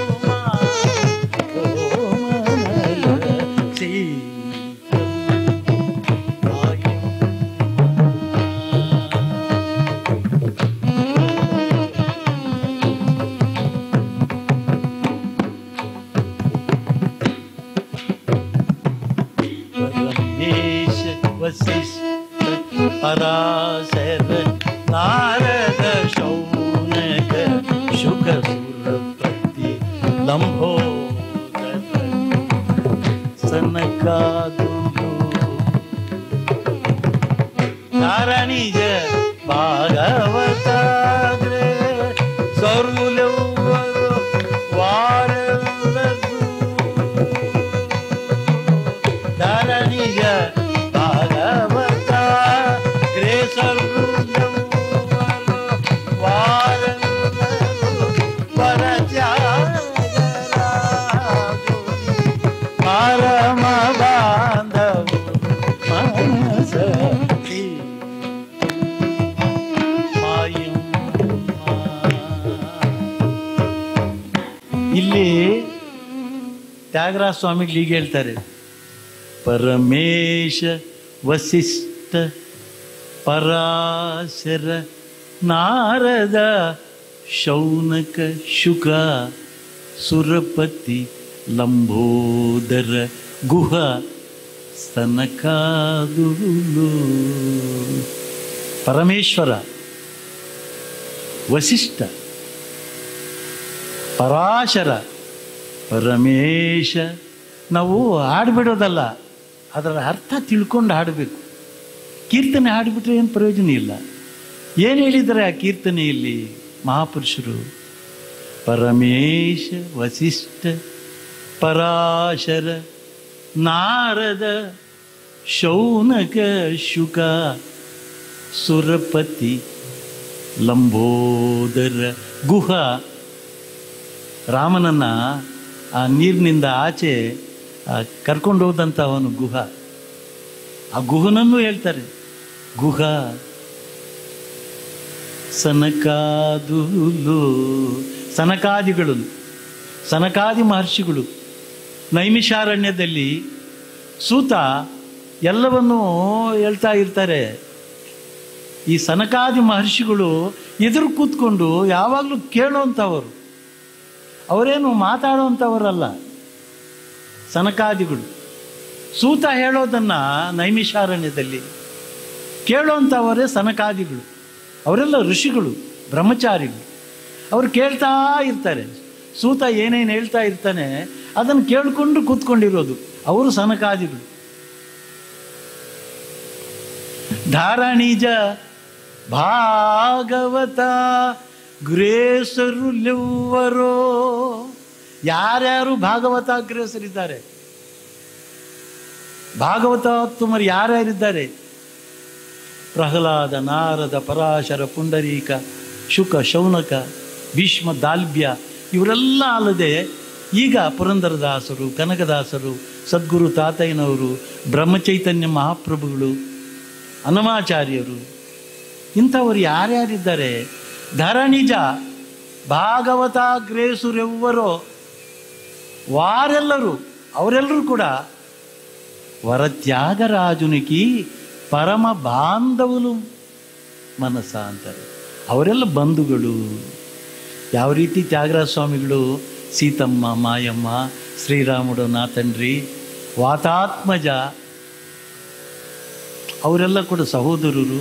ಪರಮೇಶ ವಸಿಷ್ಠ ಪರಾಶರ ನಾರದ ಶೌನಕ ಶುಕ ಸುರಪತಿ ಲಂಬೋದರ ಸನಕಾದುಲು ನಾರಾಯಣಿಜ ಭಾಗವತಾಗ್ರೆ ಸೌರುಲೆವ್ವರು ವಾರೆಲ್ಲರೂ ಧರಣಿಯ ಭಾಗವತ ಗ್ರೇಸರು ವಾರಂಗರು ಪರತ್ಯಾಗರಾಜು ಪರಮ ಬಾಂಧವು ಮನಸತಿ ಇಲ್ಲಿ ತ್ಯಾಗರಾಜ ಸ್ವಾಮಿಗಳು ಹೀಗೆ ಹೇಳ್ತಾರೆ ಪರಮೇಶ ವಸಿಷ್ಠ ಪರಾಶರ ನಾರದ ಶೌನಕ ಶುಕ ಸುರಪತಿ ಲಂಬೋದರ ಗುಹ ಸನಕಾದುಲು ಪರಮೇಶ್ವರ ವಸಿಷ್ಠ ಪರಾಶರ ಪರಮೇಶ ನಾವು ಹಾಡ್ಬಿಡೋದಲ್ಲ ಅದರ ಅರ್ಥ ತಿಳ್ಕೊಂಡು ಹಾಡಬೇಕು ಕೀರ್ತನೆ ಹಾಡಿಬಿಟ್ರೆ ಏನು ಪ್ರಯೋಜನ ಇಲ್ಲ ಏನು ಹೇಳಿದ್ದಾರೆ ಆ ಕೀರ್ತನೆಯಲ್ಲಿ ಮಹಾಪುರುಷರು ಪರಮೇಶ ವಸಿಷ್ಠ ಪರಾಶರ ನಾರದ ಶೌನಕ ಶುಕ ಸುರಪತಿ ಲಂಬೋದರ ಗುಹ ರಾಮನನ್ನ ಆ ನೀರಿನಿಂದ ಆಚೆ ಕರ್ಕೊಂಡು ಹೋದಂಥ ಅವನು ಗುಹ ಆ ಗುಹನನ್ನು ಹೇಳ್ತಾರೆ ಗುಹ ಸನಕಾದುಲು ಸನಕಾದಿಗಳು ಸನಕಾದಿ ಮಹರ್ಷಿಗಳು ನೈಮಿಷಾರಣ್ಯದಲ್ಲಿ ಸೂತ ಎಲ್ಲವನ್ನೂ ಹೇಳ್ತಾ ಇರ್ತಾರೆ ಈ ಸನಕಾದಿ ಮಹರ್ಷಿಗಳು ಎದುರು ಕೂತ್ಕೊಂಡು ಯಾವಾಗಲೂ ಕೇಳೋವಂಥವರು ಅವರೇನು ಮಾತಾಡೋವಂಥವರಲ್ಲ ಸನಕಾದಿಗಳು ಸೂತ ಹೇಳೋದನ್ನು ನೈಮಿಷಾರಣ್ಯದಲ್ಲಿ ಕೇಳೋವಂಥವರೇ ಸನಕಾದಿಗಳು ಅವರೆಲ್ಲ ಋಷಿಗಳು ಬ್ರಹ್ಮಚಾರಿಗಳು ಅವರು ಕೇಳ್ತಾ ಇರ್ತಾರೆ ಸೂತ ಏನೇನು ಹೇಳ್ತಾ ಇರ್ತಾನೆ ಅದನ್ನು ಕೇಳಿಕೊಂಡು ಕೂತ್ಕೊಂಡಿರೋದು ಅವರು ಸನಕಾದಿಗಳು ಧಾರಣೀಜ ಭಾಗವತ ಗ್ರೇಸರುಲೆವ್ವರೋ ಯಾರ್ಯಾರು ಭಾಗವತ ಅಗ್ರೇಸರಿದ್ದಾರೆ ಭಾಗವತೋತ್ತಮರು ಯಾರ್ಯಾರಿದ್ದಾರೆ ಪ್ರಹ್ಲಾದ ನಾರದ ಪರಾಶರ ಪುಂಡರೀಕ ಶುಕ ಶೌನಕ ಭೀಷ್ಮ ದಾಲ್ಭ್ಯ ಇವರೆಲ್ಲ ಅಲ್ಲದೆ ಈಗ ಪುರಂದರದಾಸರು ಕನಕದಾಸರು ಸದ್ಗುರು ತಾತಯ್ಯನವರು ಬ್ರಹ್ಮಚೈತನ್ಯ ಮಹಾಪ್ರಭುಗಳು ಹನುಮಾಚಾರ್ಯರು ಇಂಥವರು ಯಾರ್ಯಾರಿದ್ದಾರೆ ಧರಣಿಜ ಭಾಗವತಾಗ್ರೇಸುರೆವ್ವರೋ ವಾರೆಲ್ಲರೂ ಅವರೆಲ್ಲರೂ ಕೂಡ ವರತ್ಯಾಗರಾಜುನಿಕಿ ಪರಮ ಬಾಂಧವುಲು ಮನಸ್ಸ ಅಂತಾರೆ ಅವರೆಲ್ಲ ಬಂಧುಗಳು ಯಾವ ರೀತಿ ತ್ಯಾಗರಾಜ ಸ್ವಾಮಿಗಳು ಸೀತಮ್ಮ ಮಾಯಮ್ಮ ಶ್ರೀರಾಮುಡು ನಾತನ್ರಿ ವಾತಾತ್ಮಜ ಅವರೆಲ್ಲ ಕೂಡ ಸಹೋದರರು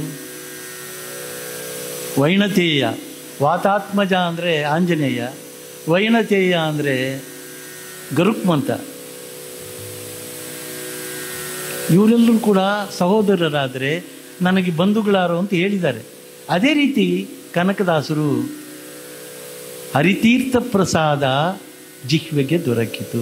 ವೈಣತೇಯ ವಾತಾತ್ಮಜ ಅಂದರೆ ಆಂಜನೇಯ ವೈಣತೇಯ ಅಂದರೆ ಗರುಕ್ಮಂತ ಇವರೆಲ್ಲರೂ ಕೂಡ ಸಹೋದರರಾದರೆ ನನಗೆ ಬಂಧುಗಳಾರು ಅಂತ ಹೇಳಿದ್ದಾರೆ ಅದೇ ರೀತಿ ಕನಕದಾಸರು ಹರಿತೀರ್ಥ ಪ್ರಸಾದ ಜಿಹ್ವೆಗೆ ದೊರಕಿತು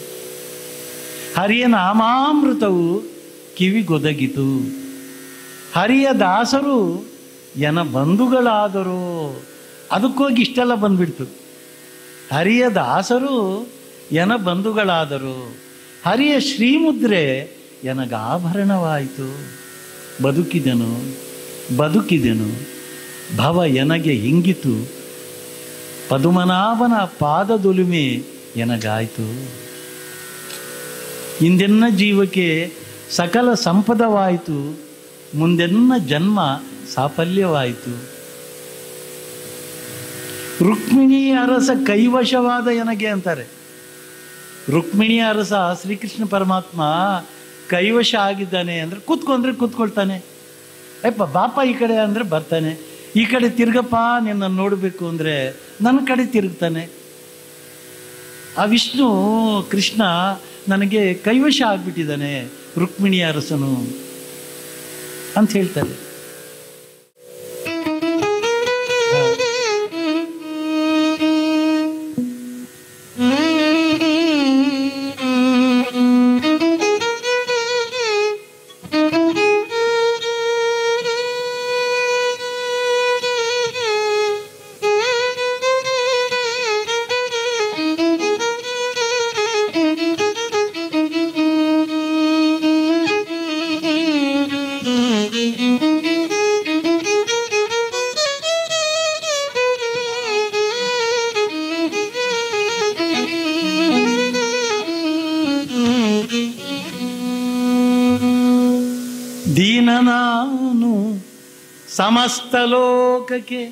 ಹರಿಯ ನಾಮಾಮೃತವು ಕಿವಿಗೊದಗಿತು ಹರಿಯ ದಾಸರು ಎನ ಬಂಧುಗಳಾದರು ಅದಕ್ಕೋಗಿ ಇಷ್ಟೆಲ್ಲ ಬಂದ್ಬಿಡ್ತು ಹರಿಯ ದಾಸರು ಎನ ಬಂಧುಗಳಾದರು ಹರಿಯ ಶ್ರೀಮುದ್ರೆ ಎನಗಾಭರಣವಾಯಿತು ಬದುಕಿದೆನು ಬದುಕಿದೆನು ಭವ ಎನಗೆ ಹಿಂಗಿತು ಪದುಮನಾಭನ ಪಾದದೊಲುಮೆ ಎನಗಾಯಿತು ಇಂದೆನ್ನ ಜೀವಕ್ಕೆ ಸಕಲ ಸಂಪದವಾಯಿತು ಮುಂದೆನ್ನ ಜನ್ಮ ಸಾಫಲ್ಯವಾಯಿತು ರುಕ್ಮಿಣಿ ಅರಸ ಕೈವಶವಾದ ಎನಗೆ ಅಂತಾರೆ ರುಕ್ಮಿಣಿ ಅರಸ ಶ್ರೀಕೃಷ್ಣ ಪರಮಾತ್ಮ ಕೈವಶ ಆಗಿದ್ದಾನೆ ಅಂದರೆ ಕೂತ್ಕೊಂಡ್ರೆ ಕೂತ್ಕೊಳ್ತಾನೆ ಅಯ್ಯಪ್ಪ ಬಾಪ ಈ ಕಡೆ ಅಂದರೆ ಬರ್ತಾನೆ ಈ ಕಡೆ ತಿರ್ಗಪ್ಪ ನಿನ್ನ ನೋಡಬೇಕು ಅಂದರೆ ನನ್ನ ಕಡೆ ತಿರುಗ್ತಾನೆ ಆ ವಿಷ್ಣು ಕೃಷ್ಣ ನನಗೆ ಕೈವಶ ಆಗ್ಬಿಟ್ಟಿದ್ದಾನೆ ರುಕ್ಮಿಣಿ ಅರಸನು ಅಂತ ಹೇಳ್ತಾರೆ ದೀನ ನಾನು ಸಮಸ್ತ ಲೋಕಕ್ಕೆ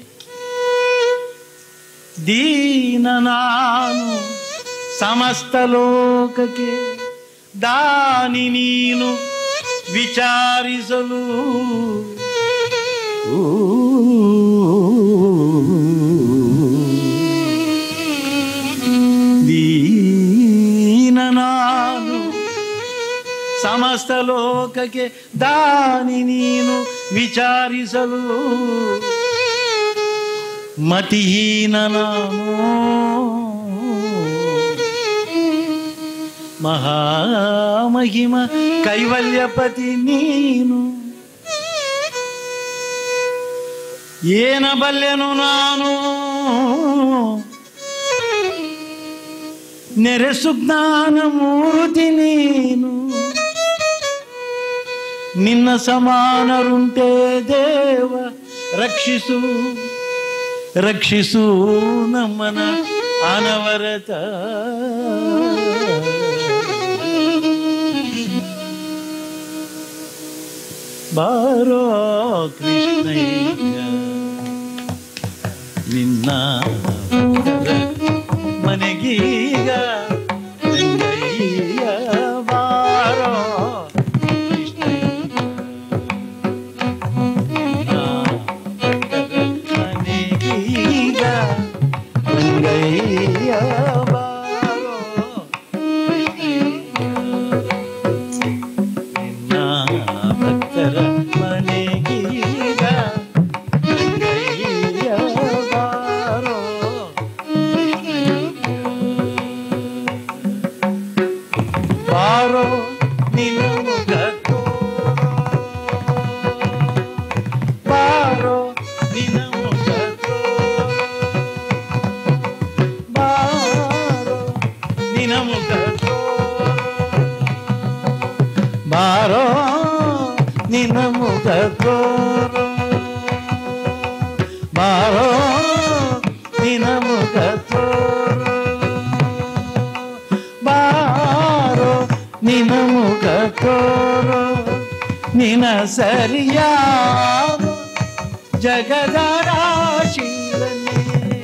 ದೀನ ನಾನು ಸಮಸ್ತ ಲೋಕಕ್ಕೆ ದಾನಿ ನೀನು ವಿಚಾರಿಸಲು ಊ. ದೀನ ನಾನು ಸಮಸ್ತ ಲೋಕಕ್ಕೆ ದಾನಿ ನೀನು ವಿಚಾರಿಸಲು ಮತಿಹೀನ ನಾನು ಮಹಾಮಹಿಮ ಕೈವಲ್ಯಪತಿ ನೀನು ಏನ ಬಲ್ಲೆನು ನಾನು ನೆರೆಸು ಜ್ಞಾನ ಮೂರ್ತಿ ನೀನು ನಿನ್ನ ಸಮಾನರುಂಟೆ ದೇವ ರಕ್ಷಿಸು ರಕ್ಷಿಸು ನಮ್ಮನ ಅನವರತ ಬಾರೋ ಕೃಷ್ಣಯ್ಯ ನಿನ್ನ ಮನೆಗೀಗ ರಂಗಯ್ಯ ಬಾರೋ ಕೃಷ್ಣಯ್ಯ ಮನೆಗೀಗ ರಂಗಯ್ಯ ಬಾರೋ ನಿನ್ನ ಭಕ್ತರ ಮನೆಗೀಗ ರಂಗಯ್ಯ ಬಾರೋ ಬಾರೋ ನಿನ್ನ ಮುಖ ಬಾರೋ ನಿನ್ನ ಮುಖ ಬಾರೋ ನಿನ್ನ ಮುಖ ಬಾರೋ ನಿನ್ನ ಮುಖ ತೋರೋ ಬಾರೋ ನಿನ್ನ ಮುಖ ತೋರೋ ಬಾರೋ ನಿನ್ನ ಮುಖ ತೋರೋ ನಿನ ಸರಿಯಾದ ಜಗದ ರಾಶಿಲನೆ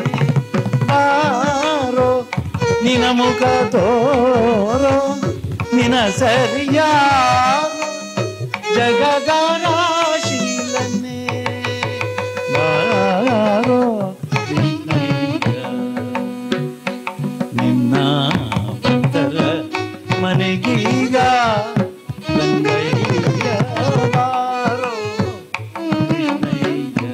ಬಾರೋ ನಿನ ಮುಖ ತೋರೋ ನಿನ ಸರಿಯಾದ ಜಗದ ರಾಶಿಲನೆ ಬಾರೋ ಕೃಷ್ಣಯ್ಯ. ನಿನ್ನ ಭಕ್ತರ ಮನೆಗೀಗ ರಂಗಯ್ಯ ಬಾರೋ ಕೃಷ್ಣಯ್ಯ.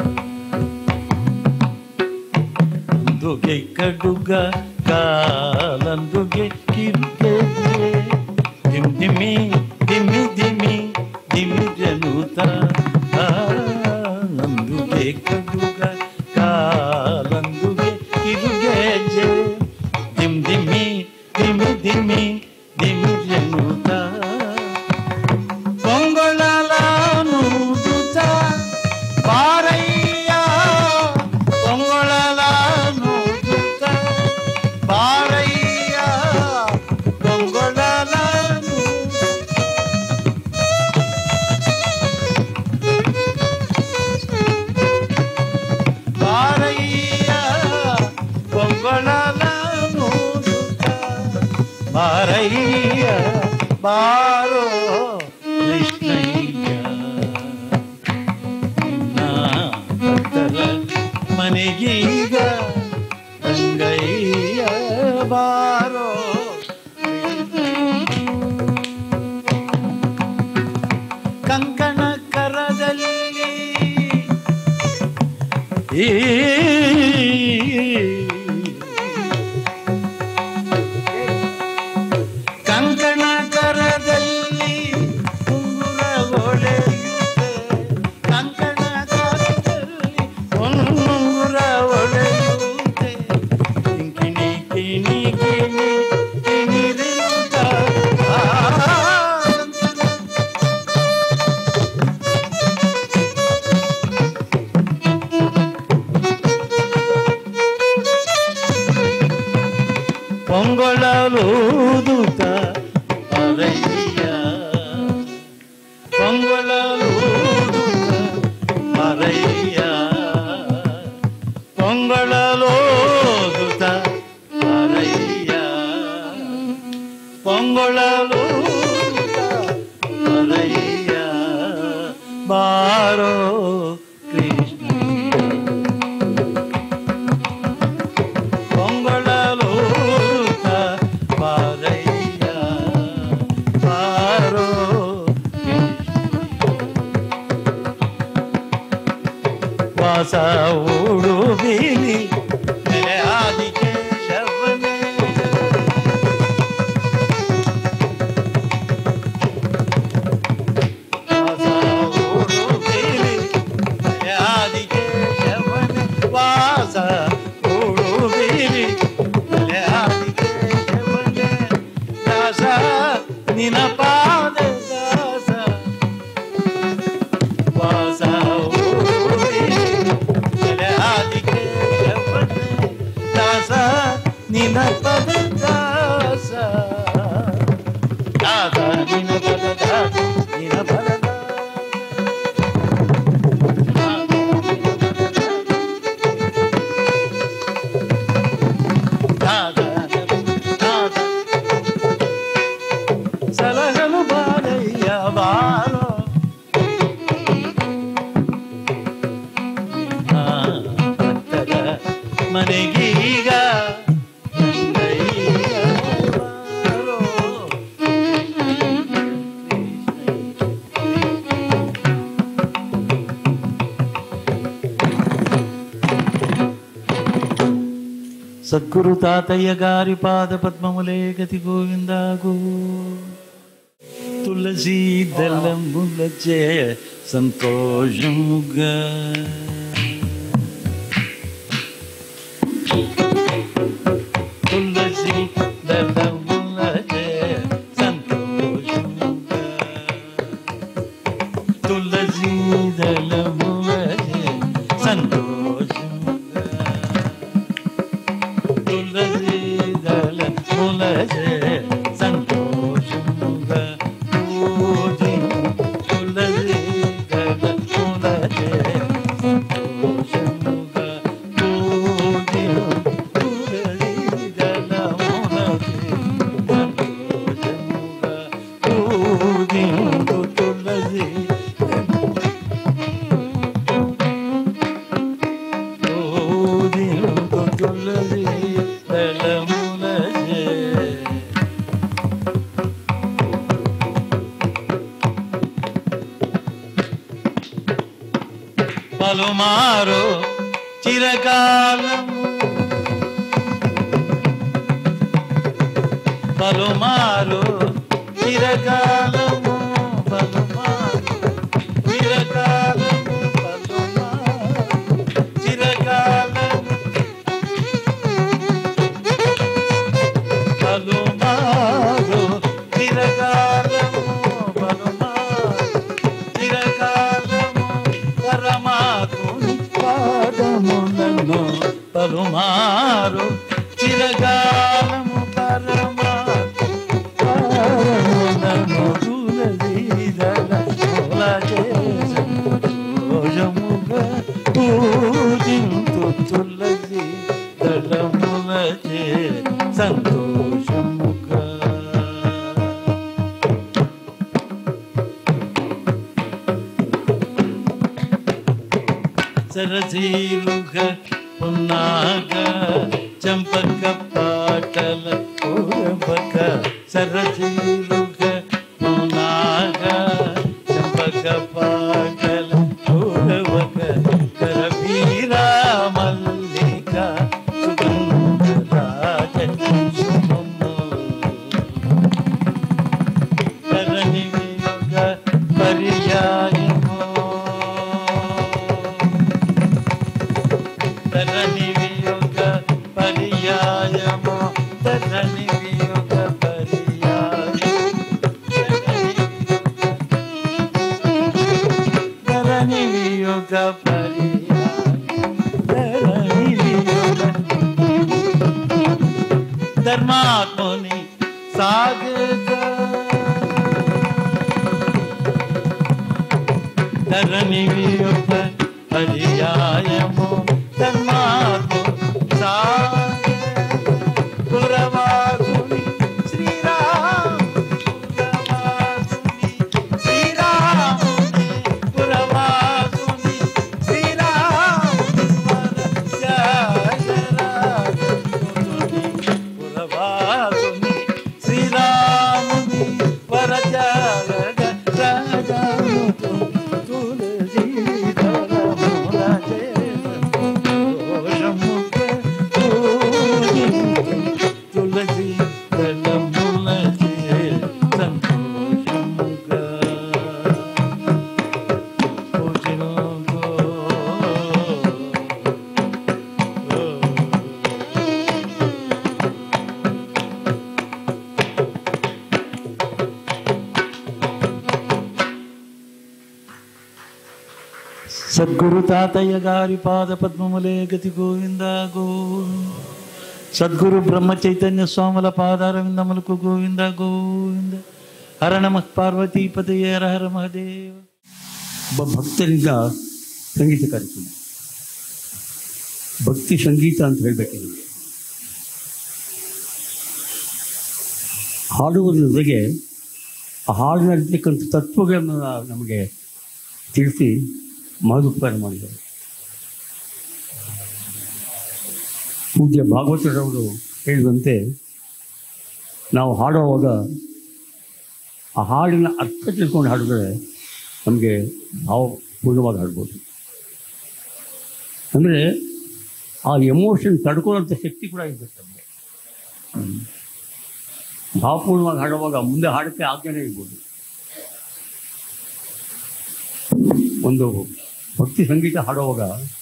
ಅಂದುಗೆ ಕಡುಗ ಕಾಲಂದುಗೆ ಕಿರುಗೆ ದಿಮ್ ದಿಮ್ಮಿ ದಿಮ್ಮಿ ದಿಮ್ಮಿ ದಿಮ್ಮಿ ಜನುತ ನಂದುಗೆ ಕಡುಗ ಕಾಲಂದುಗೆ ಕಿರುಗೆಜ್ಜೆ ದಿಮ್ ದಿಮ್ಮಿ ದಿಮ್ಮಿ ದಿಮ್ಮಿ ದಿಮ್ಮಿ ಜನುತ ಪೊಂಗೊಳಲಾನು ದುತ ಬಾರಯ್ಯ ಪೊಂಗೊಳಲಾನು ದುತ ಬಾರಯ್ಯ ಪೊಂಗೊಳಲಾನು ಬಾರಯ್ಯ ಪೊಂಗೊಳಲಾನು ದುತ ಬಾರಯ್ಯ ಬಾರೋ ಕೃಷ್ಣಯ್ಯ ನಿನ್ನ ಭಕ್ತರ ಮನೆಗೀಗ ರಂಗಯ್ಯ ಬಾರೋ ಕಂಕಣ ಕರದಲ್ಲಿ ಈ ಕಂಕಣ ಕರದಲ್ಲಿ ಉಂಗುರ ಒಳೆಯುತ್ತೆ ಕಂಕಣ ಕರದಲ್ಲಿ ಉಂಗುರ ಒಳೆಯುತ್ತೆ ಕಿಣಿ ಕಿಣಿ ಕಿಣಿ ಕಿಣಿರಿನುತ್ತ ಆ ಪೊಂಗೊಳಲೂದುತ ಪರಯ್ಯ ಪೊಂಗೊಳಲೂದುತ ಪರಯ್ಯ ಪೊಂಗೊಳಲೋದುತ ಪರಯ್ಯ ಪೊಂಗೊಳಲೂದುತ ಹೊಂಗೊಳಲು ಮರಯ್ಯ ಬಾರೋ ಕೃಷ್ಣ ಹೊಂಗೊಳಲು ಬಾರಯ್ಯ ಬಾರೋ ವಾಸ ಉಡುಬಿಲಿ ನೆಲೆ ಆದಿಕೇಶವನೇ ವಾಸ ಉಡುಬಿಲಿ ನೆಲೆ ಆದಿಕೇಶವನೇ ವಾಸ ಉಡುಬಿಲಿ ನೆಲೆ ಆದಿಕೇಶವನೇ ದಾಸ ನಿನ ಪಾದ ದಾಸ ವಾಸ ದಾಸ ನಿನ ಪದ ದಾಸ ದಾಸ ನಿನ ಪದ ದಾಸ ನಿನ ಪದ ಸಲಹಲು ಬಾರಯ್ಯ ಬಾರೋ ಭಕ್ತರ ಮನೆಗೀಗ ರಂಗಯ್ಯ ಬಾರೋ. సద్గురు తాతయ్య గారి పాద పద్మములే గతి గోవిందాగు తులసి దళముల జయ సంతోషముగా తులసి దళముల జయ సంతోషముగా తులసి దళముల జయ సంతోషముగా తులసి దళముల జయ సంతోషముగా పూజి తులసి దళముల జయ సంతోషముగా పూజి తులసి దళముల జయ సంతోషముగా పూజి తులసి పూజి తులసి దళముల జయ పలుమారు చిరకాలము పలుమారు చిరకాలము పలుమారు చిరకాలము పలుమారు చిరకాలము పలుమారు చిరకాలము పలుమారు చిరకాలము పరమాత్ముని పాదములను పలుమారు చిరకాలము పరమాత్ము పాదములను తులసీదల మూల చేస భోజముగా పూజింతు తులసి దళముల చే సంతోషముగా సరసీరుగ ఉన్నాగ చంపక పాటల పూరపక సరసీరుగ ఉన్నాగ చంపక పాటల పూరపక కరవీరా మల్లిక సుగంధరాజ శుభము కరణివియుగ పర్యాయమో కరణివియుగ పర్యాయమో కరణివియుగ పర్యాయమో కరణివియుగ పర్యాయమో కరణివియుగ ధర్మాత్ముని సాగుగా ధరణి యొక్క పర్యాయము ధర్మాత్ము సాగే పురవాసుని శ్రీరామ ಸದ್ಗುರು ತಾತಯ್ಯ ಗಾರಿ ಪಾದ ಪದ್ಮಮಲೆ ಗತಿ ಗೋವಿಂದ ಗೋವಿಂದ ಸದ್ಗುರು ಬ್ರಹ್ಮ ಚೈತನ್ಯ ಸ್ವಾಮಲ ಪಾದಾರವಿಂದ ಮಲಕು ಗೋವಿಂದ ಗೋವಿಂದ ಹರ ನಮಃ ಪಾರ್ವತಿ ಪದಯೇ ಹರ ಹರ ಮಹದೇವ ಒಬ್ಬ ಭಕ್ತರಿಂದ ಸಂಗೀತ ಕಾರ್ಯಕ್ರಮ ಭಕ್ತಿ ಸಂಗೀತ ಅಂತ ಹೇಳಬೇಕು ನಿಮಗೆ ಹಾಡುವುದರ ಜೊತೆಗೆ ಆ ಹಾಡಿನಲ್ಲಿರ್ತಕ್ಕಂಥ ತತ್ವಗಳನ್ನು ನಮಗೆ ತಿಳಿಸಿ ಮಹದುಪಕಾರ ಮಾಡಿದ್ದಾರೆ ಪೂಜ್ಯ ಭಾಗವತರವರು ಹೇಳಿದಂತೆ ನಾವು ಹಾಡುವಾಗ ಆ ಹಾಡಿನ ಅರ್ಥ ತಿಳ್ಕೊಂಡು ಹಾಡಿದ್ರೆ ನಮಗೆ ಭಾವಪೂರ್ಣವಾಗಿ ಹಾಡ್ಬೋದು ಅಂದರೆ ಆ ಎಮೋಷನ್ ತಡ್ಕೊಳ್ಳೋಂಥ ಶಕ್ತಿ ಕೂಡ ಇರುತ್ತೆ ನಮಗೆ ಹ್ಮ್. ಭಾವಪೂರ್ಣವಾಗಿ ಹಾಡುವಾಗ ಮುಂದೆ ಹಾಡಕ್ಕೆ ಆಗ್ತಾನೆ ಇರ್ಬೋದು ಒಂದು ಭಕ್ತಿ ಸಂಗೀತ ಹಾಡುವಾಗ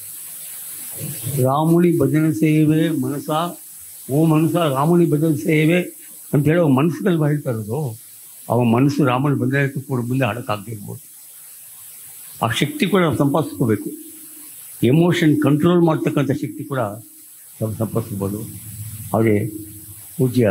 ರಾಮುನಿ ಭಜನೆ ಸೇವೆ ಮನಸ ಓ ಮನಸ ರಾಮುನಿ ಭಜನೆ ಸೇವೆ ಅಂತ ಹೇಳೋ ಮನಸ್ಸುಗಳು ಹೇಳ್ತಾ ಇರೋದು ಅವ ಮನಸ್ಸು ರಾಮನ ಬಂದರೆ ಕೂಡ ಮುಂದೆ ಹಾಡೋಕ್ಕಾಗದೇ ಇರ್ಬೋದು ಆ ಶಕ್ತಿ ಕೂಡ ನಾವು ಸಂಪಾದಿಸ್ಕೋಬೇಕು ಎಮೋಷನ್ ಕಂಟ್ರೋಲ್ ಮಾಡ್ತಕ್ಕಂಥ ಶಕ್ತಿ ಕೂಡ ನಾವು ಸಂಪಾದಿಸ್ಬೋದು ಹಾಗೆ ಪೂಜ್ಯ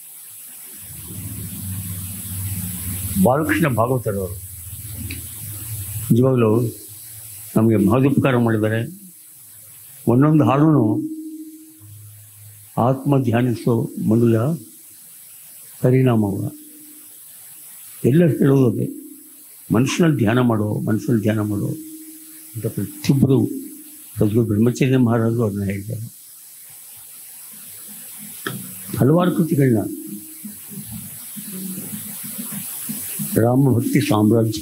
ಬಾಲಕೃಷ್ಣ ಭಾಗವತರವರು ನಿಜವಾಗಲೂ ನಮಗೆ ಮಹದುಪಕಾರ ಮಾಡಿದ್ದಾರೆ ಒಂದೊಂದು ಹಾಡೂ ಆತ್ಮ ಧ್ಯಾನಿಸೋ ಮೊದಲ ಪರಿಣಾಮವ ಎಲ್ಲರೂ ಹೇಳೋದು ಅದೇ ಮನಸ್ಸಿನಲ್ಲಿ ಧ್ಯಾನ ಮಾಡೋ ಮನಸ್ಸಲ್ಲಿ ಧ್ಯಾನ ಮಾಡೋ ಅಂತ ಪ್ರತಿಯೊಬ್ಬರು ಸದ್ಗುರು ಬ್ರಹ್ಮಚರ್ಯ ಮಹಾರಾಜರು ಅದನ್ನ ಹೇಳಿದ್ದಾರೆ ಹಲವಾರು ಕೃತಿಗಳನ್ನ ರಾಮಭಕ್ತಿ ಸಾಮ್ರಾಜ್ಯ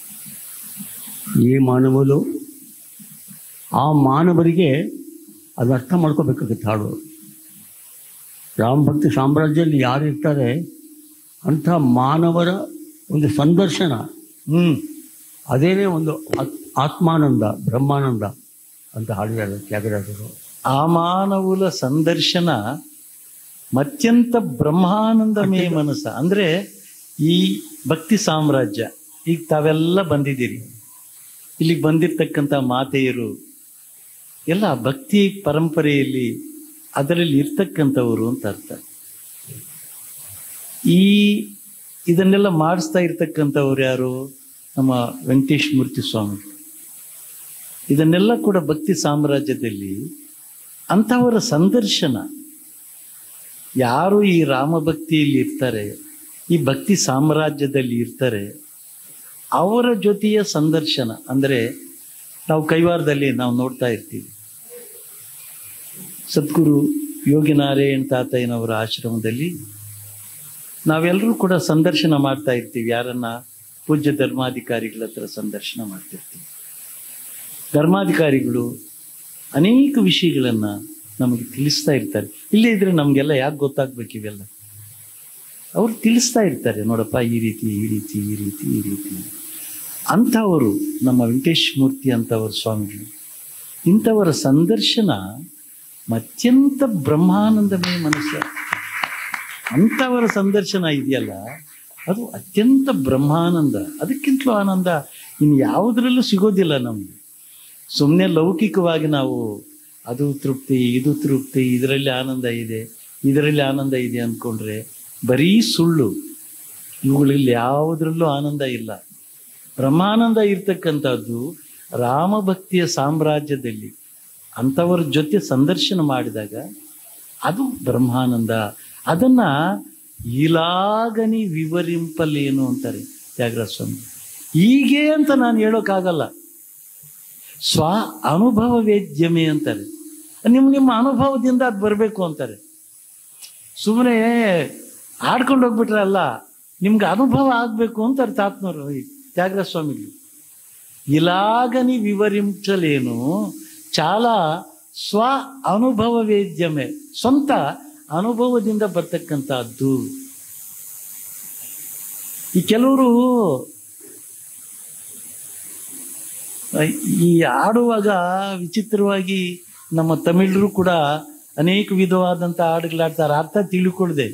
ಈ ಮಾನವಲು ಆ ಮಾನವರಿಗೆ ಅದು ಅರ್ಥ ಮಾಡ್ಕೋಬೇಕಾಗುತ್ತೆ ಹಾಡು ರಾಮಭಕ್ತಿ ಸಾಮ್ರಾಜ್ಯದಲ್ಲಿ ಯಾರು ಇರ್ತಾರೆ ಅಂಥ ಮಾನವರ ಒಂದು ಸಂದರ್ಶನ ಹ್ಮ್ ಅದೇನೇ ಒಂದು ಆತ್- ಆತ್ಮಾನಂದ ಬ್ರಹ್ಮಾನಂದ ಅಂತ ಹಾಡಿದ್ದಾರೆ ತ್ಯಾಗರಾಜರು ಆ ಮಾನವುಲ ಸಂದರ್ಶನ ಮತ್ಯಂತ ಬ್ರಹ್ಮಾನಂದಮೇ ಮನಸ್ಸ ಅಂದ್ರೆ ಈ ಭಕ್ತಿ ಸಾಮ್ರಾಜ್ಯ ಈಗ ತಾವೆಲ್ಲ ಬಂದಿದ್ದೀರಿ ಇಲ್ಲಿಗೆ ಬಂದಿರ್ತಕ್ಕಂಥ ಮಾತೆಯರು ಎಲ್ಲ ಭಕ್ತಿ ಪರಂಪರೆಯಲ್ಲಿ ಅದರಲ್ಲಿ ಇರ್ತಕ್ಕಂಥವರು ಅಂತ ಅರ್ಥ ಈ ಇದನ್ನೆಲ್ಲ ಮಾಡಿಸ್ತಾ ಇರ್ತಕ್ಕಂಥವ್ರು ಯಾರು ನಮ್ಮ ವೆಂಕಟೇಶ್ ಮೂರ್ತಿ ಸ್ವಾಮಿ ಇದನ್ನೆಲ್ಲ ಕೂಡ ಭಕ್ತಿ ಸಾಮ್ರಾಜ್ಯದಲ್ಲಿ ಅಂಥವರ ಸಂದರ್ಶನ ಯಾರು ಈ ರಾಮಭಕ್ತಿಯಲ್ಲಿ ಇರ್ತಾರೆ ಈ ಭಕ್ತಿ ಸಾಮ್ರಾಜ್ಯದಲ್ಲಿ ಇರ್ತಾರೆ ಅವರ ಜೊತೆಯ ಸಂದರ್ಶನ ಅಂದರೆ ನಾವು ಕೈವಾರದಲ್ಲಿ ನಾವು ನೋಡ್ತಾ ಇರ್ತೀವಿ ಸದ್ಗುರು ಯೋಗಿ ನಾರಾಯಣ್ ತಾತಯ್ಯನವರ ಆಶ್ರಮದಲ್ಲಿ ನಾವೆಲ್ಲರೂ ಕೂಡ ಸಂದರ್ಶನ ಮಾಡ್ತಾ ಇರ್ತೀವಿ ಯಾರನ್ನ ಪೂಜ್ಯ ಧರ್ಮಾಧಿಕಾರಿಗಳ ಹತ್ರ ಸಂದರ್ಶನ ಮಾಡ್ತಿರ್ತೀವಿ ಧರ್ಮಾಧಿಕಾರಿಗಳು ಅನೇಕ ವಿಷಯಗಳನ್ನ ನಮಗೆ ತಿಳಿಸ್ತಾ ಇರ್ತಾರೆ ಇಲ್ಲೇ ಇದ್ರೆ ನಮಗೆಲ್ಲ ಯಾಕೆ ಗೊತ್ತಾಗ್ಬೇಕು ಇವೆಲ್ಲ ಅವ್ರು ತಿಳಿಸ್ತಾ ಇರ್ತಾರೆ ನೋಡಪ್ಪ ಈ ರೀತಿ ಈ ರೀತಿ ಈ ರೀತಿ ಈ ರೀತಿ ಅಂಥವರು ನಮ್ಮ ವೆಂಕಟೇಶ್ ಮೂರ್ತಿ ಅಂತವರು ಸ್ವಾಮಿಗಳು ಇಂಥವರ ಸಂದರ್ಶನ ಅತ್ಯಂತ ಬ್ರಹ್ಮಾನಂದಮಯ ಮನಸ್ಸು ಅಂಥವರ ಸಂದರ್ಶನ ಇದೆಯಲ್ಲ ಅದು ಅತ್ಯಂತ ಬ್ರಹ್ಮಾನಂದ ಅದಕ್ಕಿಂತಲೂ ಆನಂದ ಇನ್ನು ಯಾವುದರಲ್ಲೂ ಸಿಗೋದಿಲ್ಲ ನಮಗೆ ಸುಮ್ಮನೆ ಲೌಕಿಕವಾಗಿ ನಾವು ಅದು ತೃಪ್ತಿ ಇದು ತೃಪ್ತಿ ಇದರಲ್ಲಿ ಆನಂದ ಇದೆ ಇದರಲ್ಲಿ ಆನಂದ ಇದೆ ಅಂದ್ಕೊಂಡ್ರೆ ಬರೀ ಸುಳ್ಳು ಇವುಗಳಲ್ಲಿ ಯಾವುದರಲ್ಲೂ ಆನಂದ ಇಲ್ಲ ಬ್ರಹ್ಮಾನಂದ ಇರ್ತಕ್ಕಂಥದ್ದು ರಾಮಭಕ್ತಿಯ ಸಾಮ್ರಾಜ್ಯದಲ್ಲಿ ಅಂಥವರ ಜೊತೆ ಸಂದರ್ಶನ ಮಾಡಿದಾಗ ಅದು ಬ್ರಹ್ಮಾನಂದ ಅದನ್ನ ಇಲಾಗನಿ ವಿವರಿಂಪಲೇನು ಅಂತಾರೆ ತ್ಯಾಗರಾಜ ಸ್ವಾಮಿ ಹೀಗೆ ಅಂತ ನಾನು ಹೇಳೋಕ್ಕಾಗಲ್ಲ ಸ್ವ ಅನುಭವ ವೇದ್ಯಮೆ ಅಂತಾರೆ ನಿಮ್ಮ ನಿಮ್ಮ ಅನುಭವದಿಂದ ಅದು ಬರಬೇಕು ಅಂತಾರೆ ಸುಮ್ಮನೆ ಆಡ್ಕೊಂಡು ಹೋಗ್ಬಿಟ್ರೆ ಅಲ್ಲ ನಿಮ್ಗೆ ಅನುಭವ ಆಗಬೇಕು ಅಂತಾರೆ ತಾತ್ನವರು ಈ ತ್ಯಾಗರಾಜ ಸ್ವಾಮಿಗಳು ಇಲಾಗನಿ ವಿವರಿಂಚಲೇನು ಚಾಲ ಸ್ವ ಅನುಭವ ವೇದ್ಯಮೆ ಸ್ವಂತ ಅನುಭವದಿಂದ ಬರ್ತಕ್ಕಂಥದ್ದು ಈ ಕೆಲವರು ಈ ಆಡುವಾಗ ವಿಚಿತ್ರವಾಗಿ ನಮ್ಮ ತಮಿಳರು ಕೂಡ ಅನೇಕ ವಿಧವಾದಂಥ ಹಾಡುಗಳಾಡ್ತಾರೆ ಅರ್ಥ ತಿಳ್ಕೊಳ್ದೆ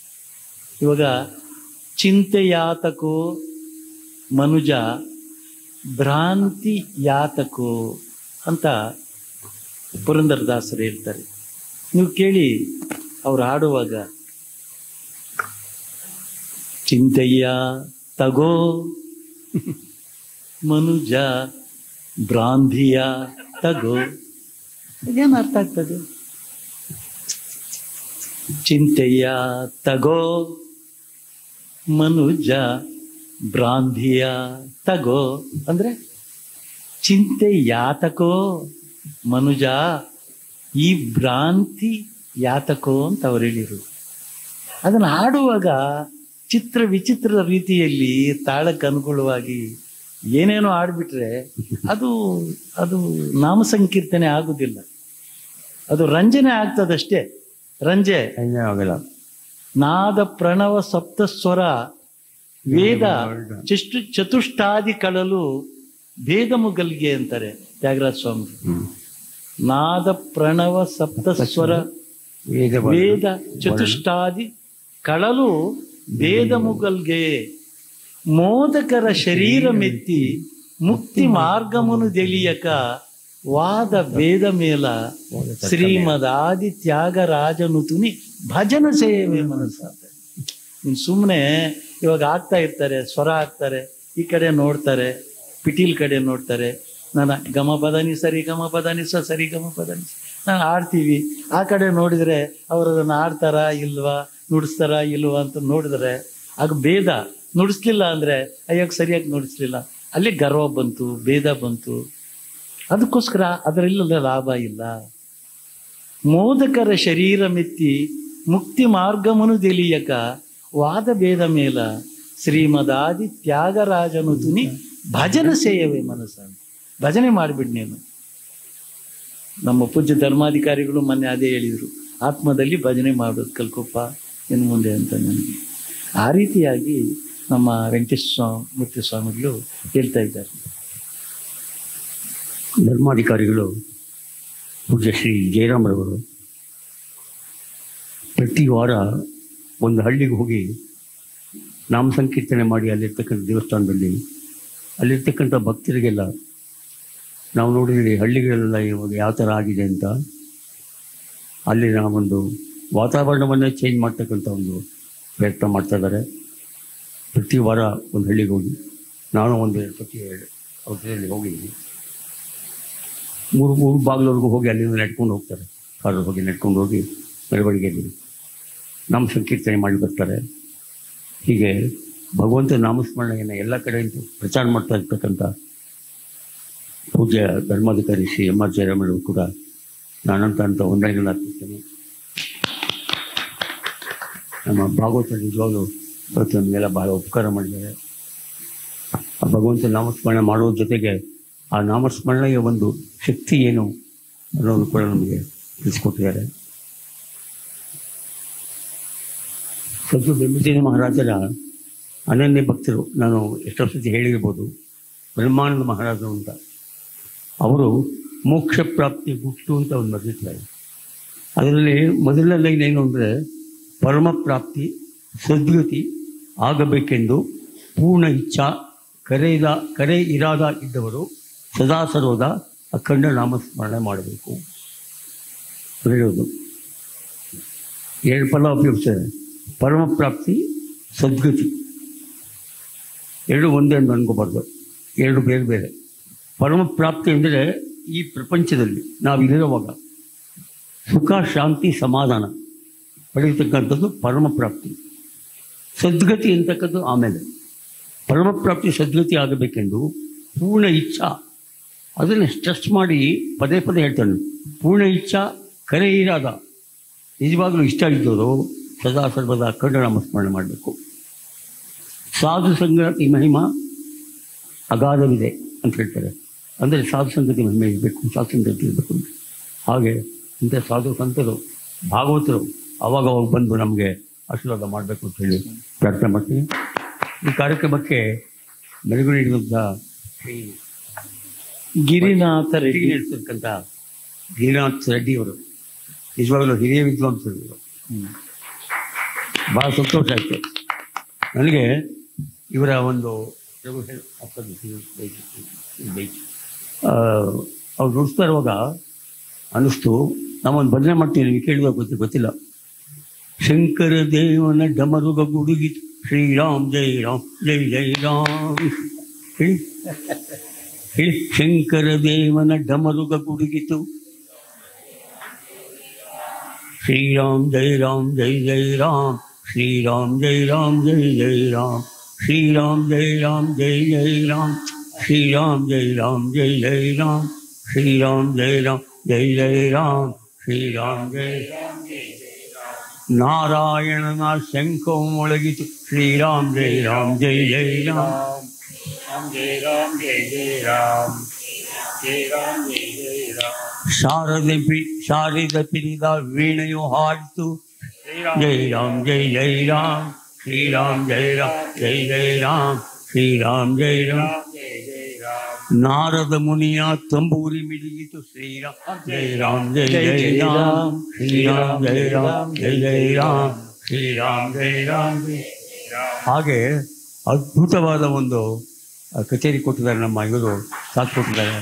ಇವಾಗ ಚಿಂತೆಯಾತಕೋ ಮನುಜ ಭ್ರಾಂತಿ ಯಾತಕೋ ಅಂತ ಪುರಂದರದಾಸರು ಹೇಳ್ತಾರೆ ನೀವು ಕೇಳಿ ಅವ್ರು ಹಾಡುವಾಗ ಚಿಂತೆಯ ತಗೋ ಮನುಜ ಭ್ರಾಂತಿಯ ತಗೋ ಏನು ಅರ್ಥ ಆಗ್ತದೆ ಚಿಂತೆಯ ತಗೋ ಮನುಜ ಭ್ರಾಂತಿಯ ತಗೋ ಅಂದ್ರೆ ಚಿಂತೆ ಯಾತಕೋ ಮನುಜ ಈ ಭ್ರಾಂತಿ ಯಾತಕೋ ಅಂತ ಅವ್ರು ಹೇಳಿರು ಅದನ್ನು ಹಾಡುವಾಗ ಚಿತ್ರ ವಿಚಿತ್ರ ರೀತಿಯಲ್ಲಿ ತಾಳಕ್ಕೆ ಅನುಗುಣವಾಗಿ ಏನೇನೋ ಆಡ್ಬಿಟ್ರೆ ಅದು ಅದು ನಾಮ ಸಂಕೀರ್ತನೆ ಆಗುದಿಲ್ಲ ಅದು ರಂಜನೆ ಆಗ್ತದಷ್ಟೇ ರಂಜೆ ಏನೇ ಆಗಲ್ಲ ನಾದ ಪ್ರಣವ ಸಪ್ತ ಸ್ವರ ವೇದ ಚಷ್ಟು ಚತುಷ್ಟಾದಿ ಕಳಲು ಭೇದ ಮುಗಲ್ಗೆ ಅಂತಾರೆ ತ್ಯಾಗರಾಜ ಸ್ವಾಮಿ ಹ್ಮ್. ನಾದ ಪ್ರಣವ ಸಪ್ತ ಸ್ವರ ವೇದ ವೇದ ಚತುಷ್ಟಾದಿ ಕಳಲು ಭೇದ ಮುಗಲ್ಗೆ ಮೋದಕರ ಶರೀರ ಮೆತ್ತಿ ಮುಕ್ತಿ ಮಾರ್ಗಮನು ದೆಲಿಯಕ ವಾದ ಭೇದ ಮೇಲ ಶ್ರೀಮದ್ ಆದಿ ತ್ಯಾಗರಾಜನು ತುನಿ ಭಜನ ಸೇವೆ ಮನಸ್ಸಾದ ನೀನು ಸುಮ್ಮನೆ ಇವಾಗ ಆಗ್ತಾ ಇರ್ತಾರೆ ಸ್ವರ ಹಾಕ್ತಾರೆ ಈ ಕಡೆ ನೋಡ್ತಾರೆ ಪಿಟೀಲ್ ಕಡೆ ನೋಡ್ತಾರೆ ನಾನು ಗಮ ಪದನಿ ಸರಿ ಗಮ ಪದನಿ ಸ ಸರಿ ಗಮ ಪದನಿ ಸ. ನಾನು ಆಡ್ತೀವಿ ಆ ಕಡೆ ನೋಡಿದರೆ ಅವರು ಅದನ್ನು ಆಡ್ತಾರಾ ಇಲ್ವಾ ನುಡಿಸ್ತಾರಾ ಇಲ್ವಾ ಅಂತ ನೋಡಿದ್ರೆ ಆಗ ಭೇದ ನುಡಿಸ್ಲಿಲ್ಲ ಅಂದರೆ ಅಯ್ಯೋಕ್ಕೆ ಸರಿಯಾಗಿ ನುಡಿಸ್ಲಿಲ್ಲ ಅಲ್ಲಿ ಗರ್ವ ಬಂತು ಭೇದ ಬಂತು ಅದಕ್ಕೋಸ್ಕರ ಅದರಲ್ಲ ಲಾಭ ಇಲ್ಲ ಮೋದಕರ ಶರೀರ ಮೆತ್ತಿ ಮುಕ್ತಿ ಮಾರ್ಗಮನು ತಿಳಿಯಕ ವಾದ ಭೇದ ಮೇಲ ಶ್ರೀಮದಾದಿ ತ್ಯಾಗರಾಜನು ತುನಿ ಭಜನ ಸೇಯವೆ ಮನಸ್ಸ ಭಜನೆ ಮಾಡಿಬಿಡ್ ನೀನು ನಮ್ಮ ಪೂಜ್ಯ ಧರ್ಮಾಧಿಕಾರಿಗಳು ಮೊನ್ನೆ ಅದೇ ಹೇಳಿದರು ಆತ್ಮದಲ್ಲಿ ಭಜನೆ ಮಾಡೋದು ಕಲ್ಕೊಪ್ಪ ಇನ್ನು ಮುಂದೆ ಅಂತ ನನಗೆ ಆ ರೀತಿಯಾಗಿ ನಮ್ಮ ವೆಂಕಟೇಶ ಸ್ವಾಮಿ ಮೂರ್ತಿ ಸ್ವಾಮಿಗಳು ಹೇಳ್ತಾ ಇದ್ದಾರೆ ಧರ್ಮಾಧಿಕಾರಿಗಳು ಪೂಜ್ಯ ಶ್ರೀ ಜಯರಾಮರವರು ಪ್ರತಿ ವಾರ ಒಂದು ಹಳ್ಳಿಗೆ ಹೋಗಿ ನಾಮ ಸಂಕೀರ್ತನೆ ಮಾಡಿ ಅಲ್ಲಿರ್ತಕ್ಕಂಥ ದೇವಸ್ಥಾನದಲ್ಲಿ ಅಲ್ಲಿರ್ತಕ್ಕಂಥ ಭಕ್ತರಿಗೆಲ್ಲ ನಾವು ನೋಡಿದ್ರಿ ಹಳ್ಳಿಗಳೆಲ್ಲ ಇವಾಗ ಯಾವ ಥರ ಆಗಿದೆ ಅಂತ ಅಲ್ಲಿನ ಒಂದು ವಾತಾವರಣವನ್ನೇ ಚೇಂಜ್ ಮಾಡ್ತಕ್ಕಂಥ ಒಂದು ಪ್ರಯತ್ನ ಮಾಡ್ತಾ ಇದ್ದಾರೆ ಪ್ರತಿ ವಾರ ಒಂದು ಹಳ್ಳಿಗೆ ಹೋಗಿ ನಾನು ಒಂದು ಎರಡು ಸತಿ ಅವ್ರ ಜೊತೆಯಲ್ಲಿ ಹೋಗಿದ್ದೀನಿ ಮೂರು ಮೂರು ಬಾಗಿಲವರೆಗೂ ಹೋಗಿ ಅಲ್ಲಿಂದ ನಡ್ಕೊಂಡು ಹೋಗ್ತಾರೆ ಕಾರಲ್ಲಿ ಹೋಗಿ ನಡ್ಕೊಂಡು ಹೋಗಿ ಮೆರವಣಿಗೆಯಲ್ಲಿ ನಾಮ ಸಂಕೀರ್ತನೆ ಮಾಡಿ ಬರ್ತಾರೆ ಹೀಗೆ ಭಗವಂತ ನಾಮಸ್ಮರಣೆಯನ್ನು ಎಲ್ಲ ಕಡೆಯಿಂದ ಪ್ರಚಾರ ಮಾಡ್ತಾ ಇರ್ತಕ್ಕಂಥ ಪೂಜ್ಯ ಧರ್ಮಾಧಿಕಾರಿ ಶ್ರೀ ಎಮ್ ಆರ್ ಜಯರಾಮಯ್ಯವರು ಕೂಡ ನಾನಂತ ಅಂತ ಒಂದೈನ ಅರ್ಪಿಸ್ತೇನೆ ನಮ್ಮ ಭಾಗವತ ನಿಜವಾಗ್ಲೂ ಇವತ್ತು ನಮಗೆಲ್ಲ ಬಹಳ ಉಪಕಾರ ಮಾಡಿದ್ದಾರೆ ಆ ಭಗವಂತ ನಾಮಸ್ಮರಣೆ ಮಾಡುವ ಜೊತೆಗೆ ಆ ನಾಮಸ್ಮರಣೆಯ ಒಂದು ಶಕ್ತಿ ಏನು ಅನ್ನೋದು ಕೂಡ ನಮಗೆ ತಿಳಿಸ್ಕೊಟ್ಟಿದ್ದಾರೆ ಸದ್ದು ಬ್ರಹ್ಮಚರ್ಯ ಮಹಾರಾಜರ ಅನನ್ಯ ಭಕ್ತರು ನಾನು ಎಷ್ಟೋ ಸತಿ ಹೇಳಿರ್ಬೋದು ಬ್ರಹ್ಮಾನಂದ ಮಹಾರಾಜರು ಅಂತ ಅವರು ಮೋಕ್ಷ ಪ್ರಾಪ್ತಿ ಗುಟ್ಟು ಅಂತ ಒಂದು ಬರೆದಿದ್ದಾರೆ ಅದರಲ್ಲಿ ಮೊದಲನೇ ಲೈನ್ ಏನು ಅಂದರೆ ಪರಮ ಪ್ರಾಪ್ತಿ ಸದ್ಗತಿ ಆಗಬೇಕೆಂದು ಪೂರ್ಣ ಇಚ್ಛಾ ಕರೆಯಿದ ಕರೆ ಇರಾದ ಇದ್ದವರು ಸದಾ ಸರ್ವದ ಅಖಂಡ ನಾಮಸ್ಮರಣೆ ಮಾಡಬೇಕು ಹೇಳೋದು ಎರಡು ಫಲ ಉಪಯೋಗಿಸ್ತಾರೆ ಪರಮ ಪ್ರಾಪ್ತಿ ಸದ್ಗತಿ ಎರಡು ಒಂದೇ ಅಂತ ಅನ್ಕೋಬಾರ್ದು ಎರಡು ಬೇರೆ ಬೇರೆ ಪರಮ ಪ್ರಾಪ್ತಿ ಅಂದರೆ ಈ ಪ್ರಪಂಚದಲ್ಲಿ ನಾವು ಇಲ್ಲಿರುವಾಗ ಸುಖ ಶಾಂತಿ ಸಮಾಧಾನ ಪಡೆಯತಕ್ಕಂಥದ್ದು ಪರಮ ಪ್ರಾಪ್ತಿ ಸದ್ಗತಿ ಅಂತಕ್ಕದ್ದು ಆಮೇಲೆ ಪರಮಪ್ರಾಪ್ತಿ ಸದ್ಗತಿ ಆಗಬೇಕೆಂದು ಪೂರ್ಣ ಇಚ್ಛಾ ಅದನ್ನು ಸ್ಟ್ರೆಸ್ ಮಾಡಿ ಪದೇ ಪದೇ ಹೇಳ್ತಾನೆ ಪೂರ್ಣ ಇಚ್ಛಾ ಕರೆ ಇರಾದ ನಿಜವಾಗಲೂ ಇಷ್ಟ ಇದ್ದವರು ಸದಾ ಸರ್ವದಾ ಅಖಂಡ ನಾಮಸ್ಮರಣೆ ಮಾಡಬೇಕು ಸಾಧು ಸಂಗತಿ ಮಹಿಮಾ ಅಗಾಧವಿದೆ ಅಂತ ಹೇಳ್ತಾರೆ ಅಂದರೆ ಸಾಧು ಸಂಗತಿ ಮಹಿಮೆ ಇರಬೇಕು ಸಾಧು ಸಂಗತಿ ಇರಬೇಕು ಅಂತ ಹಾಗೆ ಇಂಥ ಸಾಧು ಸಂತರು ಭಾಗವತರು ಅವಾಗ ಅವಾಗ ಬಂದು ನಮಗೆ ಆಶೀರ್ವಾದ ಮಾಡಬೇಕು ಅಂತ ಹೇಳಿ ಪ್ರಾರ್ಥನೆ ಮಾಡ್ತೀನಿ ಈ ಕಾರ್ಯಕ್ರಮಕ್ಕೆ ಮೆರುಗು ನೀಡಿದಂಥ ಶ್ರೀ ಗಿರಿನಾಥ ರೆಡ್ಡಿ ರೆಡ್ಡಿ ನಡೆಸ್ತಕ್ಕಂಥ ಗಿರಿನಾಥ್ ರೆಡ್ಡಿ ಅವರು ನಿಜವಾಗಲೂ ಹಿರಿಯ ವಿದ್ವಾಂಸರು ಇವರು ಭಾಳ ಸಂತೋಷ ಆಯಿತು ನನಗೆ ಇವರ ಒಂದು ಅವ್ರು ನುಡಿಸ್ತಾ ಇರುವಾಗ ಅನ್ನಿಸ್ತು ನಾವೊಂದು ಭಜನೆ ಮಾಡ್ತೀವಿ ನಿಮಗೆ ಕೇಳಿದಾಗ ಗೊತ್ತಿ ಗೊತ್ತಿಲ್ಲ ಶಂಕರ ದೇವನ ಡಮರುಗ ಗುಡುಗಿ ಶ್ರೀರಾಮ್ ಜೈ ರಾಮ್ ಜೈ ಜೈ ರಾಮ್ ಹೇಳಿ ಹೇಳಿ ಶಂಕರ ದೇವನ ಡಮರುಗ ಗುಡುಗಿತು ಶ್ರೀರಾಮ್ ಜೈ ರಾಮ್ ಜೈ ಜೈ ರಾಮ್ ಶ್ರೀರಾಮ್ ಜೈ ರಾಮ್ ಜೈ ಜೈ ರಾಮ್ ಶ್ರೀರಾಮ್ ಜೈ ರಾಮ್ ಜೈ ಜೈ ರಾಮ್ ಶ್ರೀರಾಮ್ ಜೈ ರಾಮ್ ಜೈ ಜೈ ರಾಮ್ ಶ್ರೀರಾಮ್ ಜೈ ರಾಮ್ ಜೈ ಜೈ ರಾಮ್ ಶ್ರೀರಾಮ್ ಜೈ ರಾಮ್ ನಾರಾಯಣನ ಶಂಖವು ಮೊಳಗಿತು ಶ್ರೀರಾಮ್ ಜೈ ರಾಮ್ ಜೈ ಜೈ ರಾಮ್ ಶಾರದೆ ಪಿ ಶಾರಿದ ಪಿರಿದ ವೀಣೆಯು ಹಾಡಿತು ಜೈ ರಾಮ್ ಜೈ ಜೈ ರಾಮ್ ಶ್ರೀರಾಮ್ ಜೈ ರಾಮ್ ಜೈ ಜೈ ರಾಮ್ ಶ್ರೀರಾಮ್ ಜೈ ರಾಮ್ ನಾರದ ಮುನಿಯ ತಂಬೂರಿ ಮಿಡಿಯಿತು ಶ್ರೀರಾಮ್ ಜೈ ರಾಮ್ ಜೈ ಜೈ ರಾಮ್ ಶ್ರೀರಾಮ್ ಜೈ ರಾಮ್ ಜೈ ಜೈ ರಾಮ್ ಶ್ರೀರಾಮ್ ಜೈ ರಾಮ್ ಜೈ ಹಾಗೆ ಅದ್ಭುತವಾದ ಒಂದು ಆ, ಕಚೇರಿ ಕೊಟ್ಟಿದ್ದಾರೆ ನಮ್ಮ ಇವರು ಸಾಥ್ ಕೊಟ್ಟಿದ್ದಾರೆ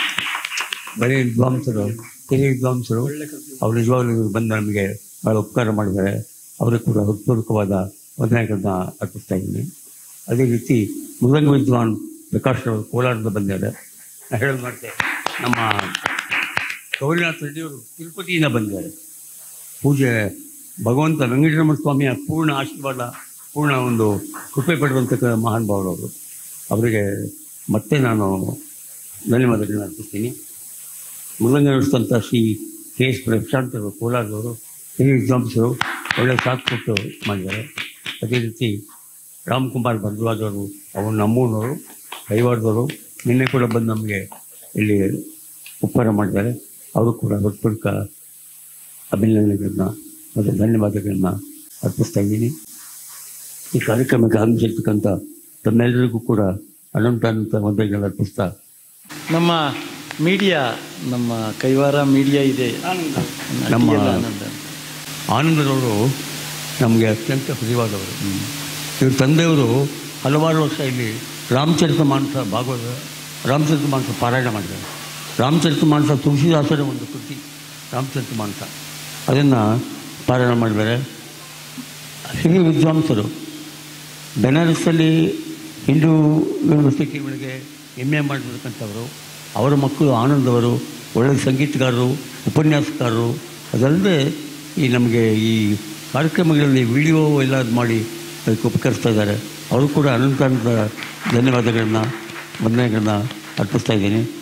ಬರೀ ವಿದ್ವಾಂಸರು ಹಿರಿಯ ವಿದ್ವಾಂಸರು ಅವ್ರು ನಿಜವಾಗ್ಲೂ ಇವ್ರು ಬಂದು ನಮಗೆ ಭಾಳ ಉಪಕಾರ ಮಾಡಿದ್ದಾರೆ ಅವರಿಗೆ ಕೂಡ ಹೃತ್ಪೂರ್ವಕವಾದ ವಂದನೆಗಳನ್ನ ಅರ್ಪಿಸ್ತಾ ಇದ್ದೀನಿ ಅದೇ ರೀತಿ ಮೃದಂಗ ವಿದ್ವಾನ್ ಪ್ರಕಾಶ್ ಅವರು ಕೋಲಾರದಿಂದ ಬಂದಿದ್ದಾರೆ ನಾನು ಹೇಳೋದು ಮಾಡ್ತೆ ನಮ್ಮ ಗೌರಿನಾಥ್ ರೆಡ್ಡಿಯವರು ತಿರುಪತಿಯಿಂದ ಬಂದಿದ್ದಾರೆ ಪೂಜೆ ಭಗವಂತ ವೆಂಕಟರಮಣ ಸ್ವಾಮಿಯ ಪೂರ್ಣ ಆಶೀರ್ವಾದ ಪೂರ್ಣ ಒಂದು ಕೃಪೆ ಪಡೆದಂಥ ಮಹಾನ್ ಭಾವರವರು ಅವರಿಗೆ ಮತ್ತೆ ನಾನು ಧನ್ಯವಾದಗಳನ್ನ ಅರ್ಪಿಸ್ತೀನಿ ಮೃದಂಗ ನುಡಿಸಿದಂಥ ಶ್ರೀ ಕೆ ಎಸ್ ಪ್ರಶಾಂತ್ ಅವರು ಕೋಲಾರದವರು ಹಿರಿಯ ವಿದ್ವಾಂಸರು ಒಳ್ಳೆ ಸಾಥ್ ಕೊಟ್ಟು ಮಾಡಿದ್ದಾರೆ ಅದೇ ರೀತಿ ರಾಮ್ಕುಮಾರ್ ಭರದ್ವಾಜ್ ಅವರು ಅವರು ನಮ್ಮೂರಿನವರು ಕೈವಾರದವರು ನಿನ್ನೆ ಕೂಡ ಬಂದು ನಮಗೆ ಇಲ್ಲಿ ಉಪಕಾರ ಮಾಡಿದ್ದಾರೆ ಅವರು ಕೂಡ ಹೃತ್ಪೂರ್ವಕ ಅಭಿನಂದನೆಗಳನ್ನ ಮತ್ತು ಧನ್ಯವಾದಗಳನ್ನ ಅರ್ಪಿಸ್ತಾ ಇದ್ದೀನಿ ಈ ಕಾರ್ಯಕ್ರಮಕ್ಕೆ ಆಗಮಿಸಿರ್ತಕ್ಕಂಥ ತಮ್ಮೆಲ್ಲರಿಗೂ ಕೂಡ ಅನಂತ ಅನಂತ ವಂದನೆಗಳನ್ನ ಅರ್ಪಿಸ್ತಾ ನಮ್ಮ ಮೀಡಿಯಾ ನಮ್ಮ ಕೈವಾರ ಮೀಡಿಯಾ ಇದೆ ನಮ್ಮ ಅಡ್ಡಿಯಲ್ಲ ಆನಂದ. ಆನಂದರವರು ನಮಗೆ ಅತ್ಯಂತ ಪ್ರಿಯವಾದವರು ಇವ್ರ ತಂದೆಯವರು ಹಲವಾರು ವರ್ಷ ಇಲ್ಲಿ ರಾಮಚರಿತ ಮಾನಸ ಭಾಗವತ ರಾಮಚರಿತ ಮಾನಸ ಪಾರಾಯಣ ಮಾಡಿದ್ದಾರೆ ರಾಮಚರಿತ ಮಾನಸ ತುಳಸಿದಾಸರ ಒಂದು ಕೃತಿ ರಾಮಚರಿತ ಮಾನಸ ಅದನ್ನು ಪಾರಾಯಣ ಮಾಡಿದ್ದಾರೆ ಹಿರಿಯ ವಿದ್ವಾಂಸರು ಬೆನಾರಸ್ಸಲ್ಲಿ ಹಿಂದೂ ಯೂನಿವರ್ಸಿಟಿಗಳಿಗೆ ಎಮ್ ಎ ಮಾಡಿರ್ತಕ್ಕಂಥವರು ಅವರ ಮಕ್ಕಳು ಆನಂದವರು ಒಳ್ಳೆಯ ಸಂಗೀತಗಾರರು ಉಪನ್ಯಾಸಕಾರರು ಅದಲ್ಲದೆ ಈ ನಮಗೆ ಈ ಕಾರ್ಯಕ್ರಮಗಳಲ್ಲಿ ವಿಡಿಯೋ ಎಲ್ಲ ಅದ್ ಮಾಡಿ ಅದಕ್ಕೆ ಉಪಕರಿಸ್ತಾ ಇದ್ದಾರೆ ಅವರು ಕೂಡ ಅನಂತ ಅನಂತ ಧನ್ಯವಾದಗಳನ್ನ ವಂದನೆಗಳನ್ನ ಅರ್ಪಿಸ್ತಾ ಇದ್ದೀನಿ